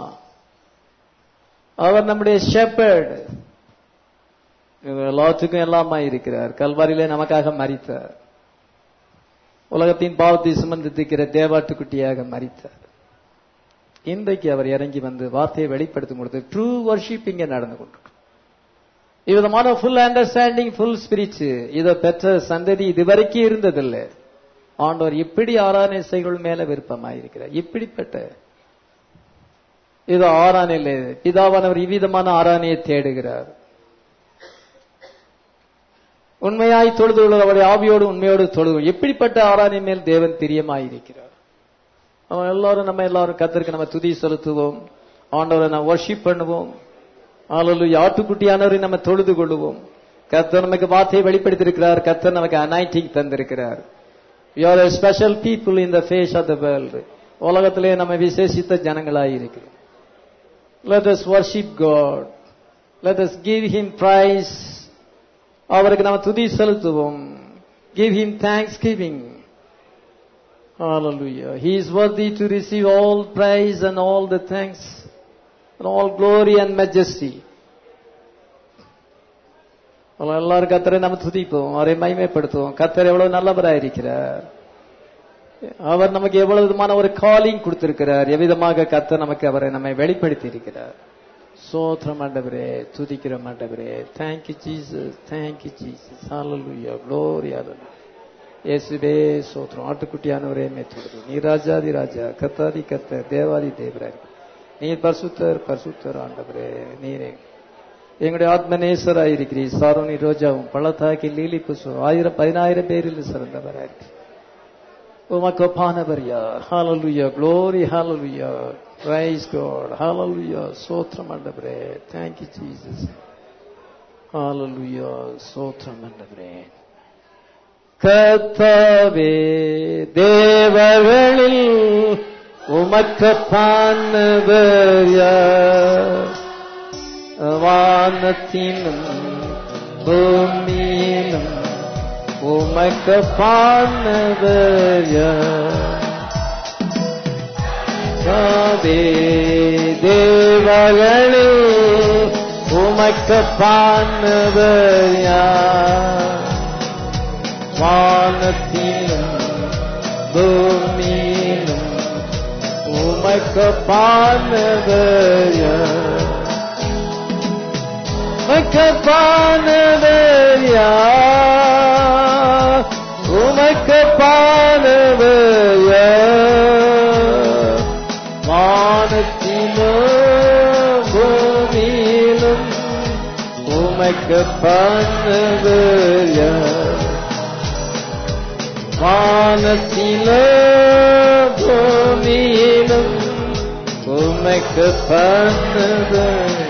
அவர் நம்முடைய ஷெப்பர்ட் எல்லாத்துக்கும் எல்லாமா இருக்கிறார் கல்வாரியிலே நமக்காக மறித்தார் உலகத்தின் பாவத்தை சுமந்திருக்கிற தேவாட்டுக்குட்டியாக மறித்தார் இன்றைக்கு அவர் இறங்கி வந்து வார்த்தையை வெளிப்படுத்தும் பொழுது ட்ரூ வர்ஷிப் இங்கே நடந்து கொண்டிருக்கு இவ்விதமான ஃபுல் அண்டர்ஸ்டாண்டிங் ஃபுல் ஸ்பிரிட் இதை பெற்ற சந்ததி இதுவரைக்கும் இருந்ததில்லை ஆண்டவர் இப்படி ஆராதனை செய்கள் மேல விருப்பமாயிருக்கிறார் இப்படிப்பட்ட இது ஆராதனை பிதாவானவர் இவ்விதமான ஆராதனையை தேடுகிறார் உண்மையாய் தொழுது அவருடைய ஆவியோடு உண்மையோடு தொழுது எப்படிப்பட்ட ஆராதனை மேல் தேவன் பிரியமாயிருக்கிறார் அவன் எல்லாரும் நம்ம எல்லாரும் கத்திற்கு நம்ம துதி செலுத்துவோம் ஆண்டவரை நம்ம வர்ஷிப் பண்ணுவோம் ஆளலு ஆட்டுக்குட்டியானவரை நம்ம தொழுது கொள்ளுவோம் கர்த்தர் நமக்கு வார்த்தையை வெளிப்படுத்தியிருக்கிறார் கர்த்தர் நமக்கு அனாயிட்டிங் தந்திருக்கிறார் you are special people in the face of the world உலகத்திலே நம்ம விசேஷித்த ஜனங்களாய் இருக்கிறோம் let us worship God let us give him praise அவருக்கு நம்ம துதி செலுத்துவோம் give him thanks giving Hallelujah. He is worthy to receive all praise and all the thanks and all glory and majesty. அதனால எல்லாரும் கத்தரை நம்ம துதிப்போம் அவரை மகிமைப்படுத்துவோம் கத்தர் எவ்வளவு நல்லவராயிருக்கிறார் அவர் நமக்கு எவ்வளவு விதமான ஒரு காலிங் கொடுத்திருக்கிறார் எவ்விதமாக கத்தர் நமக்கு அவரை நம்மை வெளிப்படுத்தி இருக்கிறார் சோத்திரம் ஆண்டவரே துதிக்கிற ஆண்டவரே thank you Jesus thank you Jesus hallelujah glory hallelujah இயேசுவே சோத்திரம் ஆட்டுக்குட்டியானவரே மேத்துடுது நீ ராஜாதி ராஜா கத்தாதி கத்தர் தேவாதி தேவராய் நீர் பரிசுத்தர் பரிசுத்தர் ஆண்டவரே நீரே எங்களுடைய ஆத்மநேசராய் இருக்கிறீர் சாரோனி ரோஜாவும் பள்ளத்தாக்கி லீலி புஷ்பம் ஆயிரம் பதினாயிரம் பேரில் சிறந்தவராய் இருக்கிறீர் உமக்கு ஒப்பானவர் யார் ஹalleluya glory hallelujah praise god hallelujah சோத்திரம் ஆண்டவரே thank you jesus hallelujah சோத்திரம் ஆண்டவரே கர்த்தாவே தேவர்களில் உமக்கு பானவர் யார் வானத்திலும் பூமியிலும் உமக்கு பானவர் யார் கர்த்தாவே தேவர்களில் உமக்கு பானவர் யார் வானத்திலும் பூமியிலும் உமக்கு பானவய உமக்கு பானவய உமக்கு பானவய வானத்திலும் பூமியிலும் உமக்கு பானவய வானத்திலோ பூமியிலும் உமைக்கு பண்ணது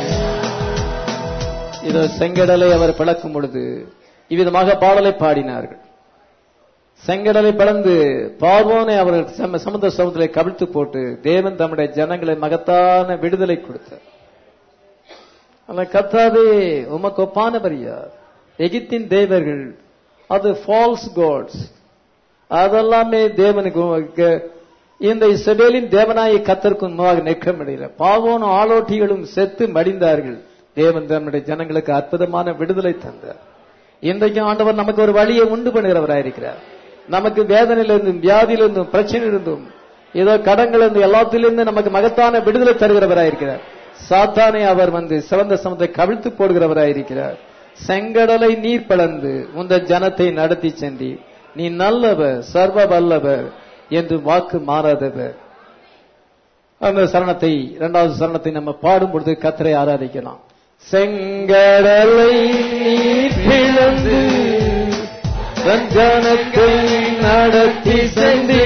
இதோ செங்கடலை அவர் பிளக்கும் பொழுது இவ்விதமாக பாடலை பாடினார்கள் செங்கடலை பிளந்து பார்வோனை அவர்கள் சம- சமுத்திர சமுத்திரை கவிழ்த்து போட்டு தேவன் தம்முடைய ஜனங்களை மகத்தான விடுதலை கொடுத்தார் அந்த கத்தாவே உமக்கு ஒப்பானவர் யார் எகிப்தின் தேவர்கள் அது ஃபால்ஸ் காட்ஸ் அதெல்லாமே தேவனுக்கு உமக்கு- இந்த இஸ்ரவேலின் தேவனாய கத்தருக்கு முன்பாக நிற்க முடியல பாவோனும் ஆளோட்டிகளும் செத்து மடிந்தார்கள் தேவன் தம்முடைய ஜனங்களுக்கு அற்புதமான விடுதலை தந்தார் இன்றைக்கு ஆண்டவர் நமக்கு ஒரு வழியை உண்டு பண்ணுகிறவராயிருக்கிறார் நமக்கு வேதனையிலிருந்தும் வியாதியிலிருந்தும் பிரச்சனையிலிருந்தும் ஏதோ கடங்களிலிருந்து எல்லாத்திலிருந்து நமக்கு மகத்தான விடுதலை தருகிறவராயிருக்கிறார் சாத்தானை அவர் வந்து சிவந்த சமத்தை கவிழ்த்து போடுகிறவராயிருக்கிறார் செங்கடலை நீர் பிளந்து உந்த ஜனத்தை நடத்தி சென்றி நீ நல்லவர் சர்வ வல்லவர் என்று வாக்கு மாறாதவர் அந்த சரணத்தை இரண்டாவது சரணத்தை நம்ம பாடும் பொழுது கத்தரை ஆராதிக்கலாம் செங்கடலை நீர் பிளந்து ரஞ்சனத்தை நடத்தி சென்றி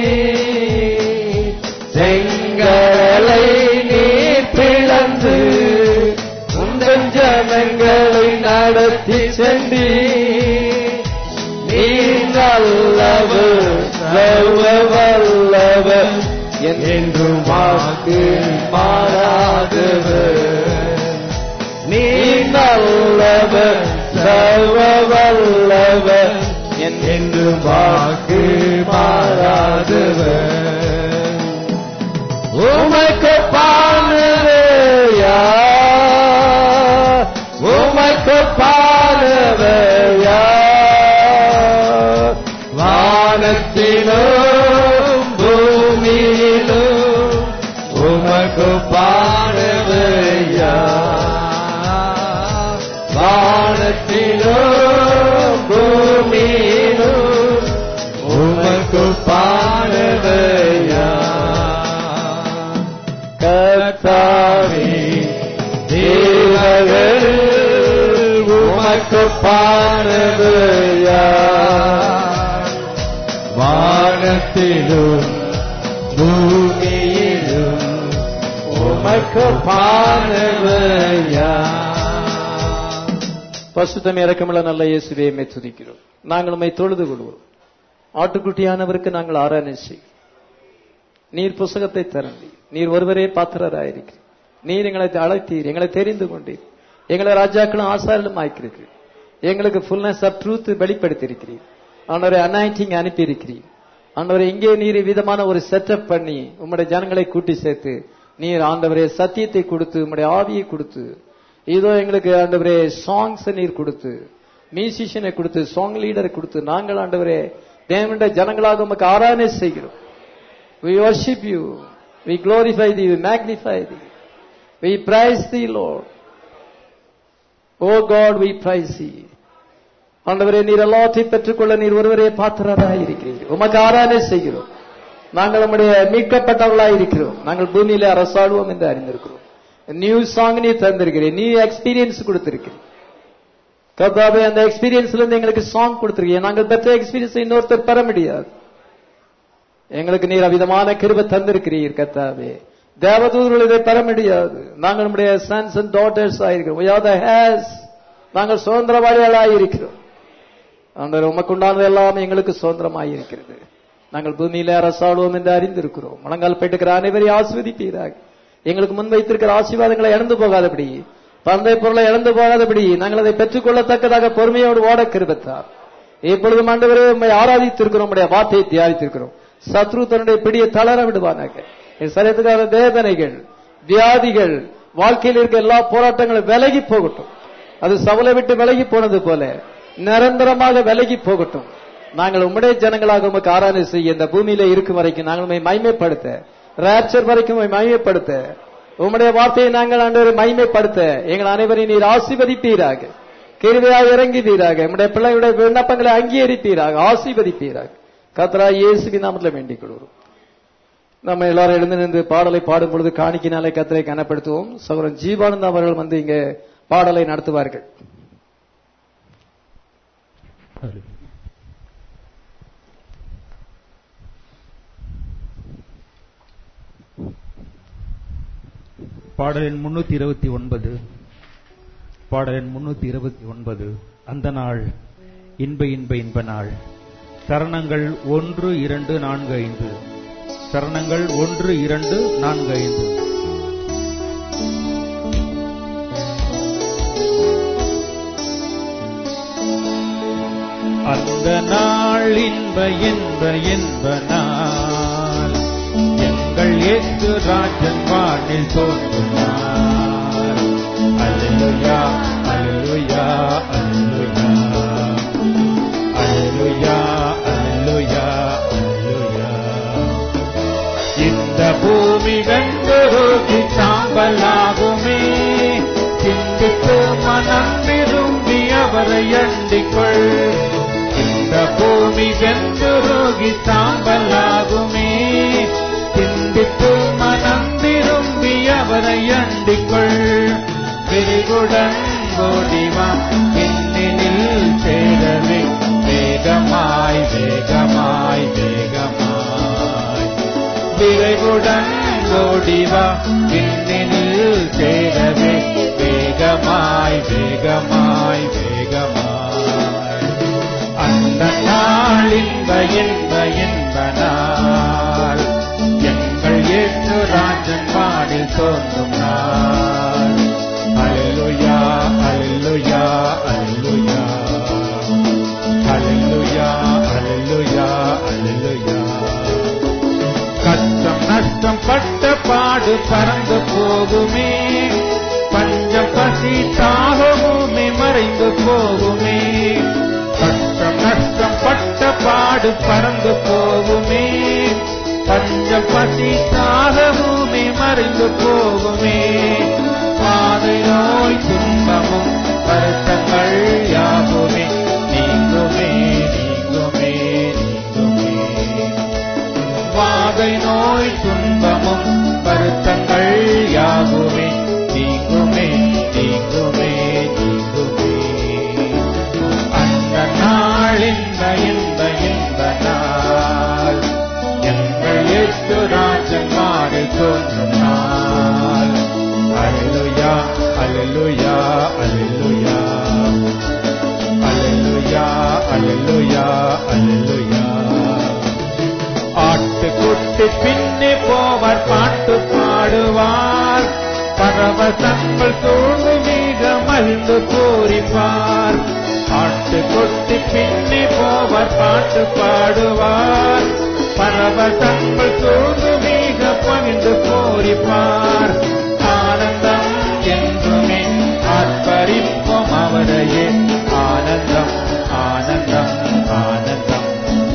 செங்கடலை நீர் பிளந்து உங்கள் ஜனங்களை நடத்தி சென்றி நீ நல்லவர் சர்வ வல்லவர் என்றும் வாக்கு மாறாதவர் நீ நல்லவர் சர்வ வல்லவர் என்று வாக்கு மாறாதவர் உமக்கு பானவையா உமக்கு பானவையா வானத்திலும் பூமியிலும் உமக்கு பானவையா வானத்திலும் பூமியிலும் உமக்கு பானவையா கர்த்தாவே தேவர்கள் உமக்கு பானவையா வானத்திலும் பூமியிலும் உமக்கு பானவையா பசுத்தம் இறக்கமுள்ள நல்ல இயேசுவே மை துதிக்கிறோம் நாங்கள் உம்மை தொழுது கொள்வோம் ஆட்டுக்குட்டியானவருக்கு நாங்கள் ஆராதனை செய்கிறோம் நீர் புஸ்தகத்தை திறந்தி நீர் ஒருவரே பாத்திரராயிருக்கிறீர் நீர் எங்களை அழைத்தீர் எங்களை தெரிந்து கொண்டீர் எங்களை ராஜாக்களும் ஆசாரிலும் ஆக்கிறீர்கள் எங்களுக்கு ஃபுல்னஸ் ஆஃப் ட்ரூத் வெளிப்படுத்தியிருக்கிறீர் அவனரை அனாயிட்டிங் அனுப்பியிருக்கிறீர் ஆண்டவரை இங்கே நீர் விதமான ஒரு செட்டப் பண்ணி உம்முடைய ஜனங்களை கூட்டி சேர்த்து நீர் ஆண்டவரே சத்தியத்தை கொடுத்து உம்முடைய ஆவியை கொடுத்து இதோ எங்களுக்கு ஆண்டவரே சாங்ஸ் நீர் கொடுத்து மியூசிஷியனை கொடுத்து சாங் லீடரை கொடுத்து நாங்கள் ஆண்டவரே தேவனுடைய ஜனங்களாக உமக்கு ஆராதனை செய்கிறோம் we worship you we glorify thee we magnify thee we praise thee lord oh god we praise thee ஆண்டவரே நீர் எல்லாத்தையும் பெற்றுக்கொள்ள நீர் ஒருவரே பாத்திரராக இருக்கிறீர் உமக்கு ஆராதனை செய்கிறோம் நாங்கள் நம்முடைய மீட்கப்பட்டவர்களாக இருக்கிறோம் நாங்கள் பூமியில அரசாடுவோம் என்று அறிந்திருக்கிறோம் நியூ சாங் நீ தந்திருக்கிறேன் நியூ எக்ஸ்பீரியன்ஸ் கொடுத்திருக்கிறேன் கர்த்தாவே அந்த எக்ஸ்பீரியன்ஸ்ல இருந்து எங்களுக்கு சாங் கொடுத்திருக்கீங்க நாங்கள் பெற்ற எக்ஸ்பீரியன்ஸ் இன்னொருத்தர் பெற முடியாது எங்களுக்கு நீர் அவிதமான கிருபை தந்திருக்கிறீர் கர்த்தாவே தேவதூர்கள் இதை பெற முடியாது நாங்கள் நம்முடைய சன்ஸ் அண்ட் டாட்டர்ஸ் ஆயிருக்கிறோம் we are the heirs. நாங்கள் சுதந்திரவாளிகளாக இருக்கிறோம் அந்த உமக்குண்டானது எல்லாம் எங்களுக்கு சுதந்திரமாக இருக்கிறது நாங்கள் பூமியில அரசாடுவோம் என்று அறிந்திருக்கிறோம் முழங்கால் பெற்றுக்கிற அனைவரையும் ஆஸ்வதிப்பீராக எங்களுக்கு முன் வைத்திருக்கிற ஆசீர்வாதங்களை இழந்து போகாதபடி பந்தை பொருளை இழந்து போகாதபடி நாங்கள் அதை பெற்றுக்கொள்ளத்தக்கதாக பொறுமையோடு ஓட கிருபத்தார் இப்பொழுது ஆண்டவரே உண்மை ஆராதித்திருக்கிறோம் உடைய வார்த்தையை தியானித்திருக்கிறோம் சத்ரு தன்னுடைய பிடியை தளர விடுவானாக என் சரீரத்துக்கான வேதனைகள் வியாதிகள் வாழ்க்கையில் இருக்க எல்லா போராட்டங்களும் விலகி போகட்டும் அது சவலை விட்டு விலகி போனது போல நிரந்தரமாக விலகி போகட்டும் நாங்கள் உம்முடைய ஜனங்களாக உமக்கு ஆராதனை செய்ய இந்த பூமியில இருக்கும் வரைக்கும் நாங்கள் உண்மை மைமைப்படுத்த ராப்சர் வரைக்கும் உம்மை மைமைப்படுத்த உம்முடைய வார்த்தையை நாங்கள் ஆண்டவரை மைமைப்படுத்த எங்கள் அனைவரையும் நீர் ஆசீர்வதிப்பீராக கிருவையாக இறங்குவீராக நம்முடைய பிள்ளைகளுடைய விண்ணப்பங்களை அங்கீகரிப்பீராக ஆசீர்வதிப்பீராக கத்ரா இயேசுவின் நாமத்தில் வேண்டிக் கொள்கிறோம் நம்ம எல்லாரும் எழுந்து நின்று பாடலை பாடும் பொழுது காணிக்கினாலே கத்தரை கனப்படுத்துவோம் சகோதரன் ஜீவானந்த் அவர்கள் வந்து இங்க பாடலை நடத்துவார்கள் பாடலின் முன்னூத்தி இருபத்தி ஒன்பது பாடலின் முன்னூத்தி இருபத்தி ஒன்பது அந்த நாள் இன்ப இன்ப இன்ப நாள் சரணங்கள் ஒன்று இரண்டு நான்கு ஐந்து சரணங்கள் ஒன்று இரண்டு நான்கு ஐந்து அந்த நாள் இன்ப இன்ப இன்ப நாள் எங்கள் இயேசு ராஜன் வானில் தோன்றுனார் அல்லேலூயா அல்லேலூயா அல்லேலூயா அல்லேலூயா அல்லேலூயா அல்லேலூயா இந்த பூமி வெந்தருகி சாம்பலாகுமே சிந்தித்து மனம் விரும்பி அவரை அண்டிக்கொள் இந்த பூமி வெந்துருகி சாம்பலாகுமே சிந்தித்து மனம் விரும்பி அவரை அண்டிக்கொள் விரிகுடன் கோடிவா என்னில் சேரவே வேகமாய் வேகமாய் வேகமாய் விரைவுடன் ஓடிவா விண்ணினில் சேரவே வேகமாய் வேகமாய் வேகமாய் அந்த நாள் இன்ப இன்ப இன்ப நாள் எங்கள் இயேசு ராஜன் பாடில் தோன்றும் நாள் அல்லேலூயா அல்லேலூயா அல்லேலூயா அல்லேலூயா அல்லேலூயா அல்லேலூயா கஷ்டம் நஷ்டம் பட்ட பாடு பறந்து போகுமே பஞ்சம் பசி தாகமுமே மறைந்து போகுமே கஷ்டம் நஷ்டம் பட்ட பாடு பறந்து போகுமே பஞ்சம் பசி தாகமுமே மறைந்து போகுமே பாதை நோய் துன்பமும் வருத்தங்கள் யாவுமே நீங்குமே நீங்குமே நீங்குமே வாதை நோய் துன்பமும் வருத்தங்கள் யாவுமே நீங்குமே நீங்குமே நீங்குமே அந்த நாள் இன்ப இன்ப இன்ப நாள் எங்கள் இயேசு ராஜன் மாறி தோன்றும் நாள் அல்லேலூயா அல்லேலூயா அல்லேலூயா அல்லேலூயா அல்லேலூயா ஆட்டுக்குட்டி பின்னே போவார் பாட்டு பாடுவார் பரவசங்கள் சூழ்ந்து மிக மகிழ்ந்து பூரிப்பார் ஆட்டுக்குட்டி பின்னே போவார் பாட்டு பாடுவார் பரவசங்கள் சூழ்ந்து மிக மகிழ்ந்து பூரிப்பார் ஆனந்தம் என்றுமே ஆர்ப்பரிப்போம் அவரையே ஆனந்தம் ஆனந்தம் ஆனந்தம்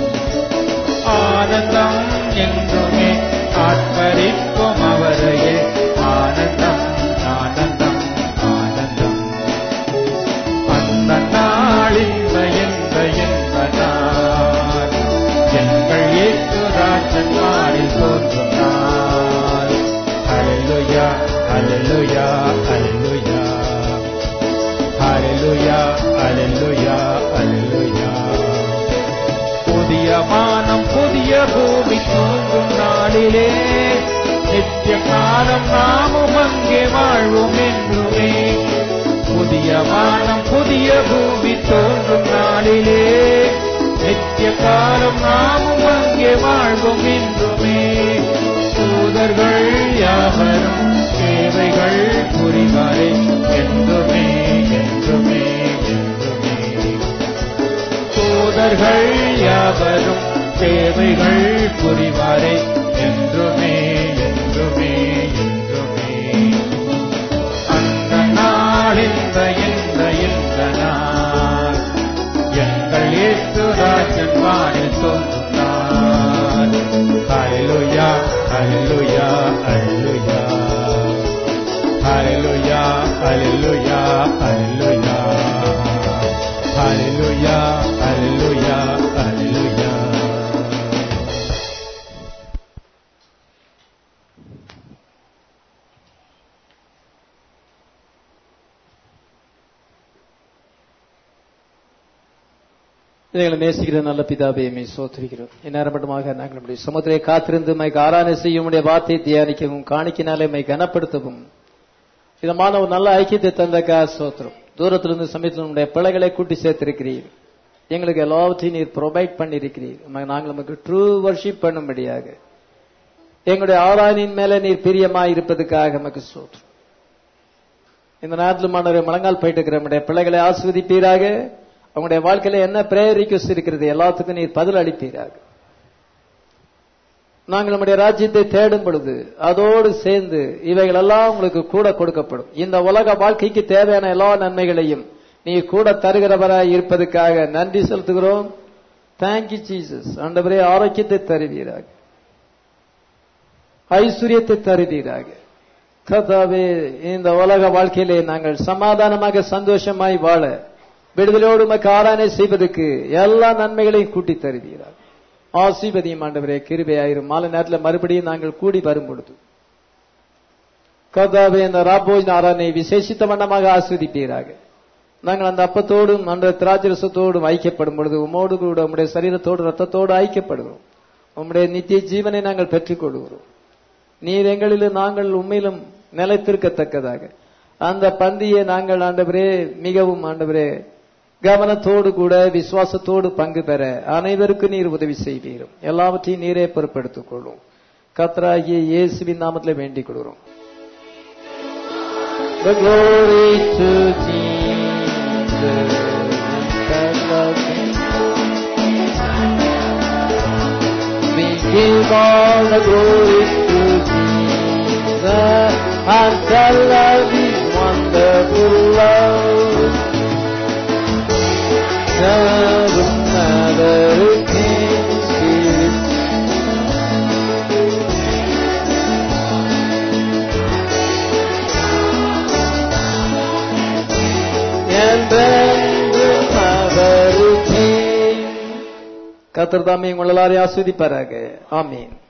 ஆனந்தம் என்றுமே ஆட்பரிக்கும் அவரையே ஆனந்தம் ஆனந்தம் ஆனந்தம் அந்த நாள் இந்த இந்த இந்த நாள் எங்கள் இயேசு ராஜன் நாளில் தோன்றும் நாள் ஹalleluya ஹalleluya ஹalleluya ஹalleluya ஹalleluya ஹalleluya புதிய வானம் புதிய பூமி தோன்றும் நாளிலே நித்திய காலம் நாமும் அங்கே வாழ்வோம் என்றுமே புதிய வானம் புதிய பூமி தோன்றும் நாளிலே நித்திய காலம் நாமும் அங்கே வாழ்வோம் என்றுமே தூதர்கள் யாவரும் சேவைகள் புரிவாரே என்றுமே என்றுமே என்றுமே தூதர்கள் யாவரும் சேவைகள் புரிவாரே என்றுமே என்றுமே என்றுமே அந்த நாள் இந்த இந்த இந்த நாள் எங்கள் இயேசு ராஜன் வானில் தோன்றும் நாள் ஹalleluya ஹalleluya ஹalleluya ஹalleluya ஹalleluya ஹalleluya ஹalleluya ஹalleluya ஹalleluya எங்களை நேசிக்கிற நல்ல பிதாபே எம்மை சோத்திருக்கிறோம் இந்நேரமட்டமாக நாங்கள் நம்முடைய சமுத்திரை காத்திருந்து மைக்கு ஆராதனை செய்யும் உடைய வார்த்தையை தியானிக்கவும் காணிக்கினாலே மை கனப்படுத்தவும் விதமான ஒரு நல்ல ஐக்கியத்தை தந்தக்கா சோத்திரம் தூரத்திலிருந்து சமயத்தில் உடைய பிள்ளைகளை கூட்டி சேர்த்திருக்கிறீர் எங்களுக்கு எல்லாவற்றையும் நீர் ப்ரொவைட் பண்ணியிருக்கிறீர் உம்மை நாங்கள் நமக்கு ட்ரூ வர்ஷிப் பண்ணும்படியாக எங்களுடைய ஆராதனையின் மேல நீர் பிரியமாய் இருப்பதுக்காக நமக்கு சோத்திரம் இந்த நேரத்தில் மாணவரை முழங்கால் போயிட்டு இருக்கிற நம்முடைய பிள்ளைகளை ஆஸ்வதிப்பீராக அவங்களுடைய வாழ்க்கையில என்ன பிரேயர் ரிக்வஸ்ட் இருக்கிறது எல்லாத்துக்கும் நீர் பதில் அளிப்பீராக நாங்கள் நம்முடைய ராஜ்யத்தை தேடும் பொழுது அதோடு சேர்ந்து இவைகள் எல்லாம் உங்களுக்கு கூட கொடுக்கப்படும் இந்த உலக வாழ்க்கைக்கு தேவையான எல்லா நன்மைகளையும் நீ கூட தருகிறவராய் இருப்பதற்காக நன்றி செலுத்துகிறோம் தேங்க்யூ ஜீசஸ் ஆண்டவரே ஆரோக்கியத்தை தருவீராக ஐஸ்வர்யத்தை தருவீராக கர்த்தாவே இந்த உலக வாழ்க்கையிலே நாங்கள் சமாதானமாக சந்தோஷமாய் வாழ விடுதலோடு உமக்கு ஆராதனை செய்வதற்கு எல்லா நன்மைகளையும் கூட்டி தருவீராக ஆசீர்வதியும் ஆண்டவரே கிருபையாயிரும் மாலை நேரத்தில் மறுபடியும் நாங்கள் கூடி வரும் பொழுது கர்த்தாவே இந்த ராபோஜ் ஆராதனை விசேஷித்த வண்ணமாக ஆஸ்வதிப்பீராக நாங்கள் அந்த அப்பத்தோடும் அந்த திராட்சரசத்தோடும் ஐக்கியப்படும் பொழுது உமோடு கூட உம்முடைய சரீரத்தோடு ரத்தத்தோடு ஐக்கியப்படுகிறோம் உம்முடைய நித்திய ஜீவனை நாங்கள் பெற்றுக் கொள்கிறோம் நீர் எங்களிலும் நாங்கள் உண்மையிலும் நிலைத்திருக்கத்தக்கதாக அந்த பந்தியை நாங்கள் ஆண்டவரே மிகவும் ஆண்டவரே கவனத்தோடு கூட விசுவாசத்தோடு பங்கு பெற அனைவருக்கும் நீர் உதவி செய்வீரும் எல்லாவற்றையும் நீரே பொறுப்பெடுத்துக் கொள்ளும் கத்ராகிய இயேசுவின் நாமத்தில் வேண்டிக் கொள்கிறோம் The glory to Jesus. We give all the glory to Jesus and tell of His wonderful love. Never, never again, Spirit. என்றென்றும் அவருக்கே கத்தர் தாமே உங்கள் எல்லாரையும் ஆஸ்வதிப்பாராக ஆமீன்